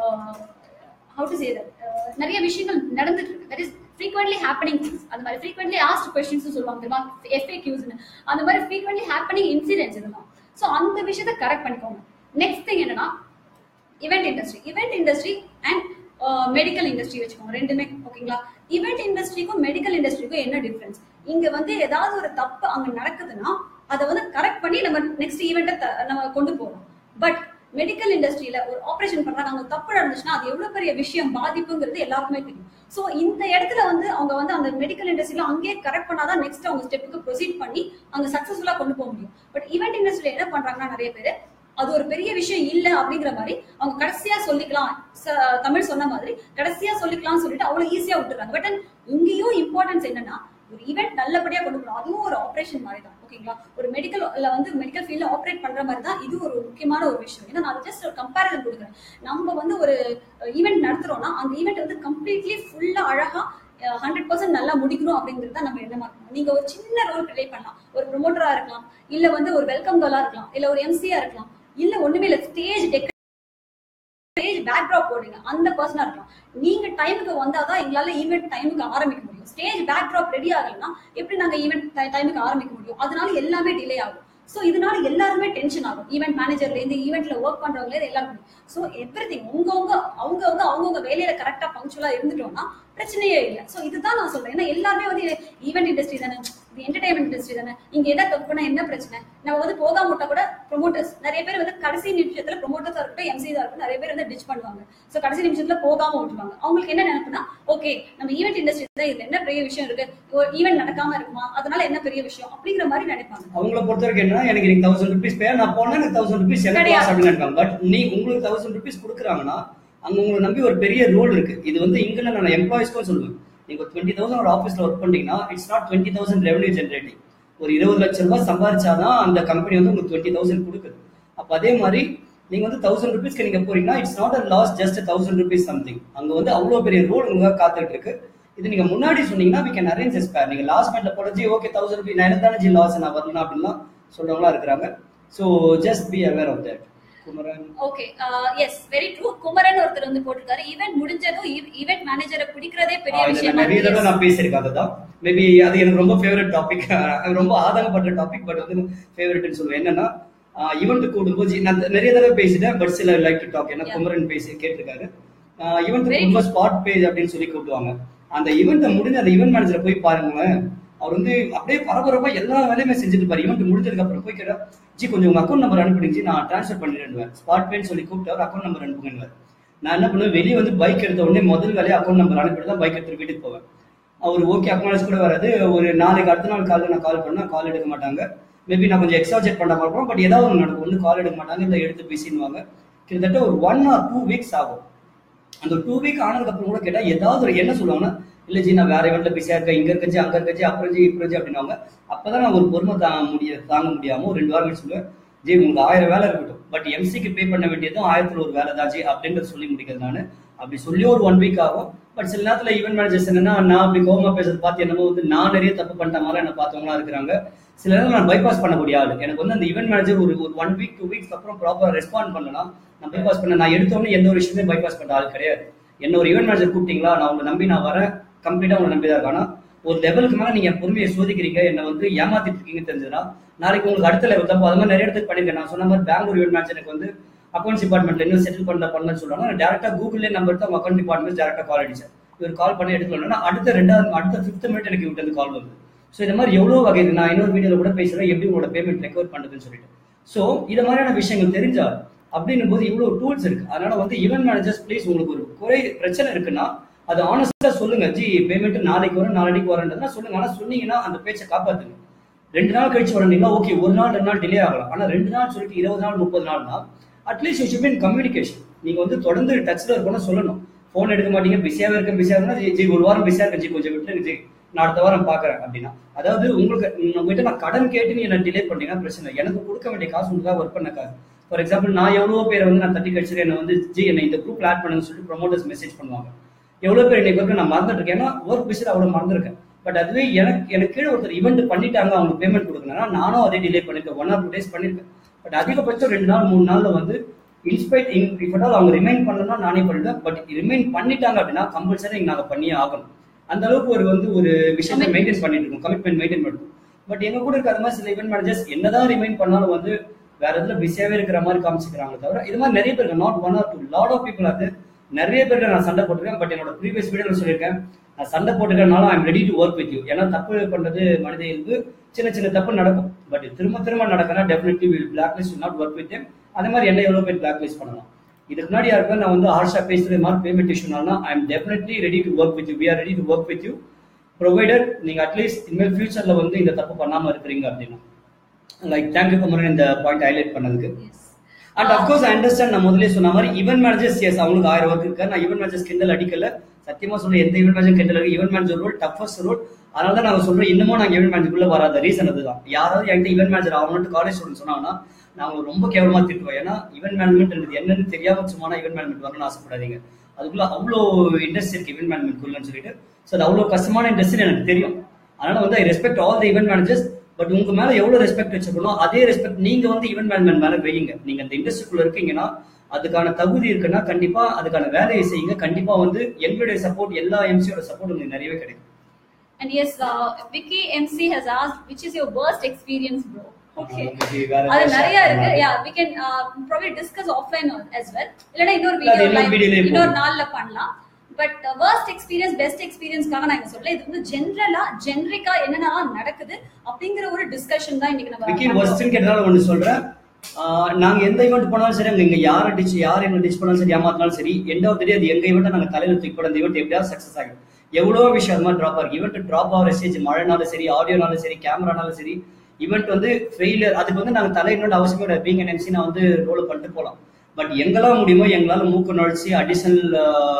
ஹவு டு சே நிறைய விஷயங்கள் நடந்துட்டு இருக்கு that is frequently happening things அந்த மாதிரி frequently asked questions சொல்லுவாங்க தெரியுமா FAQs னு அந்த மாதிரி frequently happening incidents இதெல்லாம் ஸோ அந்த விஷயத்தை கரெக்ட் பண்ணிக்கோங்க நெக்ஸ்ட் திங் என்னன்னா event industry event industry and medical industry வச்சுக்கோங்க ரெண்டுமே ஓகேங்களா இவெண்ட் இண்டஸ்ட்ரிக்கும் மெடிக்கல் இண்டஸ்ட்ரிக்கும் என்ன டிஃபரன்ஸ் இங்க வந்து ஏதாவது ஒரு தப்பு அங்க நடக்குதுன்னா அதை வந்து கரெக்ட் பண்ணி நம்ம நெக்ஸ்ட் ஈவெண்ட்டை நம்ம கொண்டு போறோம் பட் மெடிக்கல் இண்டஸ்ட்ரியில ஒரு ஆபரேஷன் பண்றாங்க அங்க தப்பு நடந்துச்சுன்னா அது எவ்வளவு பெரிய விஷயம் பாதிப்புங்கிறது எல்லாருக்குமே தெரியும் சோ இந்த இடத்துல வந்து அவங்க வந்து அந்த மெடிக்கல் இண்டஸ்ட்ரியில அங்கேயே கரெக்ட் பண்ணாதான் நெக்ஸ்ட் அவங்க ஸ்டெப்புக்கு ப்ரொசீட் பண்ணி அங்க சக்சஸ்ஃபுல்லா கொண்டு போக முடியும் பட் ஈவெண்ட் இண்டஸ்ட்ரியில என்ன பண்றாங்கன்னா நிறைய பேர் அது ஒரு பெரிய விஷயம் இல்ல அப்படிங்கிற மாதிரி அவங்க கடைசியா சொல்லிக்கலாம் ச- தமிழ் சொன்ன மாதிரி கடைசியா சொல்லிக்கலாம்னு சொல்லிட்டு அவ்வளவு ஈஸியா விட்டுறாங்க பட் இங்கேயும் இம்பார்ட்டன்ஸ் என்னன்னா ஒரு ஈவெண்ட் நல்லபடியா கொண்டு போகணும் அதுவும் ஒரு ஆபரேஷன் மாதிரி தான் ஓகேங்களா ஒரு மெடிக்கல் வந்து மெடிக்கல் ஃபீல்ட்ல ஆப்ரேட் பண்ற மாதிரி தான் இது ஒரு முக்கியமான ஒரு விஷயம் ஏன்னா நான் ஜஸ்ட் ஒரு கம்பேரிசன் கொடுக்குறேன் நம்ம வந்து ஒரு ஈவெண்ட் நடத்துறோம்னா அந்த ஈவெண்ட் வந்து கம்ப்ளீட்லி ஃபுல்லா அழகா ஹண்ட்ரட் பர்சன்ட் நல்லா முடிக்கணும் அப்படிங்கிறது தான் நம்ம எண்ணமா இருக்கணும் நீங்க ஒரு சின்ன ரோல் ப்ளே பண்ணலாம் ஒரு ப்ரொமோட்டரா இருக்கலாம் இல்ல வந்து ஒரு வெல்கம் கேர்லா இருக்கலாம் இல்ல ஒரு எம்சியா இருக்கலாம் இல்ல ஒண்ணுமே இல்ல ஸ்டேஜ் டெக் ஸ்டேஜ் பேக்ராப் போடுங்க அந்த பர்சனா இருக்கலாம் நீங்க டைமுக்கு வந்தாதான் எங்களால ஈவெண்ட் டைமுக்கு ஆரம்பிக்க முடியும் ஸ்டேஜ் பேக்ராப் ரெடி ஆகலைன்னா எப்படி நாங்க ஈவெண்ட் டைமுக்கு ஆரம்பிக்க முடியும் அதனால எல்லாமே டிலே ஆகும் சோ இதனால எல்லாருமே டென்ஷன் ஆகும் ஈவெண்ட் மேனேஜர்ல இருந்து ஈவெண்ட்ல ஒர்க் பண்றவங்களே எல்லாருமே சோ எவ்ரி திங் உங்கவுங்க அவங்கவுங்க அவங்கவுங்க வேலையில கரெக்டா பங்க்சுவலா இருந்துட்டோம்னா பிரச்சனையே இல்ல சோ இதுதான் நான் சொல்றேன் ஏன்னா எல்லாருமே வந்து ஈவென்ட் இண்டஸ்ட்ரி தானே இது என்டர்டைன்மெண்ட் இண்டஸ்ட்ரி தானே இங்க எதை தப்பு பண்ணா என்ன பிரச்சனை நம்ம வந்து போகாம விட்டா கூட ப்ரொமோட்டர்ஸ் நிறைய பேர் வந்து கடைசி நிமிஷத்துல ப்ரொமோட்டர்ஸா இருக்கட்டும் எம்சிஸா இருக்கட்டும் நிறைய பேர் வந்து டிச் பண்ணுவாங்க சோ கடைசி நிமிஷத்துல போகாம விட்டுருவாங்க அவங்களுக்கு என்ன நினைப்புனா ஓகே நம்ம ஈவென்ட் இண்டஸ்ட்ரி தான் இதுல என்ன பெரிய விஷயம் இருக்கு ஈவென்ட் நடக்காம இருக்குமா அதனால என்ன பெரிய விஷயம் அப்படிங்கிற மாதிரி நினைப்பாங்க அவங்கள பொறுத்த வரைக்கும் என்ன எனக்கு நீங்க தௌசண்ட் ருபீஸ் பே நான் போனா எனக்கு தௌசண்ட் ருபீஸ் எனக்கு கிடையாது. loss அப்படின்னு இருக்காங்க பட் நீ உங்களுக்கு தௌசண்ட் ருபீஸ் கொடுக்குறாங்கன்னா அங்க உங்களை நம்பி ஒரு பெரிய ரோல் இருக்கு இது வந்து இங்க நான் எம்ப்ளாயிஸ்க்கும் சொல்லுவேன் நீங்க டுவெண்ட்டி தௌசண்ட் ஒரு ஆஃபீஸ்ல ஒர்க் பண்ணீங்கன்னா it's not twenty thousand revenue generating ஒரு இருபது லட்சம் ரூபாய் சம்பாதிச்சாதான் அந்த கம்பெனி வந்து உங்களுக்கு டுவெண்ட்டி தௌசண்ட் கொடுக்குது அப்ப அதே மாதிரி நீங்க வந்து தௌசண்ட் ருபீஸ்க்கு நீங்க போறீங்கன்னா it's not a loss just thousand rupees something அங்க வந்து அவ்வளவு பெரிய ரோல் உங்களுக்காக காத்துட்டு இருக்கு இது நீங்க முன்னாடி சொன்னீங்கன்னா we can arrange a spare நீங்க லாஸ்ட் மினிட்ல போடஜி ஓகே தௌசண்ட் ருபீஸ் நான் எனக்கு தானே ஜி லாஸ் நான் வரணும் அப்படின்லாம் சொல்றவங்களா இருக்கிறாங்க so just be aware of that Kumaran okay yes very true Kumaran ஒருத்தர் வந்து போட்டிருக்காரு ஈவென்ட் முடிஞ்சதும் ஈவென்ட் மேனேஜரை பிடிக்கிறதே பெரிய ஆஹ் இதுல விஷயம் நிறைய தடவை நான் பேசியிருக்கேன் அதுதான் மேபி அது எனக்கு ரொம்ப ஃபேவரட் டாபிக் ரொம்ப ஆதங்கப்பட்ட டாபிக் பட் வந்து ஃபேவரட்னு சொல்லுவேன் என்னன்னா ஈவெண்ட் கூடும்போது நான் நிறைய தடவை பேசிட்டேன் பட் சில லைக் டு டாக் ஏன்னா Yeah. குமரன் பேசி கேட்டிருக்காரு ஈவெண்ட் Very கூடும்போது ஸ்பாட் பேஜ் அப்படின்னு சொல்லி கூப்பிடுவாங்க அந்த ஈவெண்ட் முடிஞ்ச அந்த ஈவெண்ட் மேனேஜரை போய் பாருங்களேன் அவர் வந்து அப்படியே பரபரப்பா எல்லா வேலையுமே செஞ்சுட்டு இருப்பாரு ஈவெண்ட் முடிஞ்சதுக்கு அப்புறம் போய் கேட்டா ஜி கொஞ்சம் உங்க அக்கௌண்ட் நம்பர் அனுப்பிடுங்க ஜி நான் ட்ரான்ஸ்ஃபர் பண்ணிடுவேன் ஸ்பாட் பேன்னு சொல்லி கூப்பிட்டு அவர் அக்கௌண்ட் நம்பர் அனுப்புங்க நான் என்ன பண்ணுவேன் வெளியே வந்து பைக் எடுத்த உடனே முதல் வேலையை அக்கௌண்ட் நம்பர் அனுப்பிட்டு தான் பைக் எடுத்து வீட்டுக்கு போவேன் அவர் ஓகே அக்னாலேஜ் கூட வராது ஒரு நாளைக்கு அடுத்த நாள் காலையில் நான் கால் பண்ணா கால் எடுக்க மாட்டாங்க மேபி நான் கொஞ்சம் எக்ஸ்ட்ரா செக் பண்ண பார்ப்போம் பட் ஏதாவது ஒன்று நடக்கும் ஒன்று கால் எடுக்க மாட்டாங்க இல்லை எடுத்து பேசிடுவாங்க கிட்டத்தட்ட ஒரு ஒன் ஆர் டூ வீக்ஸ் ஆகும் அந்த டூ வீக் ஆனதுக்கு அப்புறம் கூட கேட்டா ஏதாவது ஒரு என்ன சொல்லுவாங்கன்னா இல்ல ஜி நான் வேற இவன்ல பிஸியா இருக்கேன் இங்க இருக்கச்சு அங்க இருக்கச்சு அப்புறம் ஜி இப்பறம் ஜி அப்படின்னுவாங்க அப்பதான் நான் ஒரு பொறுமை தாங்க முடிய தாங்க முடியாம ஒரு ரெண்டு வாரம் கழிச்சு சொல்லுவேன் ஜி உங்களுக்கு ஆயிரம் வேலை இருக்கட்டும் பட் எம்சிக்கு பே பண்ண வேண்டியதும் ஆயிரத்துல ஒரு வேலை தான் ஜி அப்படின்றது சொல்லி முடிக்கிறது நானு அப்படி சொல்லி ஒரு ஒன் வீக் ஆகும் பட் சில நேரத்துல ஈவென்ட் மேனேஜர்ஸ் என்னன்னா நான் அப்படி கோமா பேசுறது பார்த்து என்னமோ வந்து நான் நிறைய தப்பு பண்ணிட்ட மாதிரி என்ன பார்த்தவங்களா இருக்கிறாங்க சில நேரம் நான் பைபாஸ் பண்ணக்கூடிய ஆளு எனக்கு வந்து அந்த ஈவென்ட் மேனேஜர் ஒரு ஒரு ஒன் வீக் டூ வீக்ஸ் அப்புறம் ப்ராப்பரா ரெஸ்பாண்ட் பண்ணலாம் நான் பைபாஸ் பண்ண நான் எடுத்தோடனே எந்த ஒரு விஷயத்தையும் பைபாஸ் பண்ற ஆள் கிடையாது என்ன ஒரு ஈவென்ட் மேனேஜர் கூப்பிட்டீங்களா நான் உங்களை நம்பி நான் வரேன் கம்ப்ளீட்டா உங்களை நம்பி தான் இருக்கேன் ஆனா ஒரு லெவலுக்கு மேல நீங்க என் பொறுமையை சோதிக்கிறீங்க என்ன வந்து ஏமாத்திட்டு இருக்கீங்க தெரிஞ்சதுன்னா நாளைக்கு உங்களுக்கு அடுத்த லெவல் தப்பு அது மாதிரி நிறைய இடத்துக்கு பண்ணிருக்கேன் நான் சொன்ன மாதிரி பெங்களூர் ஈவென்ட் மேனேஜர் எனக்கு வந்து அக்கௌண்ட்ஸ் டிபார்ட்மெண்ட்ல இன்னும் செட்டில் பண்ண பண்ணலன்னு சொல்றாங்க நான் டேரக்டா கூகுள்ல நம்பர் எடுத்து அவங்க அக்கௌண்ட் டிபார்ட்மெண்ட் டேரக்டா கால் அடிச்சேன் இவர் கால் பண்ணி எடுக்கலன்னா அடுத்த ரெண்டாவது அடுத்த ஃபிஃப்த் மினிட் எனக்கு இவர்கிட்ட இருந்து கால் வருது ஸோ இந்த மாதிரி எவ்வளோ வகை இருக்கு. நான் இன்னொரு வீடியோல கூட பேசுறேன் எப்படி உங்களோட பேமெண்ட் ரெக்கவர் பண்ணுறதுன்னு சொல்லிட்டு ஸோ இது மாதிரியான விஷயங்கள் தெரிஞ்சா அப்படின்னும் போது இவ்வளவு டூல்ஸ் இருக்கு அதனால வந்து ஈவென்ட் மேனேஜர்ஸ் ப்ளீஸ் உங்களுக்கு ஒரு குறை பிரச்சனை இருக்குன்னா அது ஆனஸ்டா சொல்லுங்க ஜி பேமெண்ட் நாளைக்கு வரும் நாளைக்கு வரேன்றதுனா சொல்லுங்க ஆனா சொன்னீங்கன்னா அந்த பேச்சை காப்பாத்துங்க ரெண்டு நாள் கழிச்சு வரீங்களா ஓகே ஒரு நாள் ரெண்டு நாள் டிலே ஆகலாம் ஆனா ரெண்டு நாள் சொல்லிட்டு இருபது நாள் முப்பது நாள்னா at least you should in communication நீங்க வந்து தொடர்ந்து டச்ல இருக்கணும் சொல்லணும் ஃபோன் எடுக்க மாட்டீங்க பிஸியாவே இருக்க பிஸியா இருந்தா ஜி ஜி, ஒரு வாரம் பிஸியா இருக்கேன் ஜி கொஞ்சம் விட்டுருங்க ஜி நான் அடுத்த வாரம் பாக்குறேன் அப்படின்னா அதாவது உங்களுக்கு உங்ககிட்ட நான் கடன் கேட்டு நீ என்ன டிலே பண்ணீங்கன்னா பிரச்சனை இல்லை. எனக்கு கொடுக்க வேண்டிய காசு உங்களுக்காக ஒர்க் பண்ண காசு ஃபார் எக்ஸாம்பிள் நான் எவ்வளவோ பேரை வந்து நான் தட்டி கழிச்சிட்டு என்ன வந்து ஜி என்ன இந்த குரூப் ஆட் பண்ணுங்க சொல்லிட்டு ப்ரொமோட்டர்ஸ் மெசேஜ் பண்ணுவாங்க எவ்வளவு பேர் இன்னைக்கு வரைக்கும் நான் மறந்துட்டு இருக்கேன் ஏன்னா ஒர்க் பிஸியில் அவ்வளவு மறந்துருக்கேன் பட் அதுவே எனக்கு எனக்கு கீழே ஒருத்தர் ஈவெண்ட் பண்ணிட்டாங்க அவங்க பேமெண்ட் கொடுக்கணும்னா நானும் அதே டிலே பண்ணிருக்கேன் ஒன் ஆர் டூ டேஸ் பண்ணிருக்கேன் பட் அதிகபட்சம் ரெண்டு நாள் மூணு நாள்ல வந்து இன்ஸ்பைட் இஃப் அவங்க ரிமைன் பண்ணணும்னா நானே பண்ணிடுவேன் பட் ரிமைன் பண்ணிட்டாங்க அப்படின்னா கம்பல்சரி நாங்க பண்ணியே ஆகணும் அந்த அளவுக்கு ஒரு வந்து ஒரு விஷயத்தை மெயின்டைன் பண்ணிட்டு இருக்கோம் கமிட்மெண்ட் மெயின்டைன் பண்ணிருக்கோம் பட் எங்க கூட இருக்க அது மாதிரி சில ஈவெண்ட் மேனேஜர்ஸ் என்னதான் ரிமைன் பண்ணாலும் வந்து வேற இடத்துல பிஸியாவே இருக்கிற மாதிரி காமிச்சிக்கிறாங்க தவிர இது மாதிரி நிறைய பேர் not one or two lot of people அது நிறைய பேருக்கு நான் சண்டை போட்டிருக்கேன் பட் என்னோட ப்ரீவியஸ் வீடியோ சொல்லியிருக்கேன் நான் சண்டை போட்டுக்கிறனால I'm ready to work with you ஏன்னா தப்பு பண்றது மனித இயல்பு சின்ன சின்ன தப்பு நடக்கும் பட் திரும்ப திரும்ப நடக்கனா definitely will black list not work with அதே மாதிரி என்ன எவ்வளவு பேர் பிளாக் லிஸ்ட் பண்ணலாம் இதுக்கு முன்னாடி யாருக்கும் நான் வந்து ஹார்ஷா பேசுறது மாதிரி பேமெண்ட் இஷ்யூனால I am definitely ready to work with you we are ready to work with you provider நீங்க அட்லீஸ்ட் இனிமேல் ஃபியூச்சர்ல வந்து இந்த தப்பு பண்ணாம இருக்கிறீங்க அப்படின்னா லைக் தேங்க்யூ குமரன் இந்த பாயிண்ட் ஹைலைட் பண்ணதுக்கு அண்ட் அப்கோர்ஸ் ஐ அண்டர்ஸ்டாண்ட் நான் முதல்ல சொன்ன மாதிரி ஈவென்ட் மேனேஜர்ஸ் எஸ் அவங்களுக்கு ஆயிரம் ஒர்க் இருக்கு நான் ஈவென்ட் மேனேஜர்ஸ் கிண்டல் அடிக்கல சத்தியமா சொல்றேன் எந்த ஈவென்ட் மேனேஜர் கிண்டல் அடிக்க event manager role toughest role அதனால தான் நாங்க சொல்றோம் இன்னமும் நாங்க ஈவென்ட் மேனேஜருக்குள்ள வராத ரீசன் அதுதான் யாராவது என்கிட்ட ஈவென்ட் மேனேஜர் ஆகணும்னு காலேஜ் ஸ்டூடெண்ட் சொன்னாங்கன்னா நாங்க ரொம்ப கேவலமா திட்டுவோம் ஏன்னா ஈவென்ட் மேனேஜ்மெண்ட் என்னன்னு தெரியாம சும்மா ஈவென்ட் மேனேஜ்மெண்ட் வரணும்னு ஆசைப்படாதீங்க அதுக்குள்ள அவ்வளோ இண்டஸ்ட்ரி இருக்கு ஈவென்ட் மேனேஜ்மெண்ட் சொல்லிட்டு ஸோ அது அவ்வளோ கஷ்டமான இண்டஸ்ட்ரி எனக்கு தெரியும் அதனால வந்து I respect all the event managers but உங்க மேல எவ்வளவு ரெஸ்பெக்ட் வச்சுக்கணும் அதே ரெஸ்பெக்ட் நீங்க வந்து ஈவென்ட் மேனேஜ்மெண்ட் மேல வைங்க நீங்க அந்த இண்டஸ்ட்ரிக்குள்ள இருக்கீங்கன்னா அதுக்கான தகுதி இருக்குன்னா கண்டிப்பா அதுக்கான வேலையை செய்யுங்க கண்டிப்பா வந்து எங்களுடைய சப்போர்ட் எல்லா எம்சியோட சப்போர்ட் உங்களுக்கு நிறையவே கிடைக்கும் And yes, uh, Vicky MC has asked, which is your worst experience, bro? Okay. Okay, வேற அது ஏதாவது நிறைய share இருக்கு பண்ணலாம். யா we can uh, probably discuss offline as well இல்லனா இன்னொரு இல்ல, அது வீடியோ இன்னொரு video லயே இன்னொரு போகும். நாள்ல பண்ணலாம் பட் worst எக்ஸ்பீரியன்ஸ் பெஸ்ட் எக்ஸ்பீரியன்ஸ்க்காக நான் இங்க சொல்ல இது வந்து ஜென்ரலா ஜென்ரிக்கா என்னென்னலாம் நடக்குது அப்படிங்கிற ஒரு டிஸ்கஷன் தான் இன்னைக்கு விக்கி நம்ம ஒஸ்ட்னு கேட்டாலும் ஒன்று சொல்றேன் ஆஹ் நாங்க எந்த ஈவெண்ட் போனாலும் சரி அங்க இங்க யார் அடிச்சு யார் எங்க டிச் பண்ணாலும் சரி ஏமாத்தினாலும் சரி எண்ட் ஆஃப் அது எங்க ஈவெண்ட் நாங்க தலையில தூக்கி போட அந்த ஈவெண்ட் எப்படியாவது சக்சஸ் ஆகும் எவ்வளோ விஷயம் அது மாதிரி ட்ராப் ஆகும் ஈவெண்ட் ட்ராப் ஆகிற ஸ்டேஜ் மழைனாலும் சரி ஆடியோனாலும் சரி கேமரானாலும் சரி ஈவெண்ட் வந்து ஃபெயிலியர் அதுக்கு வந்து நாங்க தலையிடணும்னு அவசியமே கிடையாது பீங் என்எம்சி நான் வந்து ரோல் பண்ணிட்டு போகலாம் பட் எங்கெல்லாம் முடியுமோ எங்களால மூக்கு நுழைச்சி அடிஷனல்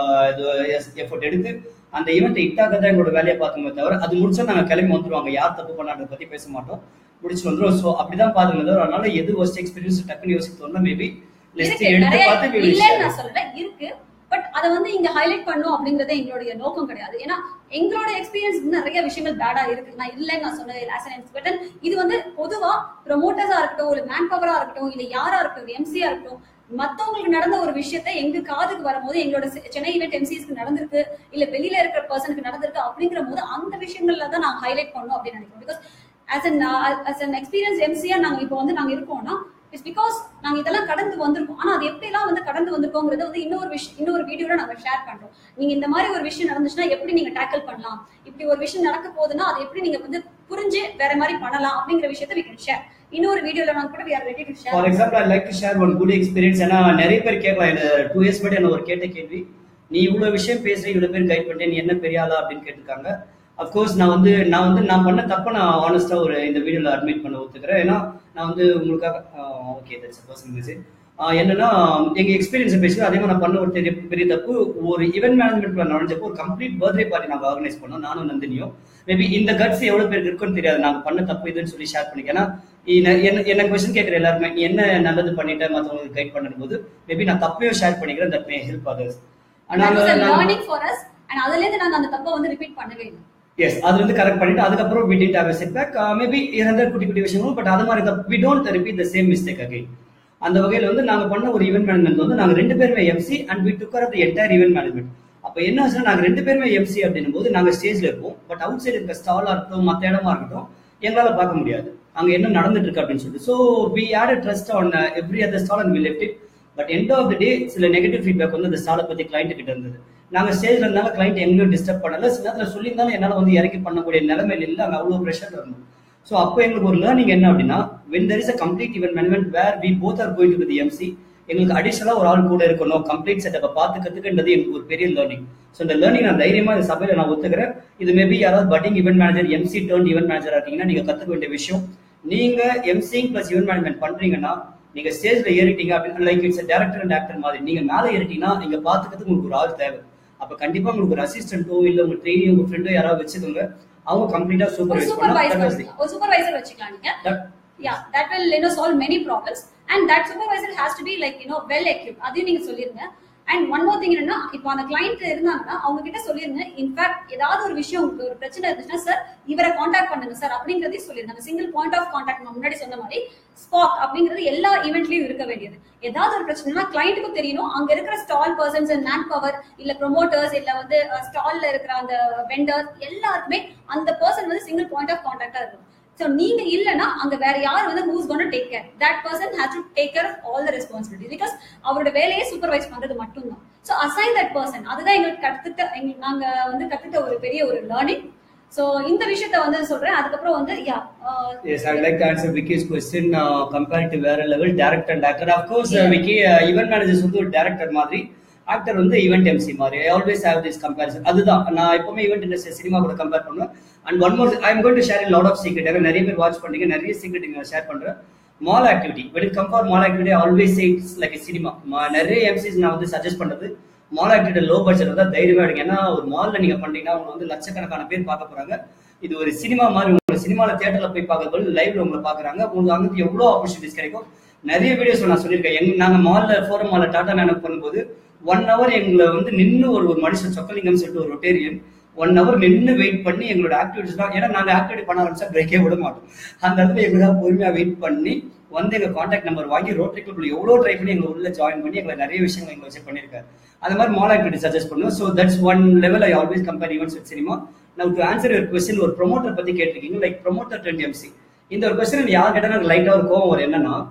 எஃபர்ட் எடுத்து அந்த ஈவெண்ட் இட்டாக்க தான் எங்களோட வேலையை பார்த்துமே தவிர அது முடிச்சா நாங்க கிளம்பி வந்துருவாங்க யார் தப்பு பண்ணான்றத பத்தி பேச மாட்டோம் முடிச்சு வந்துரும் ஸோ அப்படிதான் பாத்துங்க தவிர அதனால எது ஒஸ்ட் எக்ஸ்பீரியன்ஸ் டக்குன்னு யோசிக்க தோணுனா மேபி லிஸ்ட் இருக்கு எடுத்து நிறைய பார்த்து we will இல்லைன்னு share. நான் சொல்லல இருக்கு பட் அதை வந்து இங்க ஹைலைட் பண்ணும் அப்படிங்கறது எங்களுடைய நோக்கம் கிடையாது ஏன்னா எங்களோட எக்ஸ்பீரியன்ஸ் நிறைய விஷயங்கள் பேடா இருக்கு நான் இல்லைன்னு நான் சொன்னது ஆஸ் அன் எக்ஸ்பர்ட் இது வந்து பொதுவா ப்ரொமோட்டர்ஸா இருக்கட்டும் இல்ல மேன் பவரா இருக்கட்டும் இல்ல யாரா இருக்கட்டும் எம்சியா இருக்கட்டும் மத்தவங்களுக்கு நடந்த ஒரு விஷயத்த எங்க காதுக்கு வரும்போது எங்களோட செ- சென்னை ஈவெண்ட் எம்சிஸ்க்கு நடந்திருக்கு இல்ல வெளியில இருக்கிற பர்சனுக்கு நடந்திருக்கு அப்படிங்கிற போது அந்த விஷயங்கள்ல தான் நான் ஹைலைட் பண்ணணும் அப்படின்னு நினைக்கிறோம் because as an as an experience எம்சியா நாங்க இப்போ வந்து நாங்க இருக்கோம்னா இட்ஸ் பிகாஸ் நாங்க இதெல்லாம் கடந்து வந்திருக்கோம் ஆனா அது எப்படி எல்லாம் வந்து கடந்து வந்திருக்கோங்கிறது வந்து இன்னொரு விஷயம் இன்னொரு வீடியோல நாங்க ஷேர் பண்றோம் நீங்க இந்த மாதிரி ஒரு விஷயம் நடந்துச்சுன்னா எப்படி நீங்க டேக்கிள் பண்ணலாம் இப்படி ஒரு விஷயம் நடக்க போகுதுன்னா அது எப்படி நீங்க வந்து புரிஞ்சு வேற மாதிரி பண்ணலாம் அப்படிங்கிற விஷயத்த we can share இன்னொரு வீடியோல நாங்க கூட we are ready to share for example I like to share one good experience ஏன்னா நிறைய பேர் கேட்கலாம் என்ன டூ இயர்ஸ் முன்னாடி என்ன ஒரு கேட்ட கேள்வி நீ இவ்வளவு விஷயம் பேசுற இவ்வளவு பேர் கைட் பண்ணிட்டே நீ என்ன பெரிய ஆளா அப்படின்னு கேட்டிருக்காங்க அப்கோர்ஸ் நான் வந்து நான் வந்து நான் பண்ண தப்ப நான் ஆனஸ்டா ஒரு இந்த வீடியோல அட்மிட் பண்ண ஒத்துக்கிறேன் ஏன்னா நான் வந்து உங்களுக்காக ஓகே தட்ஸ் பர்சனல் மெசேஜ் என்னன்னா எங்க எக்ஸ்பீரியன்ஸ் பேசுறது அதே மாதிரி நான் பண்ண ஒரு பெரிய பெரிய தப்பு ஒரு ஈவென்ட் மேனேஜ்மெண்ட்ல நுழைஞ்சப்போ ஒரு கம்ப்ளீட் பர்த்டே பார்ட்டி நாங்க ஆர்கனைஸ் பண்ணோம் நானும் நந்தினியும் மேபி இந்த கட்ஸ் எவ்வளவு பேருக்கு இருக்குன்னு தெரியாது நாங்க பண்ண தப்பு இதுன்னு சொல்லி ஷேர் பண்ணிக்க ஏன்னா என்ன- என்ன என்ன கொஸ்டின் கேட்குற எல்லாருமே நீ என்ன நல்லது பண்ணிட்ட மற்றவங்களுக்கு கைட் பண்ணும்போது மேபி நான் தப்பையும் ஷேர் பண்ணிக்கிறேன் that may help others that was a ஆனால் learning for us and அதுல இருந்து நாங்க அந்த தப்பை வந்து ரிப்பீட் பண்ணவே இல்லை எஸ் அது வந்து கரெக்ட் பண்ணிட்டு அதுக்கப்புறம் we did have a set back maybe இருந்த குட்டி குட்டி விஷயங்களும் பட் அது மாதிரி we don't repeat the same mistake again அந்த வகையில் வந்து நாங்க பண்ண ஒரு ஈவென்ட் மேனேஜ்மெண்ட் வந்து நாங்க ரெண்டு பேருமே MC and we took the entire event management அப்ப என்ன ஆச்சுன்னா நாங்க ரெண்டு பேருமே எம்சி அப்படின்னும் போது நாங்க ஸ்டேஜ்ல இருப்போம் பட் அவுட் சைடு இருக்க ஸ்டாலா இருக்கட்டும் மத்த இடமா இருக்கட்டும் எங்களால பார்க்க முடியாது அங்க என்ன நடந்துட்டு இருக்கு அப்படின்னு சொல்லிட்டு so we had trust on every other stall and we left it but end of the day சில நெகட்டிவ் ஃபீட்பேக் வந்து அந்த ஸ்டாலை பத்தி கிளைண்ட் கிட்ட இருந்தது நாங்க ஸ்டேஜ்ல இருந்தாலும் கிளைண்ட் எங்கேயும் டிஸ்டர்ப் பண்ணல சில நேரத்தில் சொல்லியிருந்தாலும் என்னால வந்து இறக்கி பண்ணக்கூடிய நிலைமையில இல்லை அங்க அவ்வளவு ப்ரெஷர் இருந்தோம் ஸோ அப்போ எங்களுக்கு ஒரு லேர்னிங் என்ன அப்படின்னா when there is a complete event management where we both are going to the MC எங்களுக்கு அடிஷனலா ஒரு ஆள் கூட இருக்கணும் கம்ப்ளீட் செட்டப்பை பார்த்துக்கிறதுக்குன்றது எனக்கு ஒரு பெரிய லேர்னிங் ஸோ இந்த லேர்னிங் நான் தைரியமா இந்த சபையில நான் ஒத்துக்கிறேன் இது மேபி யாராவது putting event manager MC turn event manager இருக்கீங்கன்னா நீங்க கத்துக்க வேண்டிய விஷயம் நீங்க எம்சிங் பிளஸ் இவென்ட் மேனேஜ்மெண்ட் பண்றீங்கன்னா நீங்க ஸ்டேஜ்ல ஏறிட்டீங்க அப்படின்னு like it's director and actor மாதிரி நீங்க மேலே ஏறிட்டீங்கன்னா நீங்க பாத்துக்கிறதுக்கு உங்களுக்கு ஒரு ஆள் தேவை அப்ப கண்டிப்பா உங்களுக்கு ஒரு அசிஸ்டன்ட்டோ இல்ல உங்க ட்ரெயினி உங்க ஃப்ரெண்டோ யாராவது வச்சுக்கோங்க அவங்க கம்ப்ளீட்டா ஒரு சூப்பர்வைஸ் சூப்பர்வைசர் பண்ணா ஒரு சூப்பர்வைசர் வச்சுக்கலாம் நீங்க yeah that will you know solve many problems and that supervisor has to be like you know well equipped அதையும் நீங்க சொல்லிருங்க அண்ட் ஒன் மோர் திங் என்னன்னா இப்போ அந்த கிளைண்ட் இருந்தாங்கன்னா அவங்க கிட்ட சொல்லிருங்க இன்ஃபேக்ட் ஏதாவது ஒரு விஷயம் உங்களுக்கு ஒரு பிரச்சனை இருந்துச்சுன்னா சார் இவரை காண்டாக்ட் பண்ணுங்க சார் அப்படிங்கறதையும் சொல்லிருங்க அந்த சிங்கிள் பாயிண்ட் ஆஃப் காண்டாக்ட் நான் முன்னாடி சொன்ன மாதிரி ஸ்பாட் அப்படிங்கிறது எல்லா ஈவெண்ட்லயும் இருக்க வேண்டியது ஏதாவது ஒரு பிரச்சனைனா கிளைண்ட்டுக்கும் தெரியணும் அங்க இருக்கிற stall persons and man power இல்ல ப்ரொமோட்டர்ஸ் இல்ல வந்து ஸ்டால்ல இருக்கிற அந்த வெண்டர்ஸ் எல்லாருக்குமே அந்த பர்சன் வந்து சிங்கிள் பாயிண்ட் ஆஃப் காண்டாக்டா இருக்கும் சோ நீங்க இல்லனா அங்க வேற யார் வந்து who's gonna take care that person has to take care of all the responsibility because அவரோட வேலையை சூப்பர்வைஸ் பண்றது மட்டும்தான் சோ அசைன் தட் பர்சன் அதுதான் எங்களுக்கு கத்துட்ட எங்களுக்கு நாங்க வந்து கத்துட்ட ஒரு பெரிய ஒரு லேர்னிங் சோ இந்த விஷயத்த வந்து சொல்றேன் அதுக்கப்புறம் வந்து யா Yes, I would like to answer Vicky's question uh, compared to வேற level director and actor. Of course, uh, Yeah. Vicky uh, event managers வந்து ஒரு director மாதிரி ஆக்டர் வந்து ஈவெண்ட் எம்சி மாதிரி I always have this comparison அதுதான் நான் எப்பவுமே event industry cinema கூட கம்பேர் பண்ணுவேன் and one more I am going to share lot of secret ஏன்னா நிறைய பேர் வாட்ச் பண்ணீங்க நிறைய சீக்ரெட் நான் ஷேர் பண்றேன் mall activity when it come for mall activity always it's like cinema நிறைய எம்சிஸ் நான் வந்து சஜஸ்ட் பண்றது மால் ஆக்டிவிட்டி லோ பட்ஜெட் வந்து தைரியமா எடுங்க ஏன்னா ஒரு மால்ல நீங்க பண்ணீங்கன்னா அவங்க வந்து லட்சக்கணக்கான பேர் பார்க்க போறாங்க இது ஒரு சினிமா மாதிரி உங்களை சினிமால தியேட்டர்ல போய் பார்க்க போது லைவ்ல உங்களை பாக்குறாங்க உங்களுக்கு அங்கிருந்து எவ்வளவு ஆப்பர்ச்சுனிட்டிஸ் கிடைக்கும் நிறைய வீடியோஸ் நான் சொல்லியிருக்கேன் எங்க நாங்க மால்ல ஃபோரம் மால்ல டாடா நேனக் பண்ணும்போது ஒன் ஹவர் எங்களை வந்து நின்று ஒரு ஒரு மனுஷன் சொக்கலிங்கம் சொல்லிட்டு ஒரு ரொட்டேரியன் ஒன் ஹவர் நின்று வெயிட் பண்ணி எங்களோட ஆக்டிவிட்டிஸ் தான் ஏன்னா நாங்க ஆக்டிவிட்டி பண்ண ஆரம்பிச்சா பிரேக்கே விட மாட்டோம் அந்த இடத்துல எங்களுக்காக பொறுமையா வெயிட் பண்ணி வந்து எங்க காண்டாக்ட் நம்பர் வாங்கி ரோட்டரி கிளப்ல எவ்வளவு ட்ரை பண்ணி எங்க உள்ள ஜாயின் பண்ணி எங்களை நிறைய விஷயங்கள் எங்களை வச்சு பண்ணிருக்காரு அந்த மாதிரி மால் ஆக்டிவிட்டி சஜஸ்ட் பண்ணுவோம் so that's one level I always compare events with cinema நான் டு ஆன்சர் ஒரு கொஸ்டின் ஒரு ப்ரொமோட்டர் பத்தி கேட்டிருக்கீங்க லைக் ப்ரொமோட்டர் டுவெண்ட்டி எம்சி இந்த ஒரு கொஸ்டின் யார் கேட்டா எனக்கு லைட்டா ஒரு கோவம் வரும் என்னன்னா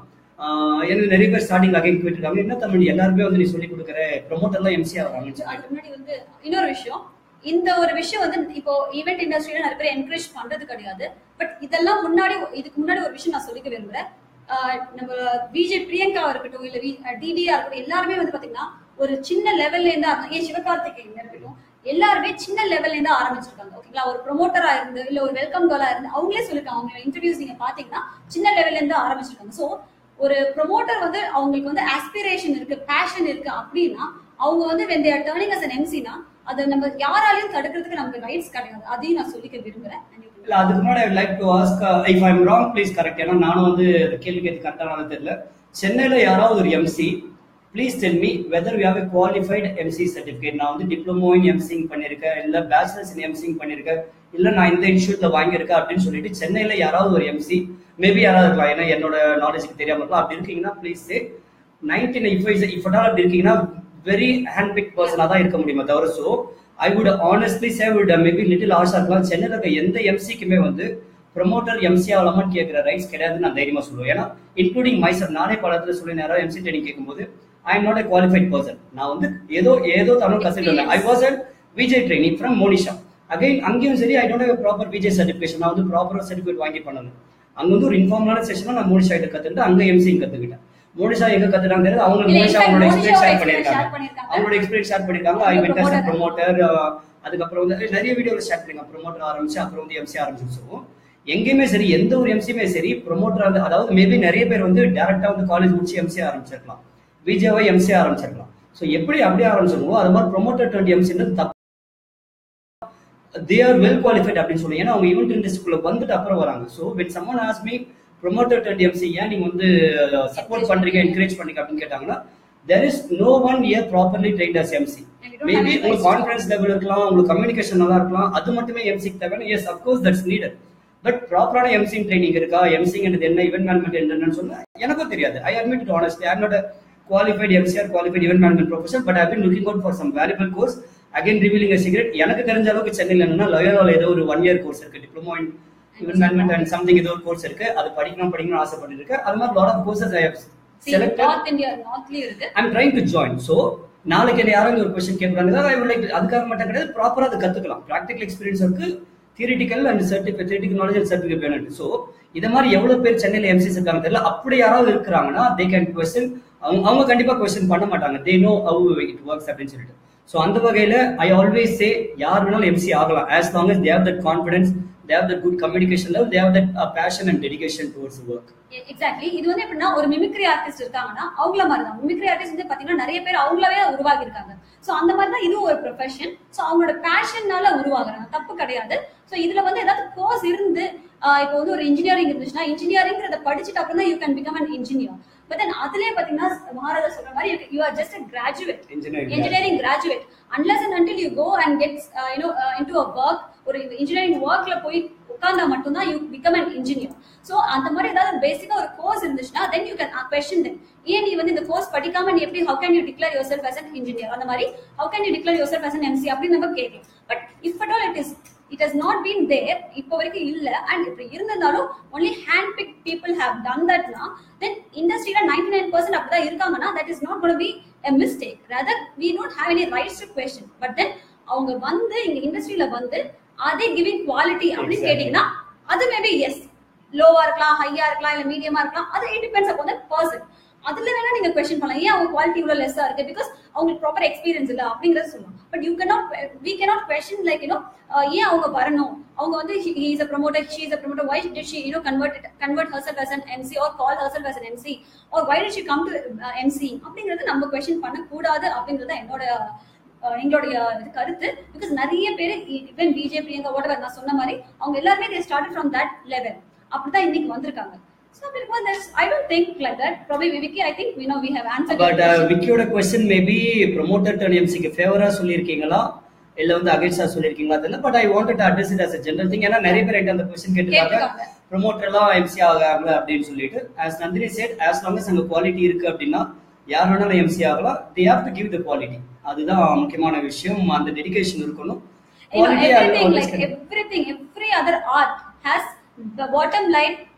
ஆஹ் எனக்கு நிறைய பேர் ஸ்டார்டிங் அகைன் போயிட்டு இருக்காங்க என்ன தமிழ் எல்லாருமே வந்து நீ சொல்லி கொடுக்குற ப்ரொமோட்டர்லாம் எம்சி ஆகிறாங்கன்னு சொல்லி அதுக்கு முன்னாடி வந்து இன்னொரு விஷயம் இந்த ஒரு விஷயம் வந்து இப்போ ஈவெண்ட் இண்டஸ்ட்ரியில நிறைய பேர் என்கரேஜ் பண்றது கிடையாது பட் இதெல்லாம் முன்னாடி இதுக்கு முன்னாடி ஒரு விஷயம் நான் சொல்லிக்க விரும்புறேன் ஆஹ் நம்ம விஜய் பிரியங்கா இருக்கட்டும் இல்ல டிடிஆ இருக்கட்டும் எல்லாருமே வந்து பாத்தீங்கன்னா ஒரு சின்ன லெவல்ல இருந்து ஆரம்பி- ஏன் சிவகார்த்திகேயன் இருக்கட்டும் எல்லாருமே சின்ன லெவல்ல இருந்து ஆரம்பிச்சிருக்காங்க ஓகேங்களா ஒரு ப்ரொமோட்டரா இருந்து இல்ல ஒரு வெல்கம் கேர்லா இருந்து அவங்களே சொல்லிருக்காங்க அவங்க இன்டர்வியூஸ் நீங்க பாத்தீங்கன்னா சின்ன லெவல்ல இருந்து ஆரம்பிச்சிருக்காங்க சோ ஒரு ப்ரொமோட்டர் வந்து அவங்களுக்கு வந்து ஆஸ்பிரேஷன் இருக்கு பேஷன் இருக்கு அப்படின்னா அவங்க வந்து when they're turning as an எம்சினா அதை நம்ம யாராலையும் தடுக்கிறதுக்கு நமக்கு ரைட்ஸ் கிடையாது அதையும் நான் சொல்லிக்க விரும்புறேன் And you can- இல்ல அதுக்கு முன்னாடி I like to ask if I'm wrong please correct ஏன்னா நானும் வந்து இந்த கேள்வி கேட்டு கரெக்டான தெரியல சென்னையில யாராவது ஒரு MC please tell me whether we have a qualified MC certificate நான் வந்து டிப்ளமோ இன் எம்சிங் பண்ணியிருக்கேன் இல்ல பேச்சுலர்ஸ் இன் எம்சிங் பண்ணியிருக்கேன் இல்ல நான் இந்த இன்ஸ்டியூட்ல வாங்கியிருக்கேன் அப்படின்னு சொல்லிட்டு சென்னையில யாராவது ஒரு எம்சி மேபி யாராவது இருக்கலாம் ஏன்னா என்னோட நாலேஜுக்கு தெரியாம இருக்கலாம் அப்படி இருக்கீங்கன்னா please say nineteen if if அப்படி இருக்கீங்கன்னா வெரி ஹேண்ட் பிக் பர்சனாக தான் இருக்க முடியுமே தவிர so I would honestly say would maybe little ஆர்ஷா இருக்கலாம் சென்னையில் இருக்க எந்த எம்சிக்குமே வந்து ப்ரொமோட்டர் எம்சி ஆகலாமான்னு கேட்குற ரைட்ஸ் கிடையாதுன்னு நான் தைரியமா சொல்லுவேன் ஏன்னா இன்க்ளூடிங் மைசர் நானே பல இடத்துல சொல்லி நேரம் எம்சி ட்ரைனிங் கேட்கும்போது I am not a qualified person நான் வந்து ஏதோ ஏதோ தமிழ் கற்றுட்டு I was at Vijay training from Monisha again அங்கேயும் சரி I don't have proper Vijay certification நான் வந்து ப்ராப்பராக சர்டிஃபிகேட் வாங்கி பண்ணணும் அங்க வந்து ஒரு இன்ஃபார்மலான செஷனா நான் மோனிஷா கிட்ட கத்துக்கிட்டு அங்க எம்சி கத்துக்கிட்டேன் மோனிஷா எங்க கத்துட்டாங்க தெரியாது அவங்க இல்ல, மோனிஷா in fact, அவங்களோட மோனிஷா எக்ஸ்பீரியன்ஸ் ஷேர் experience பண்ணியிருக்காங்க share பண்ணியிருக்காங்க. அவங்களோட எக்ஸ்பீரியன்ஸ் ஷேர் பண்ணிருக்காங்க ஐ அவங்க வெண்ட் அஸ் promoter. ப்ரொமோட்டர் அதுக்கப்புறம் வந்து நிறைய வீடியோல ஷேர் பண்ணிருக்காங்க ப்ரொமோட்டர் ஆரம்பிச்சு அப்புறம் வந்து எம்சி ஆரம்பிச்சு சொல்லுவோம் எங்கேயுமே சரி எந்த ஒரு எம்சியுமே சரி ப்ரொமோட்டர் அதாவது மேபி நிறைய பேர் வந்து டேரக்டா வந்து காலேஜ் முடிச்சு எம்சி ஆரம்பிச்சிருக்கலாம் விஜயவை எம்சி ஆரம்பிச்சிருக்கலாம் ஸோ எப்படி அப்படியே ஆரம்பிச்சிருக்கோ அது மாதிரி ப்ரொமோட்டர் டுவெண்ட்டி எம்சின்றது தப்பு தே ஆர் வெல் குவாலிஃபைட் அப்படின்னு சொல்லி ஏன்னா அவங்க ஈவெண்ட் இண்டஸ்ட்ரிக்குள்ள வந்துட்டு அப்புறம் வராங்க so when someone ask me promoter twenty MC ஏன் நீங்க வந்து சப்போர்ட் பண்றீங்க என்கரேஜ் பண்றீங்க அப்படின்னு கேட்டாங்கன்னா there is no one year properly train us MC And you don't have maybe any உங்களுக்கு rights to- கான்ஃபிடன்ஸ் லெவல் இருக்கலாம் உங்களுக்கு கம்யூனிகேஷன் நல்லா இருக்கலாம் அது மட்டுமே எம்சிக்கு தேவை yes of course that's needed but ப்ராப்பரான எம்சிங் ட்ரைனிங் இருக்கா எம்சிங்கிறது என்ன இவென்ட் மேனேஜ்மெண்ட் என்னன்னு சொன்னா எனக்கும் தெரியாது I admit honestly I not qualified MC or qualified event management profession but I been looking out for some valuable course again revealing secret எனக்கு தெரிஞ்ச அளவுக்கு சென்னையில் என்னன்னா லயோலால ஏதோ ஒரு ஒன் இயர் கோர்ஸ் இருக்கு diploma in event management and something ஏதோ ஒரு கோர்ஸ் இருக்கு அது படிக்கணும் படிக்கணும்னு ஆசைப்பட்டு இருக்கேன் அது மாதிரி lot of courses I have See, selected north India நார்த்லயும் இருக்கு I'm trying to join so நாளைக்கு என்ன யாராவது ஒரு கொஸ்டின் கேட்குறாங்க ஐ லைக் அதுக்காக மட்டும் கிடையாது ப்ராப்பராக அதை கற்றுக்கலாம் ப்ராக்டிகல் எக்ஸ்பீரியன்ஸ் இருக்கு theoretical and certificate theoretical knowledge and certificate வேணும் ஸோ இதை மாதிரி எவ்வளோ பேர் சென்னையில் எம்சிஸ் இருக்காங்க தெரியல அப்படி யாராவது இருக்கிறாங்கன்னா தே கேன் கொஸ்டின் அவங்க அவங்க கண்டிப்பாக கொஸ்டின் பண்ண மாட்டாங்க they know how it works அப்படின்னு சொல்லிட்டு ஸோ அந்த வகையில் ஐ ஆல்வேஸ் சே யார் வேணாலும் எம்சி ஆகலாம் as long as they have that confidence they have that good communication level they have that uh, passion and dedication towards the work exactly இது வந்து எப்படின்னா ஒரு மிமிக்ரி ஆர்டிஸ்ட் இருக்காங்கன்னா அவங்கள மாதிரி தான் மிமிக்ரி ஆர்டிஸ்ட் வந்து பாத்தீங்கன்னா நிறைய பேர் அவங்களாவே உருவாகி இருக்காங்க சோ அந்த மாதிரி தான் இதுவும் ஒரு ப்ரொஃபஷன் சோ அவங்களோட பேஷன்னால உருவாகுறாங்க தப்பு கிடையாது சோ இதுல வந்து ஏதாவது கோர்ஸ் இருந்து ஆஹ் இப்போ வந்து ஒரு இன்ஜினியரிங் இருந்துச்சுன்னா இன்ஜினியரிங்கிறத படிச்சுட்டு அப்புறம் தான் you can become an engineer but then அதுலயே பாத்தீங்கன்னா மகாராஜா சொல்ற மாதிரி you are just graduate Engineering engineering graduate unless and until you go and get uh, you know uh, into a work ஒரு இன்ஜினியரிங் ஒர்க்ல போய் உட்கார்ந்தா மட்டும்தான் you become an engineer so அந்த மாதிரி ஏதாவது பேசிக்கா ஒரு கோர்ஸ் இருந்துச்சுன்னா then you can question then ஏன் நீ வந்து இந்த கோர்ஸ் படிக்காம நீ எப்படி how can you declare yourself as an engineer அந்த மாதிரி how can you declare yourself as an MC அப்படின்னு நம்ம கேட்கலாம் but if at all it is it has not been there இப்போ வரைக்கும் இல்ல அண்ட் இப்படி இருந்திருந்தாலும் only hand pick people have done தட்னா தென் இண்டஸ்ட்ரியில நைன்டி நைன் பர்சன்ட் அப்படிதான் இருக்காங்கன்னா that is not gonna be a mistake rather we don't have any rights to question but then அவங்க வந்து இங்க இண்டஸ்ட்ரியில வந்து அதே கிவிங் குவாலிட்டி அப்படின்னு Exactly. கேட்டீங்கன்னா அது மேபி எஸ் லோவா இருக்கலாம் ஹையா இருக்கலாம் இல்ல மீடியமா இருக்கலாம் அது இட் டிபெண்ட்ஸ் அப்போ பர்சன் அதுல வேணா நீங்க கொஸ்டின் பண்ணலாம் ஏன் அவங்க குவாலிட்டி இவ்வளவு லெஸ்ஸா இருக்கு பிகாஸ் அவங்களுக்கு ப்ராப்பர் எக்ஸ்பீரியன்ஸ் இல்ல அப்படிங்கறத சொல்லலாம் but you cannot we cannot question like you know ஏன் அவங்க வரணும் அவங்க வந்து he he is a promoter she is a promoter why did she you know convert it, convert herself as an MC or call herself as an MC or why did she come to uh, MC அப்படிங்கறது நம்ம question பண்ண கூடாது அப்படிங்கறது என்னோட அஹ், எங்களுடைய இது கருத்து because நிறைய பேர் ஈவன் பிஜே பிரியங்கா whatever நான் சொன்ன மாதிரி அவங்க எல்லாருமே they started from that level அப்படிதான் இன்னைக்கு வந்திருக்காங்க so because there's i don't think like that probably Vicky I think we know we have answered your but question. விக்கியோட கொஸ்டின் மேபி ப்ரொமோட்டர் டர்ன் எம்சிக்கு ஃபேவரா சொல்லியிருக்கீங்களா இல்ல வந்து அகைன்ஸ்டா சொல்லியிருக்கீங்களா தெரியல but I wanted to address it as general thing ஏன்னா நிறைய பேர் என்கிட்ட அந்த கொஸ்டின் கேட்டிருக்காங்க கேட்டிருக்காங்க. ப்ரொமோட்டர் எல்லாம் எம்சி ஆகாங்க அப்படின்னு சொல்லிட்டு as Nandini said as long as அங்க குவாலிட்டி இருக்கு அப்படின்னா யார் வேணாலும் எம்சி ஆகலாம் they have to give the quality அதுதான் முக்கியமான விஷயம் அந்த டெடிகேஷன் இருக்கணும் you know, Quality I'll everything always like get. everything every other art has the bottom line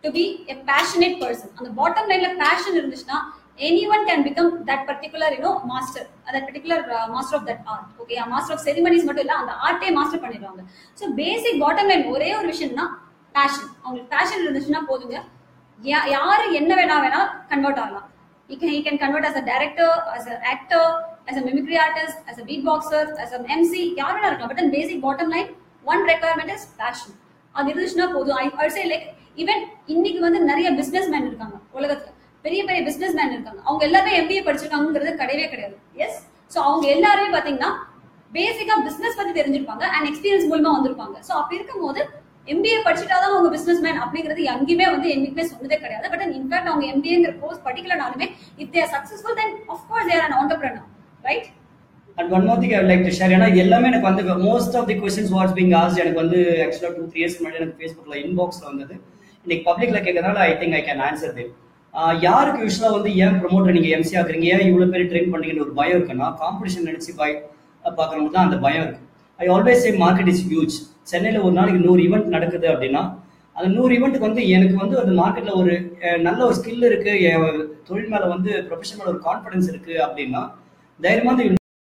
to be a passionate person அந்த பாட்டம் லைன்ல பேஷன் இருந்துச்சுன்னா any one can become that particular you know master that particular master of that art okay master of ceremonies மட்டும் இல்ல அந்த ஆர்ட்டே master பண்ணிடுவாங்க so basic bottom line ஒரே ஒரு விஷயம்னா பேஷன் அவங்களுக்கு பேஷன் இருந்துச்சுன்னா போதுங்க யா- யாரு என்ன வேணா வேணா கன்வெர்ட் ஆகலாம் he can he can convert as a director as an actor as a mimicry artist as a beatboxer as an mc யார் வேணா இருக்கலாம் but basic bottom line one requirement is passion அது இருந்துச்சுன்னா போதும் ஐ சே லைக் ஈவன் இன்னைக்கு வந்து நிறைய business man இருக்காங்க உலகத்துல பெரிய பெரிய பிசினஸ் மேன் இருக்காங்க அவங்க எல்லாமே எம்பிஏ படிச்சிருக்காங்கிறது கிடையவே கிடையாது எஸ் சோ அவங்க எல்லாருமே பாத்தீங்கன்னா பேசிக்கா பிசினஸ் பத்தி தெரிஞ்சிருப்பாங்க அண்ட் எக்ஸ்பீரியன்ஸ் மூலமா வந்திருப்பாங்க சோ அப்படி இருக்கும்போது எம்பிஏ படிச்சுட்டாதான் அவங்க பிசினஸ் மேன் அப்படிங்கிறது எங்கேயுமே வந்து என்னைக்குமே சொன்னதே கிடையாது பட் இன்ஃபேக்ட் அவங்க எம்பிஏங்கிற கோர்ஸ் படிக்கலனாலுமே if they're successful then of course they're an entrepreneur right and one more thing I like to share ஏன்னா இது எல்லாமே எனக்கு வந்து most of the questions what's being asked எனக்கு வந்து ஆக்சுவலாக டூ த்ரீ இயர்ஸ் முன்னாடி எனக்கு ஃபேஸ்புக்கில் இன்பாக்ஸில் வந்தது இன்னைக்கு பப்ளிக்ல கேட்கறதுனால I think I can answer them யாருக்கு யூஸ்வலாக வந்து ஏன் ப்ரொமோட்டர் நீங்கள் எம்சி ஆகுறீங்க ஏன் இவ்வளோ பேர் ட்ரெயின் பண்ணீங்கன்னு ஒரு பயம் இருக்குன்னா காம்படிஷன் நினைச்சு பய பார்க்குறவங்க தான் அந்த பயம் இருக்கு I always say market is huge சென்னையில் ஒரு நாளைக்கு நூறு ஈவெண்ட் நடக்குது அப்படின்னா அந்த நூறு ஈவெண்ட்டுக்கு வந்து எனக்கு வந்து அந்த மார்க்கெட்ல ஒரு அஹ், நல்ல ஒரு ஸ்கில் இருக்கு என் தொழில் மேல வந்து ப்ரொஃபஷன் மேல ஒரு கான்ஃபிடன்ஸ் இருக்கு அப்படின்னா தைரியமா வந்து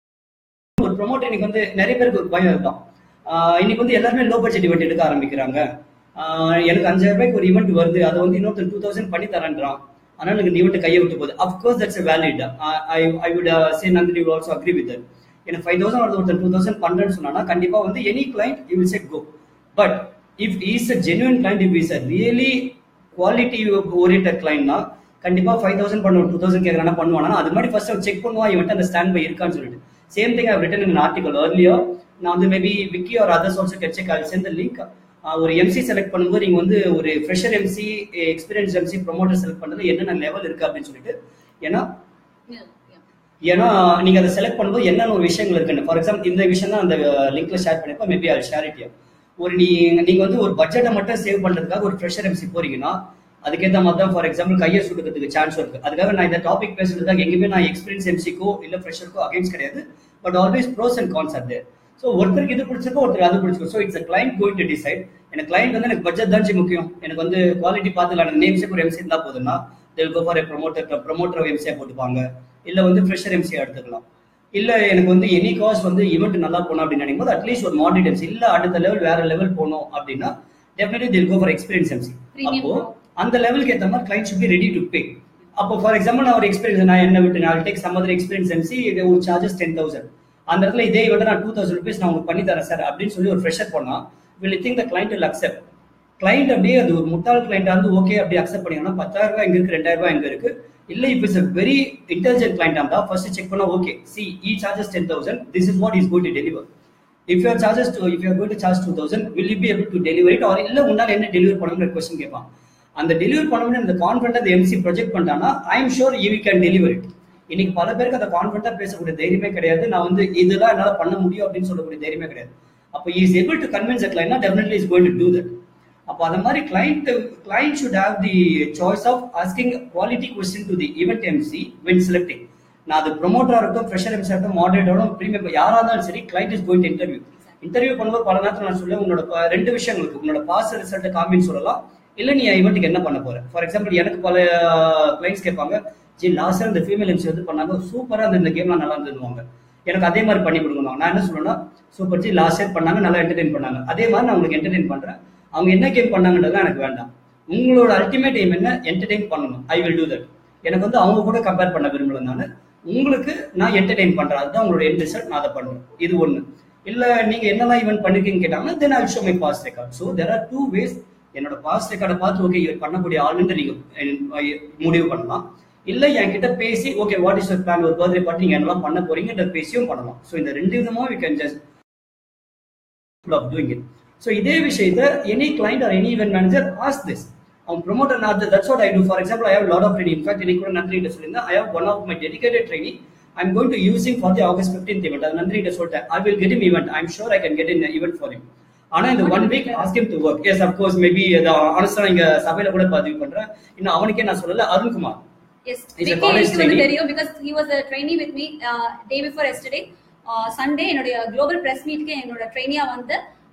ஒரு ப்ரொமோட்டர் இன்னைக்கு வந்து நிறைய பேருக்கு ஒரு பயம் இருக்கும் ஆஹ் இன்னைக்கு வந்து எல்லாருமே லோ பட்ஜெட் ஈவெண்ட் எடுக்க ஆரம்பிக்கிறாங்க ஆஹ் எனக்கு அஞ்சாயிரம் ரூபாய்க்கு ஒரு ஈவெண்ட் வருது அதை வந்து இன்னொருத்தர் டூ தௌசண்ட் பண்ணி தரேன்றான் ஆனால் எனக்கு இந்த ஈவெண்ட் கையை விட்டு போகுது of course that's valid I I would say Nandini will also agree with எனக்கு ஃபைவ் தௌசண்ட் வருது ஒருத்தர் டூ தௌசண்ட் பண்றேன்னு சொன்னா கண்டிப்பா வந்து any client you will say go but if is a genuine client if is a really quality orient கிளைண்ட்னா கண்டிப்பா five thousand பண்ணுவோம் டூ தௌசண்ட் கேட்கறானா பண்ணுவானா அது மாதிரி ஃபர்ஸ்ட் செக் பண்ணுவான் இவன்ட்டு அந்த ஸ்டாண்ட் பை இருக்கான்னு சொல்லிட்டு same thing I written in article earlier நான் வந்து maybe Vicky or others also get check I sent link ஒரு எம்சி செலக்ட் பண்ணும்போது நீங்க வந்து ஒரு fresher MC experience MC promoter select பண்றது என்னென்ன லெவல் இருக்கு அப்படின்னு சொல்லிட்டு ஏன்னா ஏன்னா நீங்க அதை செலக்ட் பண்ணும்போது என்னென்ன ஒரு விஷயங்கள் இருக்குன்னு ஃபார் எக்ஸாம்பிள் இந்த விஷயம் தான் அந்த லிங்க்ல ஷேர் பண்ணிருப்போம் மேபி அது ஷேர் இட் ஒரு நீங்க நீங்க வந்து ஒரு பட்ஜெட்டை மட்டும் சேவ் பண்றதுக்காக ஒரு ஃப்ரெஷர் எம்சி போறீங்கன்னா அதுக்கேற்ற மாதிரி தான் ஃபார் எக்ஸாம்பிள் கையை சுடுறதுக்கு சான்ஸ் இருக்கு அதுக்காக நான் இந்த டாபிக் பேசுறதுக்காக எங்கேயுமே நான் எக்ஸ்பீரியன்ஸ் எம்சிக்கோ இல்ல ஃப்ரெஷருக்கோ அகைன்ஸ்ட் கிடையாது but always pros and cons are there so ஒருத்தருக்கு இது பிடிச்சிருக்கோ ஒருத்தர் அது பிடிச்சிருக்கோ so it's client going to decide எனக்கு கிளைண்ட் வந்து எனக்கு பட்ஜெட் தான் முக்கியம் எனக்கு வந்து குவாலிட்டி பார்த்துக்கலாம் எனக்கு நேம்ஸே ஒரு எம்சி இருந்தா போதுன்னா they'll go for promoter promoter எம்சியா போட்டுப்பாங்க இல்ல வந்து ஃப்ரெஷர் எம்சியா எடுத்துக்கலாம் இல்ல எனக்கு வந்து எனி காஸ் வந்து ஈவெண்ட் நல்லா போகணும் அப்படின்னு நினைக்கும் போது அட்லீஸ்ட் ஒரு மாடரேட் எம்சி இல்ல அடுத்த லெவல் வேற லெவல் போகணும் அப்படின்னா definitely they'll go for experience MC Premium அப்போ pro. அந்த லெவலுக்கு ஏற்ற மாதிரி client should be ready to pay அப்போ ஃபார் எக்ஸாம்பிள் நான் ஒரு எக்ஸ்பீரியன்ஸ் நான் என்ன விட்டு நான் take some other experience MC ஒரு சார்ஜஸ் டென் தௌசண்ட் அந்த இடத்துல இதே விட நான் டூ தௌசண்ட் ருபீஸ் நான் உங்களுக்கு பண்ணி தரேன் சார் அப்படின்னு சொல்லி ஒரு ஃப்ரெஷர் பண்ணா will think the client will accept client அப்படியே அது ஒரு முட்டாள் கிளைண்ட் வந்து ஓகே அப்படி அக்செப்ட் பண்ணிங்கன்னா பத்தாயிரம் ரூபாய் எங்க இருக்கு ரெண்டாயிரம் ரூபாய் எங்க இருக்கு இல்ல if is a very intelligent client இருந்தா ஃபர்ஸ்ட் செக் பண்ணா okay see he charges ten thousand this is what is going to deliver if you're charges two if you're going to charge two thousand will you be able to deliver it or இல்ல உன்னால என்ன deliver பண்ணணும்னு question கேட்பான் அந்த deliver பண்ணணும்னு அந்த confident அந்த MC project பண்ணிட்டானா I am sure you can deliver it இன்னைக்கு பல பேருக்கு அந்த கான்ஃபிடண்டா பேசக்கூடிய தைரியமே கிடையாது நான் வந்து இதெல்லாம் என்னால பண்ண முடியும் அப்படின்னு சொல்லக்கூடிய தைரியமே கிடையாது அப்போ is able to convince a client definitely is going to do that அப்போ அந்த மாதிரி client client should have the choice of asking quality question to the event MC when selecting நான் அது ப்ரொமோட்டரா இருக்கட்டும் ஃப்ரெஷர் எம்சி ஆகட்டும் மாடரேட்டரும் ப்ரீமியம் யாரா இருந்தாலும் சரி client is going to interview interview பண்ணும்போது பல நேரத்தில் நான் சொல்லுவேன் உன்னோட ப- ரெண்டு விஷயங்கள் இருக்கு உன்னோட பாஸ் ரிசல்ட் காமின்னு சொல்லலாம் இல்ல நீ ஈவெண்ட்டுக்கு என்ன பண்ண போற ஃபார் எக்ஸாம்பிள் எனக்கு பல கிளைண்ட்ஸ் கேட்பாங்க ஜி லாஸ்ட் இந்த ஃபீமேல் எம்சி வந்து பண்ணாங்க சூப்பரா அந்த இந்த கேம்லாம் நல்லா இருந்ததுவாங்க எனக்கு அதே மாதிரி பண்ணி கொடுக்கணும் நான் என்ன சொல்லணும்னா சூப்பர் ஜி லாஸ்ட் இயர் பண்ணாங்க நல்லா என்டர்டெயின் பண்ணாங்க அதே மாதிரி நான் உங்களுக்கு என்டர்டெயின் பண்றேன் அவங்க என்ன கேம் பண்ணாங்கன்றது எனக்கு வேண்டாம் உங்களோட அல்டிமேட் எய்ம் என்ன என்டர்டெயின் பண்ணணும் ஐ வில் டூ தட் எனக்கு வந்து அவங்க கூட கம்பேர் பண்ண விரும்பல நான் உங்களுக்கு நான் என்டர்டெயின் பண்றேன் அதுதான் உங்களோட என் ரிசல்ட் நான் அதை பண்றேன் இது ஒண்ணு இல்ல நீங்க என்னெல்லாம் ஈவென்ட் பண்ணிருக்கீங்கன்னு கேட்டாங்கன்னா then I show my past record so there are two ways என்னோட பாஸ் ரெக்கார்டை பார்த்து ஓகே இவர் பண்ணக்கூடிய ஆளுன்னு நீங்க அஹ், முடிவு பண்ணலாம் இல்ல என்கிட்ட பேசி ஓகே வாட் இஸ் பிளான் ஒரு பர்த்டே பார்ட்டி நீங்க என்னெல்லாம் பண்ண போறீங்கன்ற பேசியும் பண்ணலாம் ஸோ இந்த ரெண்டு விதமா we can just of doing it so இதே விஷயத்த any client or any event manager as this அவன் ப்ரொமோட்டர் நான் that's what I do for example I have lot of training in fact இன்னைக்கு கூட நன்றி கிட்ட சொல்லியிருந்தேன் I have one of my dedicated training I'm going to using for the August fifteen event அது நன்றி கிட்ட சொல்லிட்டேன் I will get him event I'm sure I can get in event for him ஆனா இந்த one week ask to work yes of course maybe ஆனஸ்டா இங்க சபையில கூட பதிவு பண்றேன் இன்னும் அவனுக்கே நான் சொல்லல Arunkumar yes He's a Vicky college எனக்கு வந்து trainee. தெரியும் because he was a trainee with me day before yesterday Sunday என்னுடைய குளோபல் பிரஸ் மீட்க்கு என்னோட ட்ரெயினியா வந்து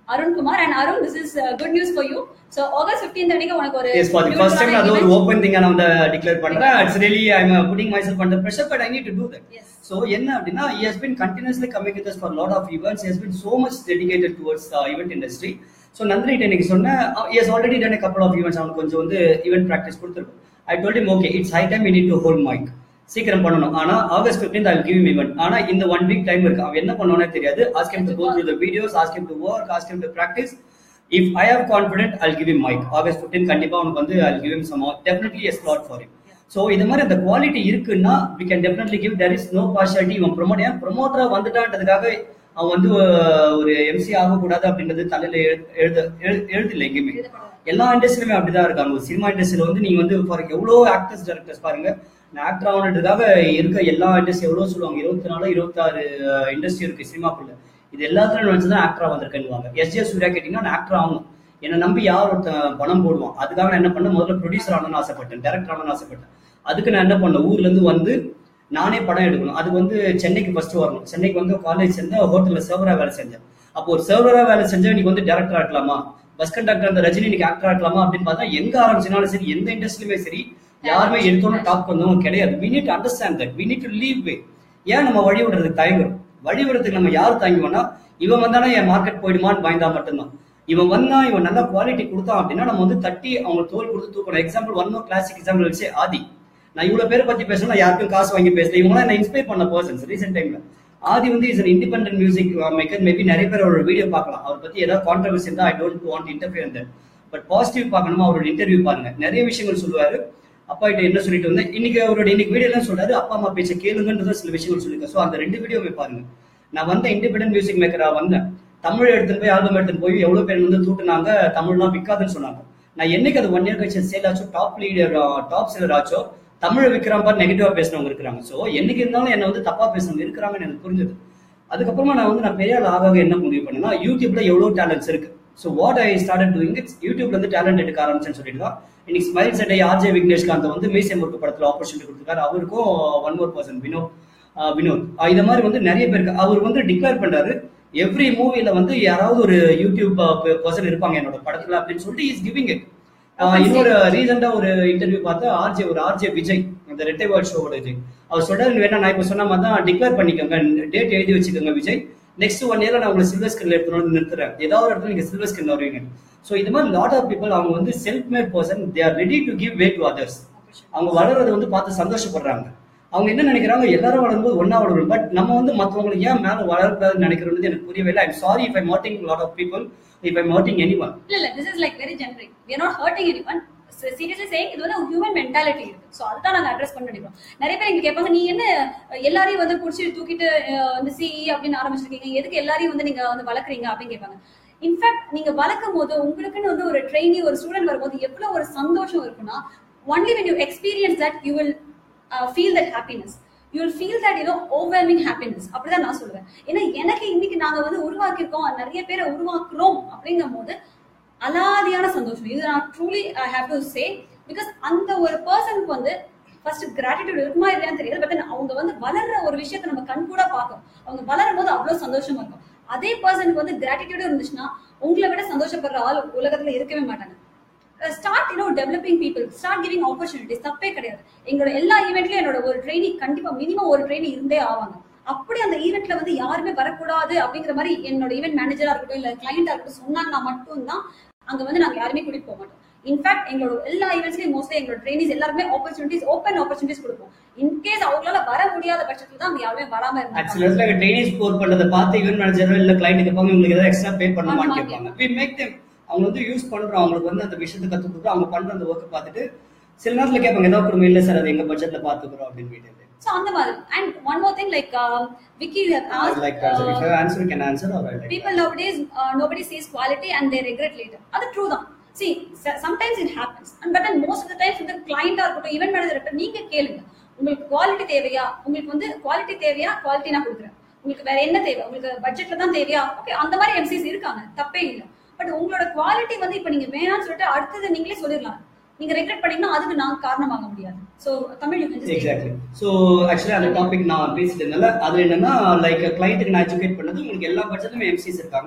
Arunkumar and Arun this is good news for you so August 15th அன்னைக்கு உனக்கு ஒரு Yes, for the first time அது ஒரு ஓப்பன் திங்கா நான் வந்து டிக்ளேர் பண்றேன் it's really I am putting myself under pressure but I need to do that Yes. So என்ன அப்படின்னா he has been continuously coming with us for lot of events he has been so much dedicated towards the event industry so நந்தினிட்ட இன்னைக்கு சொன்னேன் he has already done a couple of events அவனுக்கு கொஞ்சம் வந்து event practice கொடுத்துருக்கோம் ஐ told him okay it's high time we need to hold mic சீக்கிரம் பண்ணணும் ஆனா August 15th I give event ஆனா இந்த ஒன் வீக் டைம் இருக்கு அவன் என்ன பண்ணுவானே தெரியாது ask him to go through the videos ask him to work ask him to practice if i have confident i'll give him mic august 15 கண்டிப்பா உனக்கு வந்து i'll give him some definitely a slot for him so இது மாதிரி அந்த quality இருக்குன்னா we can definitely give there is no partiality இவன் promote ஏன் ப்ரொமோட்டரா வந்துட்டான்றதுக்காக அவன் வந்து அஹ், ஒரு எம்சி ஆகக்கூடாது அப்படின்றது தலையில எழு- எழுத எழு- எழுதில்லை எங்கேயுமே எல்லா இண்டஸ்ட்ரியுமே அப்படிதான் இருக்காங்க ஒரு சினிமா இண்டஸ்ட்ரியில வந்து நீங்க வந்து ஃபார் எவ்வளோ ஆக்டர்ஸ் டேரக்டர்ஸ் பாருங்க நான் ஆக்டர் ஆகணுன்றதுக்காக இருக்க எல்லா இண்டஸ்ட்ரி எவ்வளோ சொல்லுவாங்க இருபத்தி நாலு இருபத்தாறு இண்டஸ்ட்ரி இருக்கு சினிமாக்குள்ள இது எல்லாத்துலயும் நினைச்சு தான் ஆக்டரா வந்திருக்கேன்னு எஸ் ஜே சூர்யா கேட்டீங்கன்னா நான் ஆக்டர் ஆகணும் என்னை நம்பி யார் ஒருத்தன் பணம் போடுவான் அதுக்காக நான் என்ன பண்ணேன் முதல்ல ப்ரொடியூசர் ஆகணும்னு ஆசைப்பட்டேன் டேரக்டர் ஆகணும்னு ஆசைப்பட்டேன் அதுக்கு நான் என்ன பண்ணேன் ஊர்ல இருந்து வந்து நானே படம் எடுக்கணும் அது வந்து சென்னைக்கு ஃபர்ஸ்ட் வரணும் சென்னைக்கு வந்து காலேஜ் சேர்ந்து ஹோட்டல்ல சர்வரா வேலை செஞ்சேன் அப்போ ஒரு சர்வரா வேலை செஞ்சா நீங்க வந்து டேரக்டர் ஆக்கலாமா பஸ் கண்டக்டர் அந்த ரஜினி நீங்க ஆக்டர் ஆக்கலாமா அப்படின்னு பார்த்தா எங்க ஆரம்பிச்சினாலும் சரி எந்த இண்டஸ்ட்ரியுமே சரி யாருமே எடுத்தோன்னு டாப் வந்தவங்க கிடையாது we need to understand that we need to leave way ஏன் நம்ம வழி விடுறதுக்கு தயங்குறோம் வழி விடுறதுக்கு நம்ம யார் தயங்குவோம்னா இவன் வந்தானா என் மார்க்கெட் போயிடுமான்னு பயந்தா மட்டும்தான் இவன் வந்தா இவன் நல்ல குவாலிட்டி கொடுத்தான் அப்படின்னா நம்ம வந்து தட்டி அவங்க தோல் கொடுத்து தூக்கணும் example one more classic example வச்சு ஆதி நான் இவ்வளவு பேரை பத்தி பேசணும் நான் யாருக்கும் காசு வாங்கி பேசல இவங்க என்ன இன்ஸ்பயர் பண்ண பர்சன்ஸ் ரீசெண்ட் டைம்ல ஆதி வந்து is independent music maker maybe நிறைய பேர் அவரோட வீடியோ பார்க்கலாம் அவர் பத்தி ஏதாவது கான்ட்ரவர்சி இருந்தா I don't want interfere that but positive பார்க்கணுமா அவரோட இன்டர்வியூ பாருங்க நிறைய விஷயங்கள் சொல்லுவாரு அப்பா கிட்ட என்ன சொல்லிட்டு வந்தேன் இன்னைக்கு அவரோட இன்னைக்கு வீடியோ எல்லாம் சொல்றாரு அப்பா அம்மா பேச்ச கேளுங்கன்றத சில விஷயங்கள் சொல்லிருக்கேன் ஸோ அந்த ரெண்டு வீடியோவை பாருங்க நான் வந்த இண்டிபெண்டன்ட் மியூசிக் மேக்கரா வந்தேன் தமிழ் எடுத்துட்டு போய் ஆல்பம் எடுத்துட்டு போய் எவ்வளவு பேர் வந்து தூட்டுனாங்க தமிழ்லாம் விற்காதுன்னு சொன்னாங்க நான் என்னைக்கு அது ஒன் இயர் கழிச்சு சேல் ஆச்சோ டாப் லீடர் டாப் செல்லர் ஆச்சோ தமிழை விற்கிறான் பாரு நெகட்டிவா பேசுனவங்க இருக்கிறாங்க ஸோ என்னைக்கு இருந்தாலும் என்ன வந்து தப்பா பேசுனவங்க இருக்கிறாங்கன்னு எனக்கு புரிஞ்சது அதுக்கப்புறமா நான் வந்து நான் பெரிய ஆள் ஆக ஆக என்ன முடிவு பண்ணேன்னா யூடியூப்ல எவ்வளவு டேலண்ட்ஸ் இருக்கு so what I start doing it's யூடியூப்ல இருந்து டேலண்ட் எடுக்க ஆரம்பிச்சேன்னு சொல்லிட்டு தான் இன்னைக்கு ஸ்மைல் சட்டை ஆர்ஜே விக்னேஷ்காந்த் வந்து மீசை முறுக்கு படத்துல ஆப்பர்ச்சுனிட்டி கொடுத்துருக்காரு அவருக்கும் one more person Vinod ah Vinod ah இந்த மாதிரி வந்து நிறைய பேருக்கு அவர் வந்து டிக்ளேர் பண்றாரு எவ்ரி மூவில வந்து யாராவது ஒரு யூடியூப் பர்சன் இருப்பாங்க என்னோட படத்துல அப்படின்னு சொல்லிட்டு இஸ் கிவிங் இட் இன்னொரு ரீசெண்டா ஒரு இன்டர்வியூ பார்த்தா ஆர்ஜே ஒரு ஆர்ஜே விஜய் அந்த ரெட்டை வேர்ட் ஷோவோட விஜய் அவர் சொல்றாரு வேணா நான் இப்ப சொன்ன மாதிரி தான் டிக்ளேர் பண்ணிக்கோங்க டேட் எழுதி வச்சுக்கோங்க விஜய் நெக்ஸ்ட் ஒன் இயர்ல நான் உங்களை சில்வர் ஸ்கிரீன்ல எடுத்துட்டு நிறுத்துறேன் ஏதாவது ஒரு இடத்துல நீங்க சில்வர் ஸ்கிரீன் வருவீங்க ஸோ இது மாதிரி லாட் ஆஃப் பீப்புள் அவங்க வந்து self made person they are ready to give way to others அவங்க வளர்றதை வந்து பார்த்து சந்தோஷப்படுறாங்க அவங்க என்ன நினைக்கிறாங்க எல்லாரும் வளரும்போது ஒன்னா வளரும் பட் நம்ம வந்து மற்றவங்களை ஏன் மேல வளரக்கூடாதுன்னு நினைக்கிறது எனக்கு புரியவே இல்லை ஐம் சாரி இஃப் ஐ மாட்டிங் lot of people if I மாட்டிங் எனி ஒன் இல்ல இல்ல this is like very generic we are not hurting anyone seriously saying இது வந்து ஹியூமன் மென்டாலிட்டி இருக்கு ஸோ அதுதான் நாங்க அட்ரஸ் பண்ண நினைக்கிறோம் நிறைய பேர் இங்க கேட்பாங்க நீ என்ன எல்லாரையும் வந்து புடிச்சு தூக்கிட்டு அஹ், வந்து சிஇ அப்படின்னு ஆரம்பிச்சிருக்கீங்க எதுக்கு எல்லாரையும் வந்து நீங்க வந்து வளர்க்குறீங்க அப்படின்னு கேட்பாங்க இன்ஃபேக்ட் நீங்க வளர்க்கும் போது உங்களுக்குன்னு வந்து ஒரு ட்ரெயினி ஒரு ஸ்டூடெண்ட் வரும்போது எவ்வளவு ஒரு சந்தோஷம் இருக்குன்னா only when you experience that you will uh, feel that happiness you will feel that you know overwhelming happiness அப்படிதான் நான் சொல்லுவேன் ஏன்னா எனக்கு இன்னைக்கு நாங்க வந்து உருவாக்கியிருக்கோம் நிறைய பேரை உருவாக்குறோம் அப்படிங்கும் போது அலாதியான சந்தோஷம் இது நான் truly I have to say because அந்த ஒரு பர்சனுக்கு வந்து ஃபர்ஸ்ட் கிராட்டிடியூட் இருக்குமா இல்லையான்னு தெரியாது பட் அவங்க வந்து வளர்ற ஒரு விஷயத்தை நம்ம கண் கூட பார்க்கும் அவங்க வளரும் போது அவ்வளவு சந்தோஷமா இருக்கும் அதே பர்சனுக்கு வந்து கிராட்டிடியூட் இருந்துச்சுன்னா உங்களை விட சந்தோஷப்படுற ஆள் உலகத்துல இருக்கவே மாட்டாங்க start you know developing people start giving opportunities தப்பே கிடையாது எங்களோட எல்லா ஈவெண்ட்லயும் என்னோட ஒரு ட்ரெயினி கண்டிப்பா மினிமம் ஒரு ட்ரெயினி இருந்தே ஆவாங்க அப்படி அந்த ஈவெண்ட்ல வந்து யாருமே வரக்கூடாது அப்படிங்கிற மாதிரி என்னோட ஈவெண்ட் மேனேஜரா இருக்கட்டும் இல்ல கிளைண்டா இருக்கட்டும் சொன்னாங்கன்னா மட்டும்தான் அங்க வந்து நாங்க யாருமே கூட்டிட்டு போக மாட்டோம் இன்ஃபேக்ட் எங்களோட எல்லா ஈவெண்ட்ஸ்லயும் மோஸ்ட்லி எங்களோட ட்ரெயினிஸ் எல்லாருமே ஆப்பர்ச்சுனிட்டிஸ் ஓப்பன் ஆப்பர்ச்சுனிட்டிஸ் கொடுப்போம் இன்கேஸ் அவங்களால வர முடியாத பட்சத்துல தான் அங்க யாருமே வராம ஆக்சுவலி இருந்தாங்க இடத்துல ட்ரைனிங் ஸ்கோர் பண்றதை பார்த்து ஈவென்ட் மேனேஜரோ இல்ல கிளைண்ட் கேட்பாங்க உங்களுக்கு ஏதாவது எக்ஸ்ட்ரா பே பண்ணுமான்னு ஆமா, கேட்பாங்க வி மேக் தேம் அவங்க வந்து யூஸ் பண்றோம் அவங்களுக்கு வந்து அந்த விஷயத்தை கத்து கொடுக்குறோம் அவங்க பண்ற அந்த ஒர்க்கை பார்த்துட்டு சில நேரத்துல கேட்பாங்க ஏதாவது கொடுங்க இல்ல சார் அது எங்க பட்ஜெட்ல பாத்துக்கிறோம் அப்படின்னு கேட்டு சோ அந்த மாதிரி and one more thing like Vicky like answer can answer or like people nowadays uh, nobody sees quality and they regret later அது ட்ரூ தான் see s- sometimes it happens and but then most of the times இந்த client ஆ இருக்கட்டும் event manager இருக்கட்டும் நீங்க கேளுங்க உங்களுக்கு quality தேவையா உங்களுக்கு வந்து குவாலிட்டி தேவையா குவாலிட்டி நான் கொடுக்குறேன் உங்களுக்கு வேற என்ன தேவை உங்களுக்கு பட்ஜெட்ல தான் தேவையா ஓகே அந்த மாதிரி எம்சிஸ் இருக்காங்க தப்பே இல்ல பட் உங்களோட குவாலிட்டி வந்து இப்ப நீங்க வேணாம்னு சொல்லிட்டு அடுத்தது நீங்களே சொல்லிடலாம் நீங்க ரெக்ரெட் பண்ணீங்கன்னா அதுக்கு நான் காரணமாக முடியாது so Tamil you can just take it. Exactly so actually அந்த டாபிக் நான் பேசிட்டு இருந்தேன் அது என்னன்னா லைக் கிளைண்ட்டுக்கு நான் எஜுகேட் பண்ணது உங்களுக்கு எல்லா பட்ஜெட்லுமே எம்சிஸ் இருக்காங்க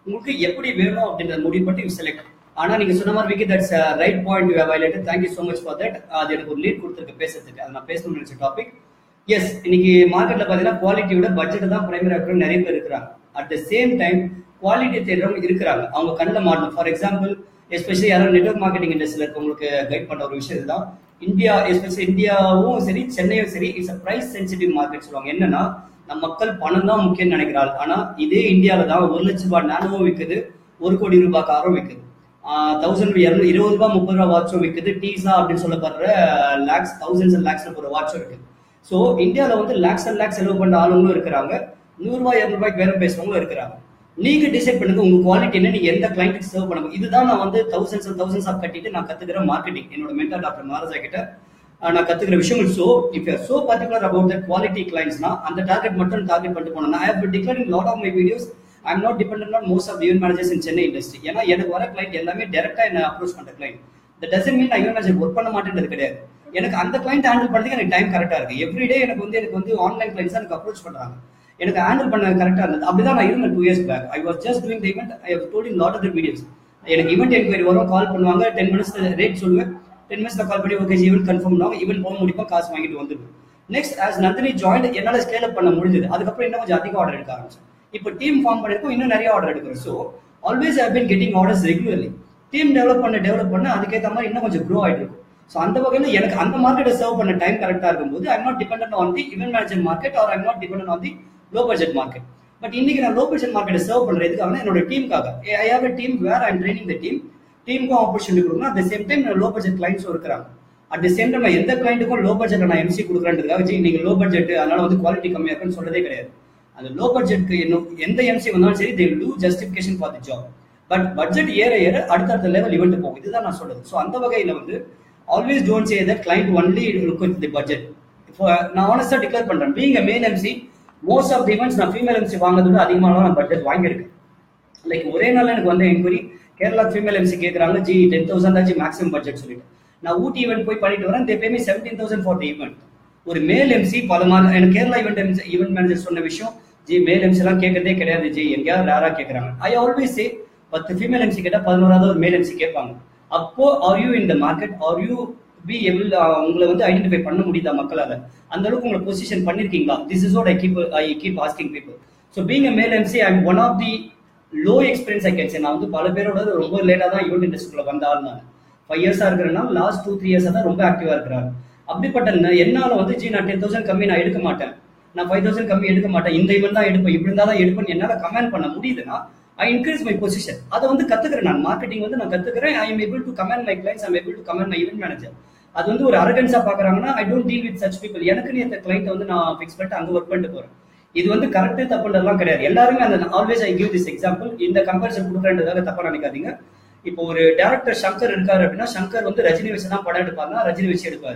உங்களுக்கு எப்படி வேணும் அப்படின்றத முடிவு பண்ணி யூ செலக்ட் ஆனா நீங்க சொன்ன மாதிரி Vicky that's right point you highlighted thank you so much for that அது எனக்கு ஒரு லீட் கொடுத்துருக்கு பேசுறதுக்கு அது நான் பேசணும்னு நினைச்ச டாபிக் எஸ் இன்னைக்கு மார்க்கெட்ல பாத்தீங்கன்னா குவாலிட்டியோட பட்ஜெட் தான் பிரைமரி ஆக்கிறவங்க நிறைய பேர் இருக்கிறாங்க at the same time quality தேடுறவங்க இருக்கிறாங்க அவங்க கண்ணில் மாடணும் ஃபார் எக்ஸாம்பிள் எஸ்பெஷலி யாரும் நெட்ஒர்க் மார்க்கெட்டிங் இண்டஸ்ட்ரியில் இருக்கவங்களுக்கு கைட் பண்ண ஒரு விஷயம் இதுதான் இந்தியா எஸ்பெஷலி இந்தியாவும் சரி சென்னையும் சரி it's a price sensitive market சொல்லுவாங்க என்னன்னா நம்ம மக்கள் பணம் தான் முக்கியம் நினைக்கிறாள் ஆனா இதே இந்தியாவில தான் ஒரு லட்சம் ரூபாய் நானோவும் விற்குது ஒரு கோடி ரூபாய் காரும் விற்குது தௌசண்ட் இருநூறு இருபது ரூபாய் முப்பது ரூபாய் வாட்சும் விற்குது டீசா அப்படின்னு சொல்லப்படுற லேக்ஸ் தௌசண்ட்ஸ் அண்ட் லேக்ஸ்ல போற வாட்சும் இருக்குது ஸோ இந்தியாவில் வந்து லேக்ஸ் அண்ட் லேக்ஸ் செலவு பண்ண ஆளுங்களும் இருக்கிறாங்க நூறுரூவா இரநூறுபாய்க்கு வேற பேசுறவங்களும் இருக்கிறாங்க நீங்க டிசைட் பண்ணுங்க உங்க குவாலிட்டி என்ன நீங்க எந்த கிளைண்ட்டுக்கு சர்வ் பண்ணணும் இதுதான் நான் வந்து தௌசண்ட்ஸ் அண்ட் தௌசண்ட்ஸ் ஆஃப் கட்டிட்டு நான் கத்துக்கிற மார்க்கெட்டிங் என்னோட மென்டர் டாக்டர் மகாராஜா கிட்ட நான் கத்துக்கிற விஷயங்கள் so if you so particular about that quality கிளைண்ட்ஸ்னா அந்த டார்கெட் மட்டும் டார்கெட் பண்ணிட்டு போனோம் I have declaring lot of my videos I am not depend on most of event managers in Chennai industry ஏன்னா எனக்கு வர கிளைண்ட் எல்லாமே டேரக்டா என்ன அப்ரோச் பண்ற கிளைண்ட் இந்த டசன் மீன் நான் ஈவென்ட் மேனேஜர் ஒர்க் பண்ண மாட்டேன்றது கிடையாது எனக்கு அந்த கிளைண்ட் ஹேண்டில் பண்ணுறதுக்கு எனக்கு டைம் கரெக்டா இருக்கு எவ்ரிடே எனக்கு வந்து எனக்கு வந்து ஆன்லைன் கிளைண்ட்ஸ் எனக்கு அப்ரோச் பண்றாங்க எனக்கு ஹேண்டில் பண்ண கரெக்டா இருந்தது அப்படிதான் நான் இருந்தேன் two years back I was just doing the event I have told in lot of the videos எனக்கு இவெண்ட் என்கொயரி வரும் கால் பண்ணுவாங்க டென் மினிட்ஸ் ரேட் சொல்லுவேன் டென் மினிட்ஸ்ல கால் பண்ணி ஓகே ஈவெண்ட் கன்ஃபார்ம் பண்ணுவாங்க ஈவெண்ட் போக முடிப்பா காசு வாங்கிட்டு வந்துடுவேன் நெக்ஸ்ட் ஆஸ் நந்தினி ஜாயின் என்னால ஸ்கேல் அப் பண்ண முடிஞ்சது அதுக்கப்புறம் இன்னும் கொஞ்சம் அதிக ஆர்டர் எடுக்க ஆரம்பிச்சேன் இப்போ டீம் ஃபார்ம் பண்ணிருக்கோம் இன்னும் நிறைய ஆர்டர் எடுக்கிறோம் so always I been getting orders regularly team develop பண்ண டெவலப் பண்ண அதுக்கேற்ற மாதிரி இன்னும் கொஞ்சம் க்ரோ ஆயிட்டு இருக்கும் ஸோ அந்த வகையில் எனக்கு அந்த மார்க்கெட்டை சர்வ் பண்ண டைம் கரெக்டாக இருக்கும்போது I'm not depend on the event manager market or I'm not depend on the low budget market but இன்னைக்கு நான் லோ பட்ஜெட் மார்க்கெட்டை சர்வ் பண்றதுக்காக என்னோட டீமுக்காக I have a team where I'm training the team டீமுக்கும் opportunity கொடுக்கணும் at the same time low budget கிளைண்ட்ஸும் இருக்கிறாங்க அட் த சேம் டைம் எந்த கிளைண்ட்டுக்கும் லோ பட்ஜெட்ல நான் எம்சி கொடுக்குறேன்றதுக்காக ஜி நீங்க லோ பட்ஜெட் அதனால வந்து குவாலிட்டி கம்மியா இருக்குன்னு சொல்றதே கிடையாது அந்த லோ பட்ஜெட்க்கு இன்னும் எந்த எம்சி வந்தாலும் சரி they do justification for the job but budget ஏற ஏற அடுத்தடுத்த லெவல் இவெண்ட் போகும் இதுதான் நான் சொல்றது ஸோ அந்த வகையில வந்து always don't say that client only look with the budget இப்போ நான் ஆனஸ்டா டிக்ளேர் பண்றேன் being a main MC most of the events நான் ஃபீமேல் எம்சி வாங்குறத விட அதிகமாக நான் பட்ஜெட் வாங்கியிருக்கேன் லைக் ஒரே நாள் எனக்கு வந்து என்கொயரி கேரளா ஃபீமேல் எம்சி கேட்குறாங்க ஜி டென் தௌசண்ட் ஆச்சு மேக்ஸிமம் பட்ஜெட் சொல்லிட்டு நான் ஊட்டி ஈவெண்ட் போய் பண்ணிட்டு வரேன் they pay me seventeen thousand for the event ஒரு மேல் எம்சி பல மாதிரி எனக்கு கேரளா ஈவெண்ட் ஈவெண்ட் மேனேஜர் சொன்ன விஷயம் ஜி மேல் எம்சி எல்லாம் கேட்கறதே கிடையாது ஜி எங்கேயாவது ரேரா கேட்கறாங்க ஐ ஆல்வேஸ் சே பத்து ஃபீமேல் எம்சி கேட்டா பதினோராவது ஒரு மேல் எம்சி கேட்பாங்க அப்போ ஆர் யூ இந்த market are you be able உங்களை வந்து ஐடென்டிஃபை பண்ண முடியுதா மக்களால அந்த அளவுக்கு உங்களை பொசிஷன் பண்ணிருக்கீங்களா this is what I keep I keep asking people so being a male MC I one of the low experience I can நான் வந்து பல பேரோட ரொம்ப லேட்டாக தான் ஈவெண்ட் இண்டஸ்ட்ரிக்குள்ள வந்தாலும் நான் ஃபைவ் இயர்ஸா இருக்கிறேன்னா லாஸ்ட் டூ த்ரீ இயர்ஸா தான் ரொம்ப ஆக்டிவா இருக்கிறார் அப்படிப்பட்ட என்னால வந்து ஜி நான் டென் தௌசண்ட் கம்மி நான் எடுக்க மாட்டேன் நான் ஃபைவ் தௌசண்ட் கம்மி எடுக்க மாட்டேன் இந்த ஈவெண்ட் தான் எடுப்பேன் இப்படி இருந்தா தான் எடுப்பேன் என்னால கமெண்ட் பண்ண முடியுதுன்னா ஐ இன்க்ரீஸ் மை பொசிஷன் அதை வந்து கத்துக்கிறேன் நான் மார்க்கெட்டிங் வந்து நான் கத்துக்கிறேன் I am able to comment my clients I'm able to comment my event manager அது வந்து ஒரு அரகன்ஸா பாக்குறாங்கன்னா I don't deal with such people எனக்கு நீ அந்த கிளைண்ட் வந்து நான் ஃபிக்ஸ் பண்ணிட்டு அங்க ஒர்க் பண்ணிட்டு போறேன் இது வந்து கரெக்டு தப்புன்றதுலாம் கிடையாது எல்லாருமே அந்த always I give this example இந்த கம்பேரிசன் கொடுக்குறதுக்காக தப்பா நினைக்காதீங்க இப்போ ஒரு டேரக்டர் சங்கர் இருக்காரு அப்படின்னா சங்கர் வந்து ரஜினி வச்சு தான் படம் எடுப்பாருன்னா ரஜினி வச்சு எடுப்பாரு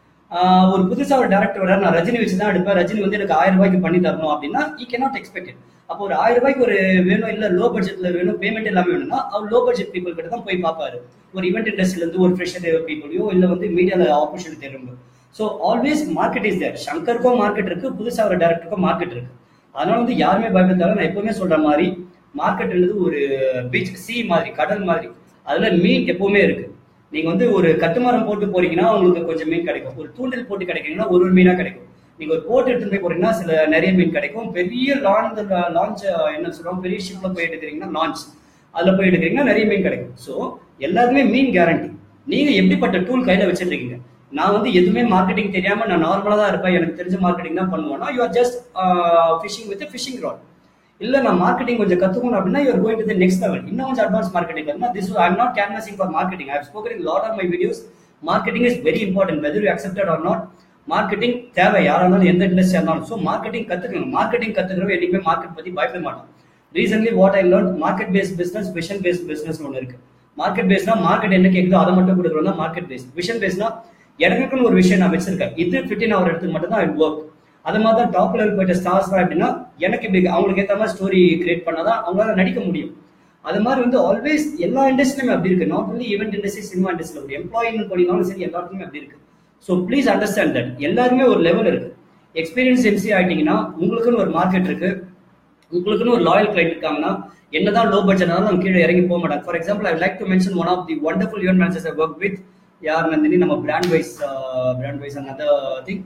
ஒரு புதுசா ஒரு டேரக்டர் வர நான் ரஜினி வச்சு தான் எடுப்பேன் ரஜினி வந்து எனக்கு ஆயிரம் ரூபாய்க்கு பண்ணி தரணும் அப்படின்னா ஈ கேனாட் எக்ஸ்பெக்ட் அப்போ ஒரு ஆயிரம் ரூபாய்க்கு ஒரு வேணும் இல்ல லோ பட்ஜெட்ல வேணும் பேமெண்ட் எல்லாமே வேணும்னா அவர் லோ பட்ஜெட் பீப்புள் கிட்ட தான் போய் பார்ப்பாரு ஒரு ஈவெண்ட் இண்டஸ்ட்ரியில இருந்து ஒரு ஃப்ரெஷர் பீப்புளையோ இல்ல வந்து மீடியால ஆப்பர்ச்சுனிட்டி திரும்ப so always market is there சங்கருக்கும் மார்க்கெட் இருக்கு புதுசா ஒரு டேரக்டருக்கும் மார்க்கெட் இருக்கு அதனால வந்து யாருமே பயப்படாத நான் எப்பவுமே சொல்ற மாதிரி மார்க்கெட்ன்றது ஒரு பீச் சி மாதிரி கடல் மாதிரி அதுல மீன் எப்பவுமே இருக்கு நீங்க வந்து ஒரு கட்டுமரம் போட்டு போறீங்கன்னா உங்களுக்கு கொஞ்சம் மீன் கிடைக்கும் ஒரு தூண்டில் போட்டு கிடைக்குங்கன்னா ஒரு ஒரு மீனா கிடைக்கும் நீங்க ஒரு போட் எடுத்துட்டு போய் போறீங்கன்னா சில நிறைய மீன் கிடைக்கும் பெரிய லான்ச் லான்ச் என்ன சொல்லுவாங்க பெரிய ஷிப்ல போய் எடுக்கிறீங்கன்னா லான்ச் அதுல போய் எடுக்கிறீங்கன்னா நிறைய மீன் கிடைக்கும் ஸோ எல்லாருமே மீன் கேரண்டி நீங்க எப்படிப்பட்ட டூல் கையில வச்சிருக்கீங்க நான் வந்து எதுவுமே மார்க்கெட்டிங் தெரியாம நான் நார்மலா தான் இருப்பேன் எனக்கு தெரிஞ்ச மார்க்கெட்டிங் தான் பண்ணுவேன்னா you are just fishing with fishing rod இல்ல நான் மார்க்கெட்டிங் கொஞ்சம் கத்துக்கணும் அப்படின்னா you're going to the next level இன்னும் கொஞ்சம் அட்வான்ஸ் மார்க்கெட்டிங் வரணும் this I am not canvassing for marketing I spoken in lot of my videos marketing is very important whether you accepted or not marketing தேவை யாரா இருந்தாலும் எந்த இண்டஸ்ட்ரியா இருந்தாலும் so marketing கத்துக்கணும் மார்க்கெட்டிங் கத்துக்கிறவங்க என்னைக்குமே மார்க்கெட் பத்தி பயப்பட மாட்டோம் recently what I learn market based business vision based business ஒன்று இருக்கு மார்க்கெட் பேஸ்னா மார்க்கெட் என்ன கேட்குதோ அதை மட்டும் கொடுக்குறோம் தான் மார்க்கெட் பேஸ்ட் விஷன் பேஸ்னா எனக்குன்னு ஒரு விஷயம் நான் வச்சிருக்கேன் இது ஃபிட்டின் ஆகிற இடத்துக்கு மட்டும் தான் ஐ ஒர்க் அது மாதிரி தான் டாப் லெவல் போயிட்ட ஸ்டார்ஸ் அப்படின்னா எனக்கு இப்படி அவங்களுக்கு ஏற்ற மாதிரி ஸ்டோரி கிரியேட் பண்ணாதான் அவங்களால நடிக்க முடியும் அது மாதிரி வந்து ஆல்வேஸ் எல்லா இண்டஸ்ட்ரியுமே அப்படி இருக்கு not only event industry cinema இண்டஸ்ட்ரியில் ஒரு எம்ப்ளாயின்னு போனீங்கனாலும் சரி எல்லாத்துக்குமே அப்படி இருக்கு ஸோ ப்ளீஸ் அண்டர்ஸ்டாண்ட் தட் எல்லாருமே ஒரு லெவல் இருக்கு எக்ஸ்பீரியன்ஸ் எம்சி ஆயிட்டீங்கன்னா உங்களுக்குன்னு ஒரு மார்க்கெட் இருக்கு உங்களுக்குன்னு ஒரு லாயல் கிளைண்ட் இருக்காங்கன்னா என்னதான் லோ பட்ஜெட் நம்ம கீழே இறங்கி போக மாட்டாங்க for example I like to mention one of the wonderful event managers I work with யார் நந்தினி நம்ம brand wise brand wise another thing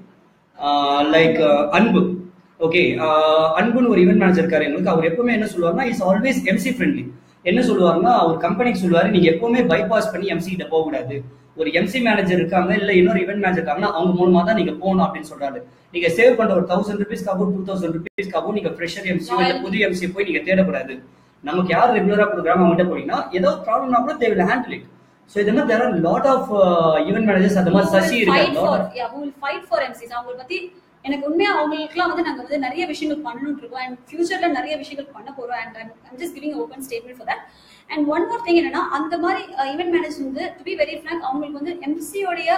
like Anbu okay அன்புன்னு ஒரு ஈவென்ட் மேனேஜர் இருக்காரு எங்களுக்கு அவர் எப்பவுமே என்ன சொல்லுவாருன்னா இஸ் ஆல்வேஸ் எம்சி ஃப்ரெண்ட்லி என்ன சொல்லுவாருன்னா அவர் கம்பெனிக்கு சொல்லுவாரு நீங்க எப்பவுமே பைபாஸ் பண்ணி எம்சி கிட்ட போக கூடாது ஒரு எம்சி மேனேஜர் இருக்காங்க இல்ல இன்னொரு ஈவென்ட் மேனேஜர் இருக்காங்கன்னா அவங்க மூலமா தான் நீங்க போகணும் அப்படின்னு சொல்றாரு நீங்க சேவ் பண்ற ஒரு தௌசண்ட் ருபீஸ்க்காகவும் டூ தௌசண்ட் ருபீஸ்க்காகவும் நீங்க ஃப்ரெஷர் எம்சி இல்ல புது எம்சி போய் நீங்க தேடக்கூடாது நமக்கு யார் ரெகுலரா கொடுக்குறாங்க அவங்ககிட்ட போனீங்கன்னா ஏதோ ப்ராப்ளம்னா கூட they will handle it so இது மாதிரி there are lot of event managers அந்த மாதிரி சசி ஃபைட் ஃபார் இருக்காங்க you will fight for MCs அவங்க பத்தி எனக்கு உண்மையா அவங்களுக்குலாம் வந்து நாங்க வந்து நிறைய விஷயங்கள் பண்ணணும்னு இருக்கோம் அண்ட் ஃபியூச்சர்ல நிறைய விஷயங்கள் பண்ண போறோம் and I'm just giving open statement for that and one more thing என்னன்னா அந்த மாதிரி ஈவென்ட் மேனேஜ் வந்து டு பி வெரி ஃப்ராங்க் அவங்களுக்கு வந்து எம்சியோடைய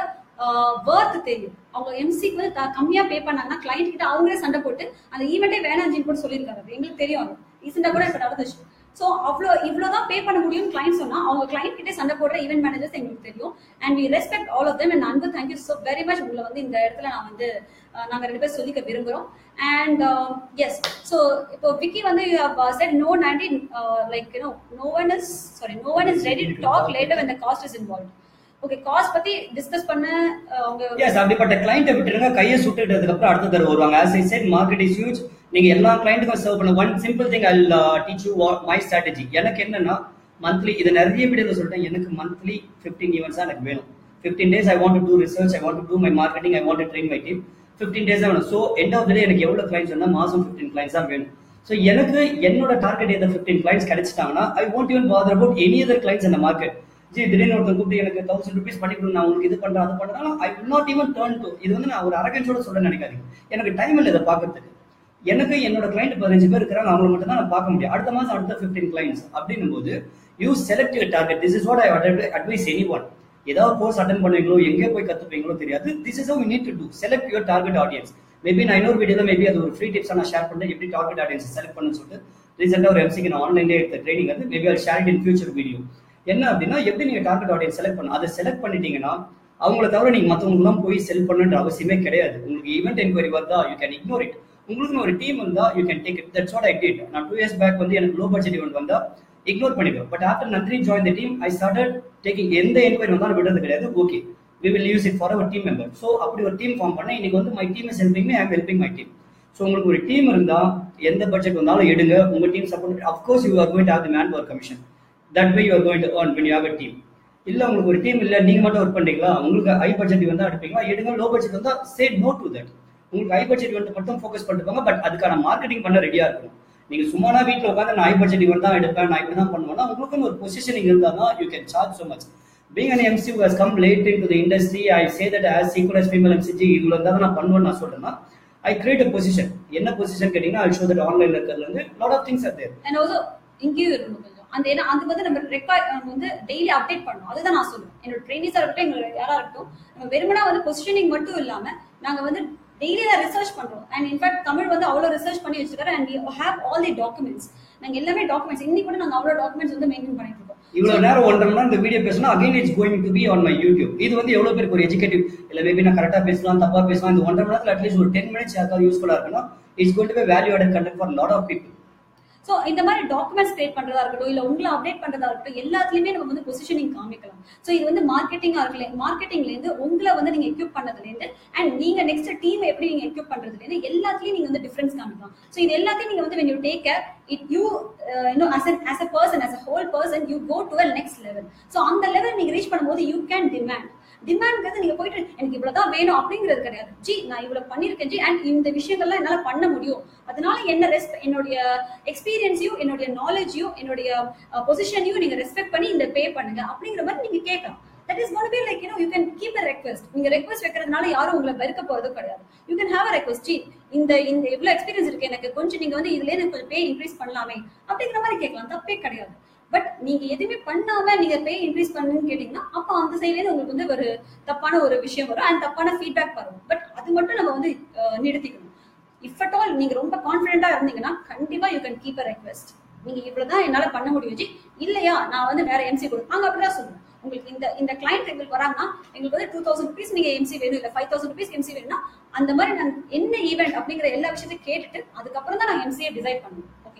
ஒர்த் தெரியும் அவங்க எம்சிக்கு வந்து த- கம்மியா பே பண்ணாங்கன்னா கிளைண்ட் கிட்ட அவங்களே சண்டை போட்டு அந்த ஈவெண்ட்டே வேணாம் கூட சொல்லியிருக்காரு அது எங்களுக்கு தெரியும் அது ரீசெண்டா கூட இப்ப நடந்துச்சு ஸோ அவ்வளோ இவ்வளோதான் பே பண்ண முடியும் கிளைண்ட் சொன்னா அவங்க கிளைண்ட் கிட்டே சண்டை போடுற ஈவென்ட் மேனேஜர்ஸ் எங்களுக்கு தெரியும் and we respect all of them and Anbu thank you so very much உங்களை வந்து இந்த இடத்துல நான் வந்து அஹ், நாங்க ரெண்டு பேர் சொல்லிக்க விரும்புறோம் அண்ட் எஸ் ஸோ இப்போ விக்கி வந்து said no ninety like you know no one is sorry no one is ready to talk later when the cost is involve okay cost பத்தி டிஸ்கஸ் பண்ண அஹ், அவங்க எஸ் அப்படிப்பட்ட கிளைண்ட்டை விட்டுருங்க கையை சுட்டுட்டதுக்கு அப்புறம் அடுத்த தடவை வருவாங்க as I said market is huge நீங்க எல்லா கிளைண்ட்டுக்கும் சர்வ் பண்ண one simple thing I teach you my strategy எனக்கு என்னன்னா மந்த்லி இது நிறைய வீடியோல சொல்லிட்டேன் எனக்கு மந்த்லி ஃபிஃப்டீன் ஈவெண்ட்ஸ் எனக்கு வேணும் fifteen days I want to research I want to my marketing I want train my team fifteen days வேணும் ஸோ எண்ட் ஆஃப் டே எனக்கு எவ்வளவு கிளைண்ட்ஸ் வேணும் மாசம் ஃபிஃப்டீன் கிளைண்ட்ஸ் தான் வேணும் ஸோ எனக்கு என்னோட டார்கெட் எந்த ஃபிஃப்டீன் கிளைண்ட்ஸ் கிடைச்சிட்டாங்கன்னா I want even bother about any other clients இந்த மார்க்கெட் ஜி திடீர்னு ஒருத்தன் கூப்பிட்டு எனக்கு தௌசண்ட் ருபீஸ் பண்ணி கொடு நான் உங்களுக்கு இது பண்றேன் அது பண்றேன் I will not even turn to இது வந்து நான் ஒரு அரகன்ஸோட சொல்ல நினைக்காதீங்க எனக்கு டைம் இல்லை இதை பார்க்கறதுக்கு எனக்கு என்னோட கிளைண்ட் பதினஞ்சு பேர் இருக்கிறாங்க அவங்களை மட்டும் தான் நான் பார்க்க முடியும் அடுத்த மாசம் அடுத்த ஃபிஃப்டீன் கிளைண்ட்ஸ் அப்படின்னும் போது you select your target this is what I advise anyone ஏதாவது கோர்ஸ் அட்டன் பண்ணுவீங்களோ எங்கே போய் கத்துப்பீங்களோ தெரியாது this is need to do select your target audience maybe நான் இன்னொரு வீடியோல மேபி அது ஒரு ஃப்ரீ டிப்ஸ் நான் ஷேர் பண்ணேன் எப்படி டார்கெட் ஆடியன்ஸ் செலக்ட் பண்ணுன்னு சொல்லிட்டு ரீசெண்டாக ஒரு எம்சிக்கு நான் ஆன்லைன்லேயே எடுத்த ட்ரைனிங் வந்து மேபி அது ஷேர் இன் ஃபியூச்சர் வீடியோ என்ன அப்படின்னா எப்படி நீங்க டார்கெட் ஆடியன்ஸ் செலக்ட் பண்ணணும் அதை செலக்ட் பண்ணிட்டீங்கன்னா அவங்கள தவிர நீங்க மத்தவங்களுக்குலாம் போய் செல் பண்ணுன்ற அவசியமே கிடையாது உங்களுக்கு ஈவெண்ட் என்கொயரி வருதா யூ கேன் இக்னோர் இட் உங்களுக்கு ஒரு டீம் இருந்தா you can take it that's what I did நான் டூ இயர்ஸ் பேக் வந்து எனக்கு லோ பட்ஜெட் ஈவெண்ட் வந்தா இக்னோர் பண்ணிடுவேன் but after Nandini join the team I started taking எந்த என்கொயரி வந்தாலும் விடுறது கிடையாது okay we will use it for our team member so அப்படி ஒரு டீம் ஃபார்ம் பண்ண இன்னைக்கு வந்து my team is helping me I helping my team so உங்களுக்கு ஒரு டீம் இருந்தா எந்த பட்ஜெட் வந்தாலும் எடுங்க உங்க team support of course you are going to have the man power commission that way you are going to earn when you have a team இல்ல உங்களுக்கு ஒரு டீம் இல்ல நீங்க மட்டும் ஒர்க் பண்றீங்களா உங்களுக்கு ஹை பட்ஜெட் வந்தா எடுப்பீங்களா எடுங்க லோ பட்ஜெட் வந்தா சே நோ டு தட் உங்களுக்கு ஹை பட்ஜெட் வந்து மட்டும் ஃபோக்கஸ் பண்ணிட்டு பட் அதுக்கான மார்க்கெட்டிங் பண்ண ரெடியா இருக்கணும் நீங்க சும்மானா வீட்ல உட்காந்து நான் ஹை பட்ஜெட் இவன் தான் எடுப்பேன் நான் இப்படி தான் பண்ணுவேன்னா உங்களுக்குன்னு ஒரு பொசிஷனிங் இருந்தா தான் you can charge so much being an MC who has come late into the industry, I say that as equal as female MCG, இதுல இருந்தா தான் நான் பண்ணுவேன்னு நான் சொல்றேன்னா ஐ கிரியேட் அ பொசிஷன் என்ன பொசிஷன் கேட்டீங்கன்னா ஐ ஷோ தட் ஆன்லைன்ல இருக்கிறதுல இருந்து lot of things are there and also இங்கேயும் இருக்கணும் கொஞ்சம் அந்த ஏன்னா அது வந்து நம்ம ரெக்கார்ட் நம்ம வந்து டெய்லி அப்டேட் பண்ணணும் அதுதான் நான் சொல்லுவேன் என்னோட ட்ரைனிஸா இருக்கட்டும் எங்களோட யாரா இருக்கட்டும் நம்ம வெறுமனா வந்து பொசிஷனிங் மட்டும் இல்லாம நாங்க வந்து டெய்லி தான் ரிசர்ச் பண்றோம் அண்ட் இன்ஃபேக்ட் தமிழ் வந்து அவ்வளவு ரிசர்ச் பண்ணி வச்சிருக்காரு and we have all the documents நாங்க எல்லாமே டாக்குமெண்ட்ஸ் இன்னைக்கு கூட நாங்க அவ்வளவு டாக்குமெண்ட்ஸ் வந்து மெயின்டைன் பண்ணிட்டு இருக்கோம் இவ்வளவு நேரம் ஒன்றரை மணி நேரம் இந்த வீடியோ பேசினா again it's going to be on my YouTube இது வந்து எவ்வளவு பேருக்கு ஒரு எஜுகேட்டிவ் இல்ல மேபி நான் கரெக்டா பேசலாம் தப்பா பேசலாம் இந்த ஒன்றரை மணி நேரத்துல அட்லீஸ்ட் ஒரு டென் மினிட்ஸ் யாருக்காவது யூஸ்ஃபுல்லா இருக்குன்னா it's going to be value added content for lot of people so இந்த மாதிரி டாக்குமெண்ட்ஸ் கிரியேட் பண்றதா இருக்கட்டும் இல்ல உங்களை அப்டேட் பண்றதா இருக்கட்டும் எல்லாத்துலயுமே நம்ம வந்து பொசிஷனிங் காமிக்கலாம் ஸோ இது வந்து மார்க்கெட்டிங்கா இருக்கல மார்க்கெட்டிங்ல இருந்து உங்களை வந்து நீங்க எக்யூப் பண்ணதுல இருந்து அண்ட் நீங்க நெக்ஸ்ட் டீம் எப்படி நீங்க எக்யூப் பண்றதுல இருந்து எல்லாத்துலயும் நீங்க வந்து டிஃபரன்ஸ் காமிக்கலாம் ஸோ இது எல்லாத்தையும் நீங்க வந்து when you take care it you uh, you know as an as a person as a whole person you go to a next level so அந்த லெவல் நீங்க ரீச் பண்ணும்போது யூ கேன் டிமாண்ட் டிமாண்ட்ங்கிறது நீங்க போயிட்டு எனக்கு இவ்வளவுதான் வேணும் அப்படிங்கிறது கிடையாது ஜி நான் இவ்வளவு பண்ணிருக்கேன் ஜி அண்ட் இந்த விஷயங்கள்லாம் என்னால பண்ண முடியும் அதனால என்ன ரெஸ்ட் என்னுடைய எக்ஸ்பீரியன்ஸையும் என்னுடைய நாலேஜையும் என்னுடைய பொசிஷனையும் நீங்க ரெஸ்பெக்ட் பண்ணி இந்த பே பண்ணுங்க அப்படிங்கிற மாதிரி நீங்க கேட்கலாம் that is one be like you you can keep a request நீங்க ரெக்வஸ்ட் வைக்கிறதுனால யாரும் உங்களை வெறுக்க போறதும் கிடையாது you can have a request ji இந்த இந்த இவ்வளவு எக்ஸ்பீரியன்ஸ் இருக்கு எனக்கு கொஞ்சம் நீங்க வந்து இதுல எனக்கு கொஞ்சம் பே இன்க்ரீஸ் பண்ணலாமே அப்படிங்கிற மாதிரி கேட்கலாம் தப்பே கிடையாது பட் நீங்க எதுவுமே பண்ணாம நீங்க பே இன்க்ரீஸ் பண்ணுன்னு கேட்டீங்கன்னா அப்ப அந்த சைட்ல இருந்து உங்களுக்கு வந்து ஒரு தப்பான ஒரு விஷயம் வரும் அண்ட் தப்பான ஃபீட்பேக் வரும் பட் அது மட்டும் நம்ம வந்து அஹ், நிறுத்திக்கணும் இஃப் அட் ஆல் நீங்க ரொம்ப கான்பிடென்டா இருந்தீங்கன்னா கண்டிப்பா you can keep a request நீங்க இவ்வளவுதான் என்னால பண்ண முடியும் ஜி இல்லையா நான் வந்து வேற எம்சி கொடு நாங்க அப்படிதான் சொல்லுவோம் உங்களுக்கு இந்த இந்த கிளைண்ட் எங்களுக்கு வராங்கன்னா எங்களுக்கு வந்து டூ தௌசண்ட் ருபீஸ் நீங்க எம்சி வேணும் இல்ல ஃபைவ் தௌசண்ட் ருபீஸ் எம்சி வேணும்னா அந்த மாதிரி நான் என்ன ஈவெண்ட் அப்படிங்கிற எல்லா விஷயத்தையும் கேட்டுட்டு அதுக்கப்புறம் தான் நாங்க எம்சியை டிசைட் பண்ணுவோம் ஓகேங்களா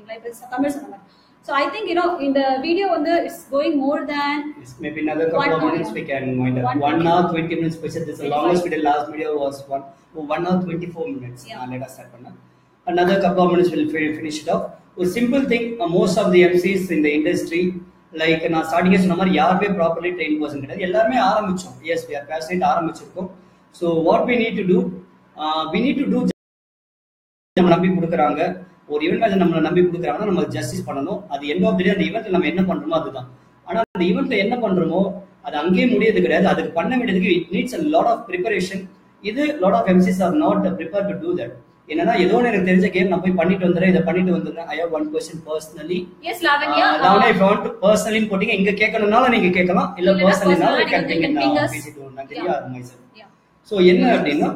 இருக்குங்களா இப்போ தமிழ் சொன்ன மாதிரி ஸோ ஐ திங்க் யூனோ இந்த வீடியோ வந்து it's going more than Yes, maybe another couple of One minutes hour. we can wind up. One One twenty. hour, 20 minutes. Which is this the longest video. Last video was one, oh, one hour, 24 minutes. Yeah. Uh, let us start. Panna. Another couple of minutes we'll fi- finish it off. ஒரு simple thing most of the MCs இந்த industry like நான் ஸ்டார்டிங்கே சொன்ன மாதிரி யாருமே properly train person கிடையாது எல்லாருமே ஆரம்பிச்சோம் எஸ் வி ஆர் பேஷனேட் ஆரம்பிச்சிருக்கோம் so what we need to do we need to do நம்ம நம்பி கொடுக்குறாங்க ஒரு ஈவெண்ட் மேல நம்மளை நம்பி கொடுக்குறாங்கன்னா நம்ம ஜஸ்டிஸ் பண்ணணும் அது எண்ட் ஆஃப் தி அந்த ஈவெண்ட்ல நம்ம என்ன பண்றோமோ அதுதான் ஆனா அந்த ஈவெண்ட்ல என்ன பண்றோமோ அது அங்கேயே முடியாது கிடையாது அதுக்கு பண்ண வேண்டியதுக்கு it needs a lot of preparation இது lot of MCs are not prepare to do that என்னன்னா ஏதோ ஒன்று எனக்கு தெரிஞ்ச கேம் நான் போய் பண்ணிட்டு வந்துடுறேன் இதை பண்ணிட்டு வந்துடுறேன் I have one question personally yes Lavanya நான் if you want to personally போட்டீங்க இங்க கேட்கணும்னாலும் நீங்க கேட்கலாம் இல்ல இல்லைன்னா பர்சனலினாலும் personally can you can ping us. பேசிட்டு நன்றி Yeah. Or myself Yeah. So என்ன அப்படின்னா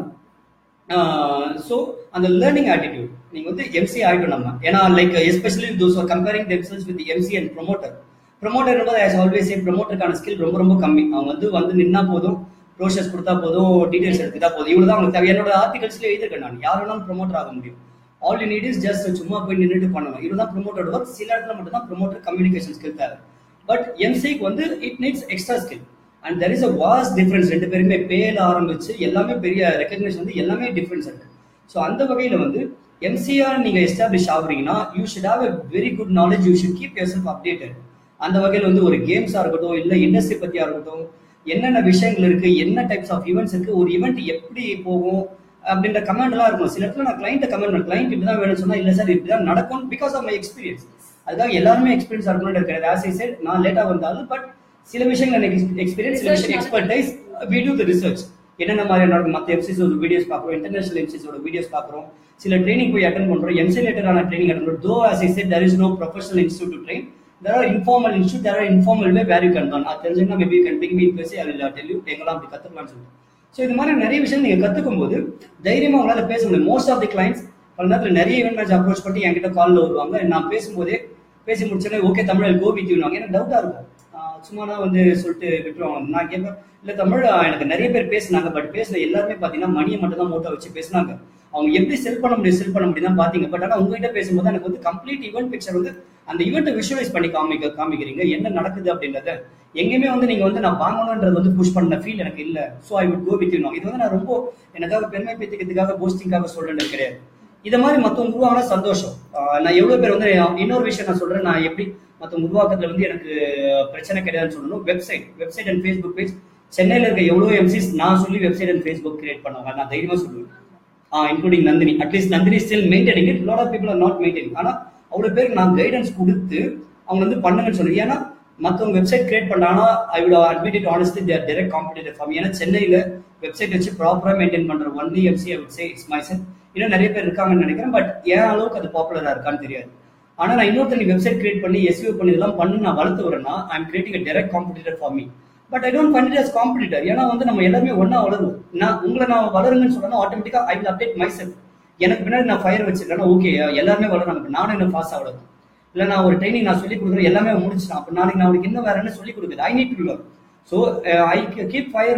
ஸோ அந்த லேர்னிங் ஆட்டிடியூட் நீங்க வந்து எம்சி ஆயிடும் நம்ம ஏன்னா like especially those are comparing themselves with MC and promoter promoter என்பது ஆஸ் ஆல்வேஸ் சே ப்ரொமோட்டருக்கான ஸ்கில் ரொம்ப ரொம்ப கம்மி அவங்க வந்து வந்து நின்னா போதும் ப்ரோஷஸ் கொடுத்தா போதும் டீடைல்ஸ் எடுத்துட்டா போதும் இவ்வளவு தான் அவங்களுக்கு தேவை என்னோட ஆர்டிகல்ஸ்ல எழுதிருக்கேன் நான் யார் வேணாலும் ப்ரொமோட்டர் ஆக முடியும் all you need is just சும்மா போய் நின்றுட்டு பண்ணணும் இதுதான் ப்ரொமோட்டர் ஒர்க் சில இடத்துல மட்டும் தான் ப்ரொமோட்டர் கம்யூனிகேஷன் ஸ்கில் தேவை பட் எம்சிக்கு வந்து it needs extra skill and there is a was difference ரெண்டு பேருமே பேல ஆரம்பிச்சு எல்லாமே பெரிய ரெக்கக்னேஷன் வந்து எல்லாமே டிஃபரன்ஸ் இருக்கு ஸோ அந்த வகையில வந்து எம்சிஆர் நீங்க எஸ்டாப்ளிஷ் ஆகுறீங்கன்னா you should have a very good knowledge you should keep your self updated அந்த வகையில் வந்து ஒரு கேம்ஸா இருக்கட்டும் இல்ல இண்டஸ்ட்ரி பத்தியா இருக்கட்டும் என்னென்ன விஷயங்கள் இருக்கு என்ன டைப்ஸ் ஆஃப் ஈவெண்ட்ஸ் இருக்கு ஒரு ஈவெண்ட் எப்படி போகும் அப்படின்ற கமெண்ட் எல்லாம் இருக்கும் சில இடத்துல நான் கிளைண்ட் கமெண்ட் பண்ணேன் கிளைண்ட் இப்படிதான் வேணும்னு சொன்னா இல்ல சார் இப்படிதான் நடக்கும் பிகாஸ் ஆஃப் மை எக்ஸ்பீரியன்ஸ் அதுக்காக எல்லாருமே எக்ஸ்பீரியன்ஸ் இருக்கணும்னு இருக்கிறது ஆஸ் ஐ செட் நான் லேட்டா வந்தாலும் பட் சில விஷயங்கள் எனக்கு எக்ஸ்பீரியன்ஸ் சில விஷயம் expertise we do the research என்னென்ன மாதிரி நடக்கும் மற்ற எம்சிஸோட வீடியோஸ் பார்க்குறோம் இன்டர்நேஷனல் எம்சிஸோட வீடியோஸ் பார்க்குறோம் சில ட்ரைனிங் போய் அட்டன் பண்றோம் எம்சி ரிலேட்டடான ட்ரைனிங் அட்டன் பண்றோம் though as I said there is no professional institute to train there are informal institute there are informal way where you can learn அது தெரிஞ்சுன்னா maybe you can ping me பேசி I will tell you எங்கெல்லாம் அப்படி கத்துக்கலாம்னு சொல்லிட்டு so இது மாதிரி நிறைய விஷயம் நீங்க கத்துக்கும் போது தைரியமா உங்களால பேச முடியும் மோஸ்ட் ஆஃப் தி கிளைண்ட்ஸ் பல நேரத்தில் நிறைய ஈவெண்ட் மேட்ச் அப்ரோச் பண்ணி என்கிட்ட காலில் வருவாங்க நான் பேசும்போதே பேசி முடிச்சோடனே ஓகே தமிழ் கோ வித் யூனாங்க எனக்கு டவுட்டா இருக்கும் ஆஹ் சும்மா தான் வந்து சொல்லிட்டு விட்டுருவாங்க நான் கேட்பேன் இல்ல தமிழ் ஆஹ் எனக்கு நிறைய பேர் பேசுனாங்க பட் பேசின எல்லாருமே பாத்தீங்கன்னா மணியை மட்டும் தான் மோட்டோ வச்சு பேசுனாங்க அவங்க எப்படி செல் பண்ண முடியும் செல் பண்ண முடியும் தான் பாத்தீங்க பட் ஆனா உங்ககிட்ட பேசும்போது எனக்கு வந்து கம்ப்ளீட் ஈவெண்ட் பிக்சர் வந்து அந்த ஈவெண்ட்டை விஷுவலைஸ் பண்ணி காமிக்க காமிக்கிறீங்க என்ன நடக்குது அப்படின்றத எங்கேயுமே வந்து நீங்க வந்து நான் வாங்கணுன்றது வந்து புஷ் பண்ண ஃபீல் எனக்கு இல்ல so I would go with you இது வந்து நான் ரொம்ப எனக்காக பெருமை பேத்திக்கிறதுக்காக போஸ்டிங்காக சொல்றது கிடையாது இத மாதிரி மத்தவங்க உருவாங்கினா சந்தோஷம் ஆஹ் நான் எவ்வளவு பேர் வந்து இன்னொரு விஷயம் நான் சொல்றேன் நான் எப்படி மத்தவங்க உருவாக்கத்துல வந்து எனக்கு பிரச்சனை கிடையாதுன்னு சொல்லணும் website website and Facebook page சென்னையில இருக்க எவ்வளவு எம்சிஸ் நான் சொல்லி வெப்சைட் அண்ட் ஃபேஸ்புக் கிரியேட் பண்ணுவாங்க நான் தைரியமா சொல்லுவேன் including Nandini at least Nandini still maintaining it lot of people are not maintaining ஆனா அவ்வளவு பேருக்கு நான் கைடன்ஸ் கொடுத்து அவங்க வந்து பண்ணுங்கன்னு சொல்லி ஏன்னா மத்தவங்க வெப்சைட் கிரியேட் பண்ணாங்கன்னா I will admit it honestly their direct competitor form ஏன்னா சென்னையில வெப்சைட் வச்சு ப்ராப்பரா மெயின்டைன் பண்ற only MC I would say it's my cell இன்னும் நிறைய பேர் இருக்காங்கன்னு நினைக்கிறேன் பட் ஏன் அளவுக்கு அது பாப்புலரா இருக்கான்னு தெரியாது ஆனா நான் இன்னொருத்தர் வெப்சைட் கிரியேட் பண்ணி எஸ்யூ பண்ணி இதெல்லாம் பண்ணி நான் வளர்த்து வரேன்னா I am creating a direct competitor for me but I don't fund it as competitor ஏன்னா வந்து நம்ம எல்லாருமே ஒண்ணா வளருவோம் நான் உங்களை நான் வளருங்கன்னு சொன்னா ஆட்டோமேட்டிக்கா I will update my self எனக்கு பின்னாடி நான் ஃபயர் வச்சிருக்கேன்னா ஓகே எல்லாருமே வளராங்க இப்ப நானும் என்ன ஃபாஸ்ட் வளரும் இல்ல நான் ஒரு ட்ரைனிங் நான் சொல்லி கொடுக்குறேன் எல்லாமே முடிச்சிட்டேன் அப்ப நாளைக்கு நான் அவனுக்கு இன்னும் வேற என்ன சொல்லி கொடுக்குது I need to learn so I keep fire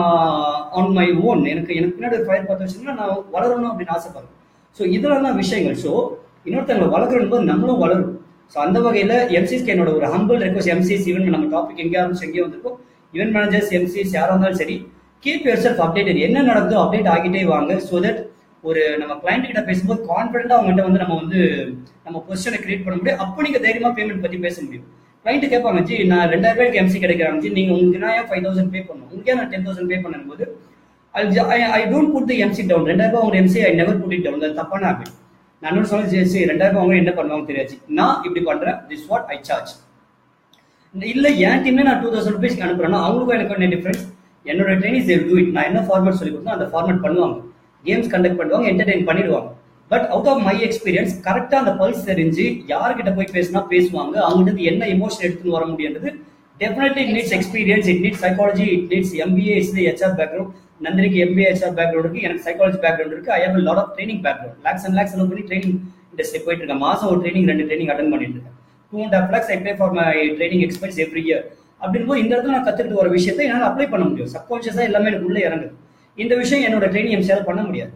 on my own எனக்கு எனக்கு பின்னாடி ஒரு ஃபயர் பார்த்து வச்சுன்னா நான் வளரணும் அப்படின்னு ஆசைப்படுறேன் ஸோ இதெல்லாம் தான் விஷயங்கள் ஸோ இன்னொருத்தவங்களை வளர்க்கணும் போது நம்மளும் வளரும் ஸோ அந்த வகையில் எம்சிஸ்க்கு என்னோட ஒரு ஹம்பிள் ரெக்வஸ்ட் எம்சிஸ் ஈவன் நம்ம டாபிக் எங்கே ஆரம்பிச்சு எங்கேயோ வந்திருக்கோம் ஈவென்ட் மேனேஜர்ஸ் எம்சிஸ் யாராக இருந்தாலும் சரி கீப் யுவர் செல்ஃப் அப்டேட்டட் என்ன நடந்தோ அப்டேட் ஆகிட்டே வாங்க ஸோ தட் ஒரு நம்ம கிளைண்ட் கிட்ட பேசும்போது கான்ஃபிடென்ட்டா அவங்ககிட்ட வந்து நம்ம வந்து நம்ம பொசிஷனை கிரியேட் பண்ண முடியும் அப்போ நீங்க தைரியமா பேமெண்ட் பத்தி பேச முடியும் கிளைண்ட் கேட்பாங்க ஜி நான் ரெண்டாயிரம் ரூபாய்க்கு எம்சி கிடைக்கிறாங்க ஜி நீங்க உங்களுக்கு நான் ஏன் ஃபைவ் தௌசண்ட் பே பண்ணணும் உங்களுக்கு நான் டென் தௌசண்ட் பே பண்ணும்போது I don't put the MC down ரெண்டாயிரம் ரூபாய் உங்க MC I never put it down அது தப்பான ஹேபிட் நான் இன்னொரு சொல்ல சரி ரெண்டாயிரம் ரூபாய் அவங்க என்ன பண்ணுவாங்க தெரியாது நான் இப்படி பண்றேன் திஸ் வாட் ஐ சார்ஜ் இல்ல என் டீம்ல நான் டூ தௌசண்ட் ருபீஸ்க்கு அனுப்புறேன்னா அவங்களுக்கும் எனக்கு என்ன டிஃபரன்ஸ் என்னோட ட்ரைனிஸ் தே டூ இட் நான் என்ன ஃபார்மேட் சொல்லி கொடுத்தோம் அந்த ஃபார்மேட் பண்ணுவாங்க கேம்ஸ் கண்டக்ட் பண்ணுவாங்க என்டர்டைன் பண்ணிடுவாங்க but out of my experience கரெக்டா அந்த பல்ஸ் தெரிஞ்சு யார்கிட்ட போய் பேசினா பேசுவாங்க அவங்ககிட்ட இருந்து என்ன எமோஷன் எடுத்துன்னு வர முடியுன்றது definitely it needs experience it needs psychology it needs MBA is HR background நந்தினிக்கு எம்பிஏ ஹெச்ஆர் பேக்ரவுண்ட் இருக்கு எனக்கு சைக்காலஜி பேக்ரவுண்ட் இருக்கு I have lot of training background lakhs and lakhs செலவு பண்ணி ட்ரைனிங் இண்டஸ்ட்ரி போயிட்டு இருக்கேன் மாசம் ஒரு ட்ரைனிங் ரெண்டு ட்ரைனிங் அட்டன் பண்ணிட்டு இருக்கேன் two and half lakhs I pay for my training expense every year அப்படின்னு போது இந்த இடத்துல நான் கத்துக்கிட்டு வர விஷயத்தை என்னால் அப்ளை பண்ண முடியும் சப்கான்ஷியஸா எல்லாமே எனக்கு உள்ள இறங்குது இந்த விஷயம் என்னோட ட்ரைனிங் எம்சியால் பண்ண முடியாது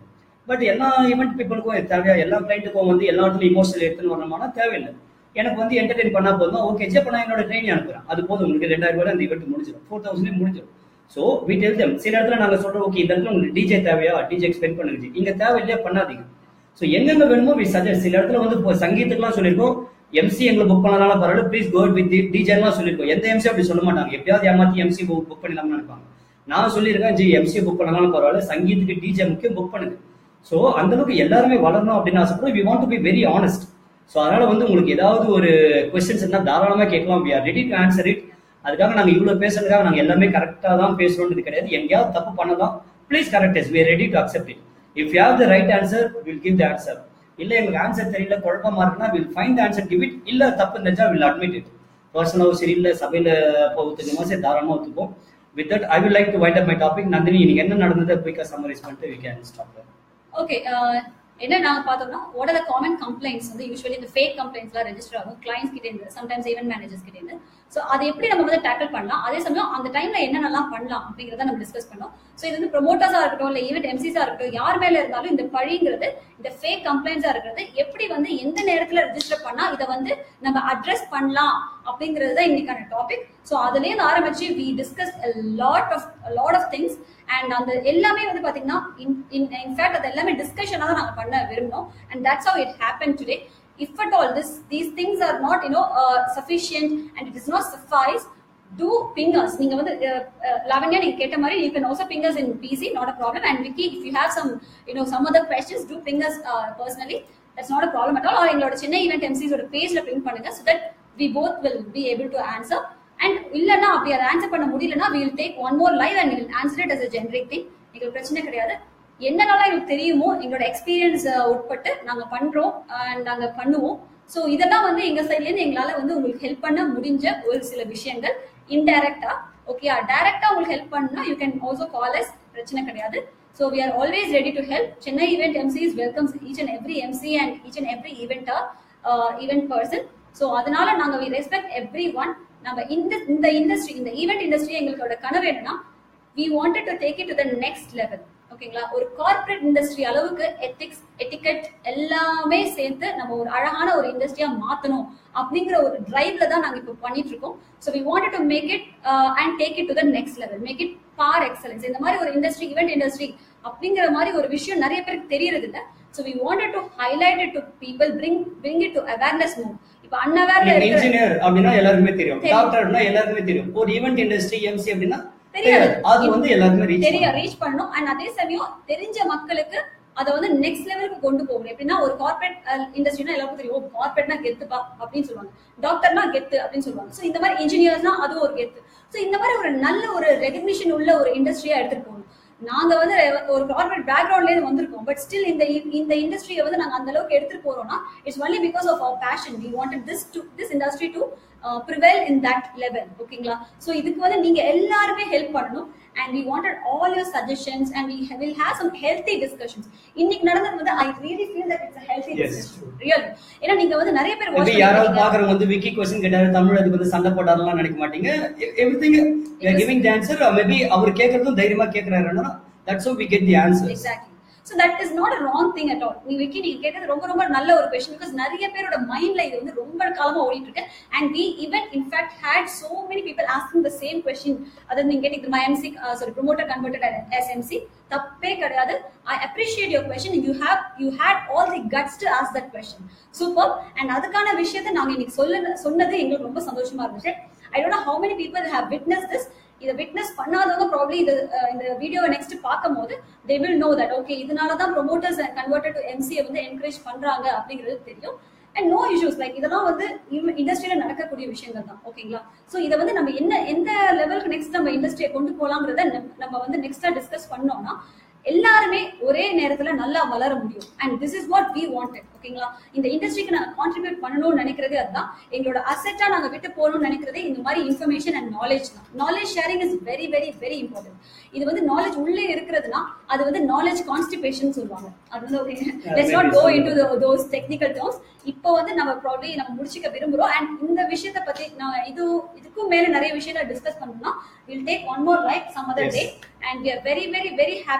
பட் எல்லா ஈவெண்ட் பீப்புளுக்கும் இது தேவையா எல்லா கிளைண்ட்டுக்கும் வந்து எல்லா இடத்துலையும் இமோஷனல் எடுத்துன்னு வரணுமானா தேவையில்லை எனக்கு வந்து என்டர்டெயின் பண்ணா போதும் ஓகே ஜே பண்ணா என்னோட ட்ரெயினிங் அனுப்புறேன் அது போதும் உங்களுக்கு ரெண்டாயிரம் ரூபாய் அந்த ஈவெண்ட் முடிஞ்சிடும் ஃபோர் தௌசண்ட் முடிஞ்சிடும் ஸோ வி டெல் them சில இடத்துல நாங்க சொல்றோம் ஓகே இந்த இடத்துல உங்களுக்கு டிஜே தேவையா டிஜே எக்ஸ்பெக்ட் பண்ணுங்க ஜி. இங்க தேவையில்லையா பண்ணாதீங்க ஸோ எங்கெங்க வேணுமோ வி சஜஸ்ட் சில இடத்துல வந்து இப்போ சங்கீத்துக்குலாம் சொல்லியிருக்கோம் எம்சி எங்களை புக் பண்ணனாலும் பரவாயில்ல ப்ளீஸ் கோட் வித் டிஜேலாம் சொல்லியிருக்கோம் எந்த எம்சி அப்படி சொல்ல மாட்டாங்க எப்பயாவது ஏமாத்தி எம்சி புக் பண்ணிடலாம்னு நினைப்பாங்க நான் சொல்லியிருக்கேன் ஜி எம்சி புக் பண்ணனாலும் பரவாயில்ல சங்கீத்துக்கு டிஜே முக்கியம் புக் பண்ணுங்க ஸோ அந்த அளவுக்கு எல்லாருமே வளரணும் அப்படின்னு ஆசைப்படுறோம் we want to be very honest so அதனால வந்து உங்களுக்கு ஏதாவது ஒரு கொஸ்டின்ஸ் இருந்தால் தாராளமாக கேட்கலாம் we are ready to answer it அதுக்காக நாங்கள் இவ்வளோ பேசுறதுக்காக நாங்கள் எல்லாமே கரெக்டாக தான் பேசுறோம்ன்றது கிடையாது எங்கேயாவது தப்பு பண்ணலாம் please correct yes we ready to accept it if you have the right answer will give the answer இல்ல எங்களுக்கு ஆன்சர் தெரியல குழப்பமா இருக்குன்னா will find answer give it இல்ல தப்பு தெரிஞ்சா வில் அட்மிட் இட் பர்சனலாவும் சரி இல்ல சபையில இப்போ ஒத்துக்கமா சரி தாராளமா ஒத்துப்போம் with that I will like to wind up my topic Nandini இன்னைக்கு என்ன நடந்தது குயிக்கா சம்மரைஸ் பண்ணிட்டு வி கேன் ஸ்டாப் ஓகே என்ன நாங்க பார்த்தோம்னா what are the common complaints வந்து யூஸ்வலி இந்த ஃபேக் கம்ப்ளைண்ட்ஸ்லாம் ரெஜிஸ்டர் ஆகும் கிளைண்ட்ஸ் கிட்ட இருந்து சம்டைம்ஸ் ஈவென்ட் மேனேஜர்ஸ் கிட்ட இருந்து ஸோ அதை எப்படி நம்ம வந்து டேக்கிள் பண்ணலாம் அதே சமயம் அந்த டைம்ல என்னென்னலாம் பண்ணலாம் அப்படிங்கிறத நம்ம டிஸ்கஸ் பண்ணோம் ஸோ இது வந்து ப்ரொமோட்டர்ஸா இருக்கட்டும் இல்லை ஈவெண்ட் எம்சிஸா இருக்கட்டும் யார் மேல இருந்தாலும் இந்த பழிங்கிறது இந்த ஃபேக் கம்ப்ளைண்ட்ஸா இருக்கிறது எப்படி வந்து எந்த நேரத்துல ரெஜிஸ்டர் பண்ணா இதை வந்து நம்ம அட்ரஸ் பண்ணலாம் அப்படிங்கிறது தான் இன்னைக்கான டாபிக் ஸோ அதுலேருந்து ஆரம்பிச்சு we discuss lot of lot of things and அந்த எல்லாமே வந்து பாத்தீங்கன்னா இன்ஃபேக்ட் அது எல்லாமே டிஸ்கஷனாக தான் நாங்கள் பண்ண விரும்பினோம் and that's how it happen today if at all this these things are not you know sufficient and it is not suffice to ping us நீங்க வந்து லாவண்யா நீங்க கேட்ட மாதிரி you can also ping us in PC not a problem and Vicky if you have some you know some other questions to ping us personally that's not a problem at all எங்களோட Chennai event எம்சிஸோட பேஜ்ல print பண்ணுங்க so that we both will be able to answer and இல்லைன்னா அப்படி அதை answer பண்ண முடியலன்னா will take one more live and will answer it as a generic thing எங்களுக்கு பிரச்சனை கிடையாது என்னென்னலாம் எங்களுக்கு தெரியுமோ எங்களோட எக்ஸ்பீரியன்ஸ் உட்பட்டு நாங்க பண்றோம் அண்ட் நாங்க பண்ணுவோம் ஸோ இதெல்லாம் வந்து எங்க சைட்ல இருந்து எங்களால வந்து உங்களுக்கு ஹெல்ப் பண்ண முடிஞ்ச ஒரு சில விஷயங்கள் இன்டைரக்டா ஓகே டைரக்டா உங்களுக்கு ஹெல்ப் பண்ணா you can also call us பிரச்சனை கிடையாது so we are always ready to help Chennai event MCs welcomes each and every MC and each and every eventer event person so அதனால நாங்க வி ரெஸ்பெக்ட் எவ்ரி ஒன் நம்ம இந்த இந்த industry இந்த event industry எங்களோட கனவு என்னன்னா we wanted to take it to the next level ஓகேங்களா ஒரு கார்ப்பரேட் இண்டஸ்ட்ரி அளவுக்கு எத்திக்ஸ் எட்டிகெட் எல்லாமே சேர்த்து நம்ம ஒரு அழகான ஒரு இண்டஸ்ட்ரியா மாத்தணும் அப்படிங்கிற ஒரு டிரைவ்ல தான் நாங்க இப்போ பண்ணிட்டு இருக்கோம் so we wanted to make it and take it to the next level make it par excellence இந்த மாதிரி ஒரு இண்டஸ்ட்ரி ஈவெண்ட் இண்டஸ்ட்ரி அப்படிங்கிற மாதிரி ஒரு விஷயம் நிறைய பேருக்கு தெரியறது இல்ல so we wanted to highlight it to people bring bring it to awareness move இப்போ அன்அவேர்ல இருக்கிற இன்ஜினியர் அப்படின்னா எல்லாருக்குமே தெரியும் தெரியும். டாக்டர் அப்படின்னா எல்லாருக்குமே தெரியும் ஒரு ஈவெண்ட் இண்டஸ்ட்ரி எம்சி அப்படின்னா தெரியாது. அது வந்து எல்லாருக்குமே ரீச் தெரிய ரீச் பண்ணணும் அண்ட் அதே சமயம் தெரிஞ்ச மக்களுக்கு அதை வந்து நெக்ஸ்ட் லெவலுக்கு கொண்டு போகணும் எப்படின்னா ஒரு கார்பரேட் இண்டஸ்ட்ரினா எல்லாருக்கும் தெரியும் கார்பரேட்னா கெத்துப்பா அப்படின்னு சொல்லுவாங்க டாக்டர்னா கெத்து அப்படின்னு சொல்லுவாங்க ஸோ இந்த மாதிரி இன்ஜினியர்ஸ்னா அதுவும் ஒரு கெத்து ஸோ இந்த மாதிரி ஒரு நல்ல ஒரு ரெகக்னிஷன் உள்ள ஒரு இண்டஸ்ட்ரியா எடுத்துட்டு போகணும் நாங்க வந்து ஒரு கார்பரேட் பேக்ரவுண்ட்ல இருந்து வந்திருக்கோம் பட் ஸ்டில் இந்த இந்த இண்டஸ்ட்ரியை வந்து நாங்க அந்த அளவுக்கு எடுத்துட்டு போறோம்னா it's only because of our passion we wanted this to this industry to prevail in that level ஓகேங்களா ஸோ இதுக்கு வந்து நீங்க எல்லாருமே ஹெல்ப் பண்ணணும் and we wanted all your suggestions and we will have some healthy discussions இன்னைக்கு நடந்தது வந்து I really feel that it's healthy Yes, discussion real ஏன்னா நீங்க வந்து நிறைய பேர் மேபி watch யாராவது பண்ணிருக்கீங்க. பாக்குறவங்க வந்து விக்கி கொஸ்டின் கேட்டாரு தமிழ் அதுக்கு வந்து சண்டை போட்டாருலாம் நினைக்க மாட்டீங்க everything giving the answer maybe அவர் கேக்குறதும் தைரியமா கேக்குறாருன்னா that's we get the answer exactly so that is not a wrong thing at all நீ விக்கி நீங்க கேட்டது ரொம்ப ரொம்ப நல்ல ஒரு கொஸ்டின் பிகாஸ் நிறைய பேரோட மைண்ட்ல இது வந்து ரொம்ப காலமா ஓடிட்டு இருக்கு and we even in fact had so many people asking the same question அதாவது நீங்க கேட்டீங்க my MC sorry promoter converted as MC தப்பே கிடையாது I appreciate your question you have you had all the guts to ask that question super அண்ட் அதுக்கான விஷயத்தை நாங்க இன்னைக்கு சொல்ல சொன்னது எங்களுக்கு ரொம்ப சந்தோஷமா இருந்துச்சு I don't how many people have witness this இதை விட்னஸ் பண்ணாதவங்க ப்ராப்ளி இது அஹ், இந்த வீடியோவை நெக்ஸ்ட் பார்க்கும்போது they will know that okay இதனால தான் ப்ரொமோட்டர்ஸ் கன்வெர்டட் டு எம்சியை வந்து என்கரேஜ் பண்றாங்க அப்படிங்கிறது தெரியும் அண்ட் நோ இஷ்யூஸ் லைக் இதெல்லாம் வந்து இண்டஸ்ட்ரியில நடக்கக்கூடிய விஷயங்கள் தான் ஓகேங்களா ஸோ இதை வந்து நம்ம என்ன எந்த லெவலுக்கு நெக்ஸ்ட் நம்ம இண்டஸ்ட்ரியை கொண்டு போலாங்கிறத நம்ம- நம்ம வந்து நெக்ஸ்டா டிஸ்கஸ் பண்ணோம்னா எல்லாருமே ஒரே நேரத்துல நல்லா வளர முடியும் and this is what we wanted ஓகேங்களா இந்த இண்டஸ்ட்ரிக்கு நாங்க கான்ட்ரிபியூட் பண்ணணும்னு நினைக்கிறதே அதுதான் எங்களோட அசெட்டா நாங்க விட்டு போகணும்னு நினைக்கிறதே இந்த மாதிரி இன்ஃபர்மேஷன் அண்ட் நாலேஜ் தான் knowledge sharing is very very very important இது வந்து நாலேஜ் உள்ளே இருக்கிறதுனா அது வந்து நாலேஜ் கான்ஸ்டிபேஷன் சொல்லுவாங்க அது வந்து okay let's not go into those technical terms இப்போ வந்து நம்ம ப்ராப்ளி நம்ம முடிச்சுக்க விரும்புறோம் அண்ட் இந்த விஷயத்தை பத்தி நான் இது இதுக்கும் மேல நிறைய விஷயங்களை டிஸ்கஸ் பண்ணணும்னா will take one more like some other Yes. Day and we are very very very happy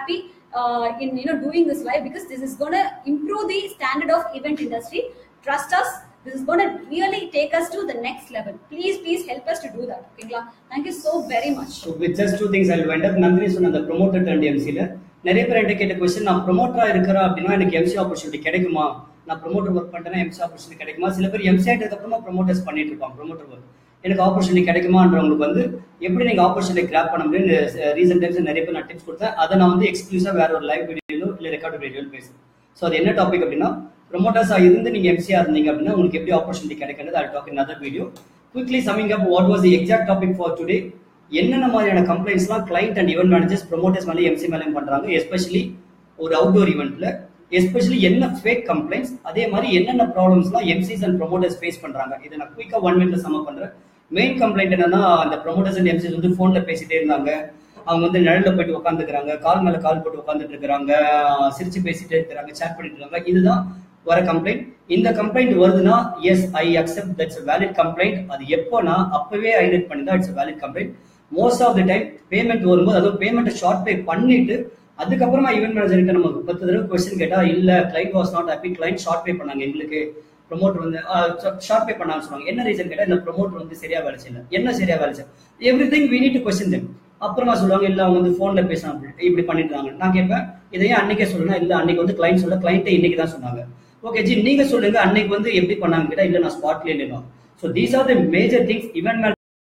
uh, in you know doing this live because this is going to improve the standard of event industry. Trust us. This is going to really take us to the next level. Please, please help us to do that. Okay, thank you so very much. So with just two things, I'll wind up. Nandini சொன்ன அந்த promoter and எம்சியில் நிறைய பேர் என்கிட்ட கேட்ட question நான் ப்ரொமோட்டரா இருக்கிறேன் அப்படின்னா எனக்கு எம்சி ஆப்பர்ச்சுனிட்டி கிடைக்குமா நான் ப்ரொமோட்டர் ஒர்க் பண்ணிட்டேன்னா எம்சி ஆப்பர்ச்சுனிட்டி கிடைக்குமா சில பேர் எம்சி ஆயிட்டதுக்கு அப்புறமா ப்ரொமோட்டர்ஸ் பண்ணிட்டு இருப்பாங்க ப்ரொமோட்டர் ஒர்க் எனக்கு ஆப்பர்ச்சுனிட்டி கிடைக்குமான்றவங்களுக்கு வந்து எப்படி நீங்க ஆப்பர்ச்சுனிட்டி கிராப் பண்ண முடியும் ரீசெண்ட் டைம்ஸ் நிறைய பேர் நான் டிப்ஸ் கொடுத்தேன் அதை நான் வந்து எக்ஸ்க்ளூசிவா வேற ஒரு லைவ் வீடியோலோ இல்லை ரெக்கார்டு வீடியோல பேசுறேன் ஸோ அது என்ன டாபிக் அப்படின்னா ப்ரொமோட்டர்ஸா இருந்து நீங்க எம்சியா இருந்தீங்க அப்படின்னா உங்களுக்கு எப்படி ஆப்பர்ச்சுனிட்டி கிடைக்கிறது அது talk in other video quickly summing up what was the exact topic for today என்னென்ன மாதிரியான கம்ப்ளைண்ட்ஸ்லாம் client and event managers promoters மேலே எம்சி மேலேயும் பண்றாங்க எஸ்பெஷலி ஒரு அவுட்டோர் ஈவெண்ட்ல எஸ்பெஷலி என்ன ஃபேக் கம்ப்ளைண்ட்ஸ் அதே மாதிரி என்னென்ன ப்ராப்ளம்ஸ்லாம் எம்சிஸ் அண்ட் ப்ரொமோட்டர்ஸ் ஃபேஸ் பண்றாங்க இதை நான் குயிக்கா ஒன் மினிட்ல சம பண்றேன் மெயின் கம்ப்ளைண்ட் என்னன்னா அந்த ப்ரொமோட்டர்ஸ் அண்ட் எம்சிஸ் வந்து ஃபோன்ல பேசிட்டே இருந்தாங்க அவங்க வந்து நிழல்ல போயிட்டு உட்காந்துக்கிறாங்க கால் மேல கால் போட்டு உட்காந்துட்டு இருக்கிறாங்க சிரிச்சு பேசிட்டே இருக்கிறாங்க சேட் பண்ணிட்டு இருக்காங்க இதுதான் வர கம்ப்ளைண்ட் இந்த கம்ப்ளைண்ட் வருதுன்னா yes I accept that's valid complaint அது எப்போனா அப்பவே ஹைலைட் பண்ணி தான் it's valid complaint most of the time payment வரும்போது அதுவும் பேமெண்ட் ஷார்ட் பே பண்ணிட்டு அதுக்கப்புறமா ஈவென்ட் மேனேஜர் கிட்ட நம்ம பத்து தடவை கொஸ்டின் கேட்டா இல்ல client was not happy client short pay பண்ணாங்க எங்களுக்கு ப்ரொமோட்டர் வந்து ஷார்ட் பே பண்ணான்னு சொன்னாங்க என்ன ரீசன் கேட்டா இந்த ப்ரொமோட்டர் வந்து சரியா வேலை செய்யல என்ன சரியா வேலை செய்யல every thing we need to question them அப்புறமா சொல்லுவாங்க இல்ல அவங்க வந்து போன்ல பேசினாங்க இப்படி பண்ணிட்டு இருக்காங்க நான் கேட்பேன் இதையும் அன்னைக்கே சொல்லணும் இல்ல அன்னைக்கு வந்து கிளைண்ட் சொல்ல கிளைண்ட்டே இன்னைக்கு தான் சொன்னாங்க ஓகே ஜி நீங்க சொல்லுங்க அன்னைக்கு வந்து எப்படி பண்ணாங்க கேட்டா இல்ல நான் ஸ்பாட்ல இல்லைனோ so these are the major things event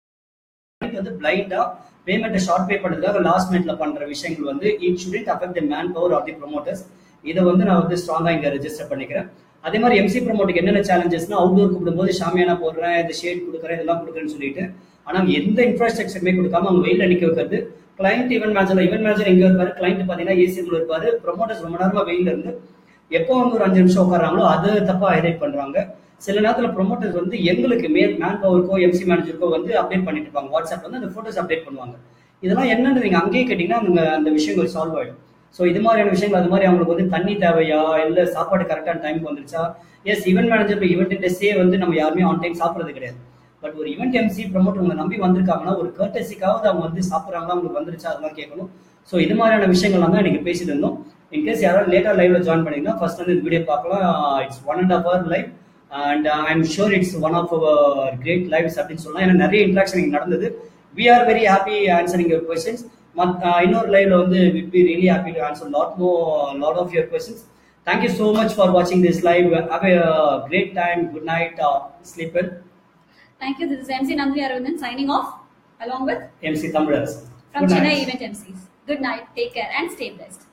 வந்து பிளைண்டா பேமெண்ட் ஷார்ட் பே பண்றதுக்காக லாஸ்ட் மினிட்ல பண்ற விஷயங்கள் வந்து it shouldn't affect the man power of the promoters இதை வந்து நான் வந்து ஸ்ட்ராங்கா இங்க ரெஜிஸ்டர் பண்ணிக்கிறேன் அதே மாதிரி எம்சி ப்ரொமோட்டுக்கு என்னென்ன சேலஞ்சஸ்னா அவுட்டோர் கூப்பிடும்போது ஷாமியானா போடுறேன் இந்த ஷேட் கொடுக்குறேன் இதெல்லாம் கொடுக்குறேன்னு சொல்லிட்டு ஆனா எந்த இன்ஃப்ராஸ்ட்ரக்சருமே கொடுக்காம அவங்க வெயில நிக்க வைக்கிறது client event manager event manager எங்க இருப்பாரு கிளைண்ட் பாத்தீங்கன்னா ஏசி ரூம்ல இருப்பாரு ப்ரொமோட்டர்ஸ் ரொம்ப நேரமா வெயில இருந்து எப்போ வந்து ஒரு அஞ்சு நிமிஷம் உட்காராங்களோ அதை தப்பா ஹைலைட் பண்றாங்க சில நேரத்தில் ப்ரொமோட்டர்ஸ் வந்து எங்களுக்கு மே மேன் பவருக்கோ எம்சி மேனேஜருக்கோ வந்து அப்டேட் பண்ணிட்டு இருப்பாங்க வாட்ஸ்அப்ல வந்து அந்த ஃபோட்டோஸ் அப்டேட் பண்ணுவாங்க இதெல்லாம் என்னன்னு நீங்க அங்கேயே கேட்டீங்கன்னா அந்த அந்த விஷயங்கள் சால்வ் ஆயிடும் ஸோ இது மாதிரியான விஷயங்கள் அது மாதிரி அவங்களுக்கு வந்து தண்ணி தேவையா இல்லை சாப்பாடு கரெக்டான டைமுக்கு வந்துருச்சா எஸ் ஈவென்ட் மேனேஜர் இப்போ ஈவெண்ட் டெஸ்டே வந்து நம்ம யாருமே ஆன் டைம் சாப்பிட்றது கிடையாது பட் ஒரு ஈவெண்ட் எம்சி ப்ரொமோட்டர் உங்களை நம்பி வந்திருக்காங்கன்னா ஒரு கர்டசிக்காவது அவங்க வந்து சாப்பிட்றாங்களா அவங்களுக்கு வந்துருச்சா அதெல்லாம் கேட்கணும் ஸோ இது மாதிரியான விஷயங்கள்லாம் தான் இன்னைக்கு பேசிட்டு இருந்தோம் இன்கேஸ் யாராவது லேட்டா லைவ்ல ஜாயின் பண்ணீங்கன்னா ஃபர்ஸ்ட் வந்து இந்த வீடியோ பார்க்கலாம் it's one and half hour live and I am sure it's one of our great lives அப்படின்னு சொல்லலாம் ஏன்னா நிறைய இன்ட்ராக்ஷன் இங்கே நடந்தது we are very happy answering your questions மத் இன்னொரு லைவ்ல வந்து will be really happy to answer lot more lot of your questions thank you so much for வாட்சிங் this live have a great time good night sleep well Thank you. This is MC Nandini Aravindan signing off along with MC Tamilarasu from Chennai Event MCs. Good night, take care, and stay blessed.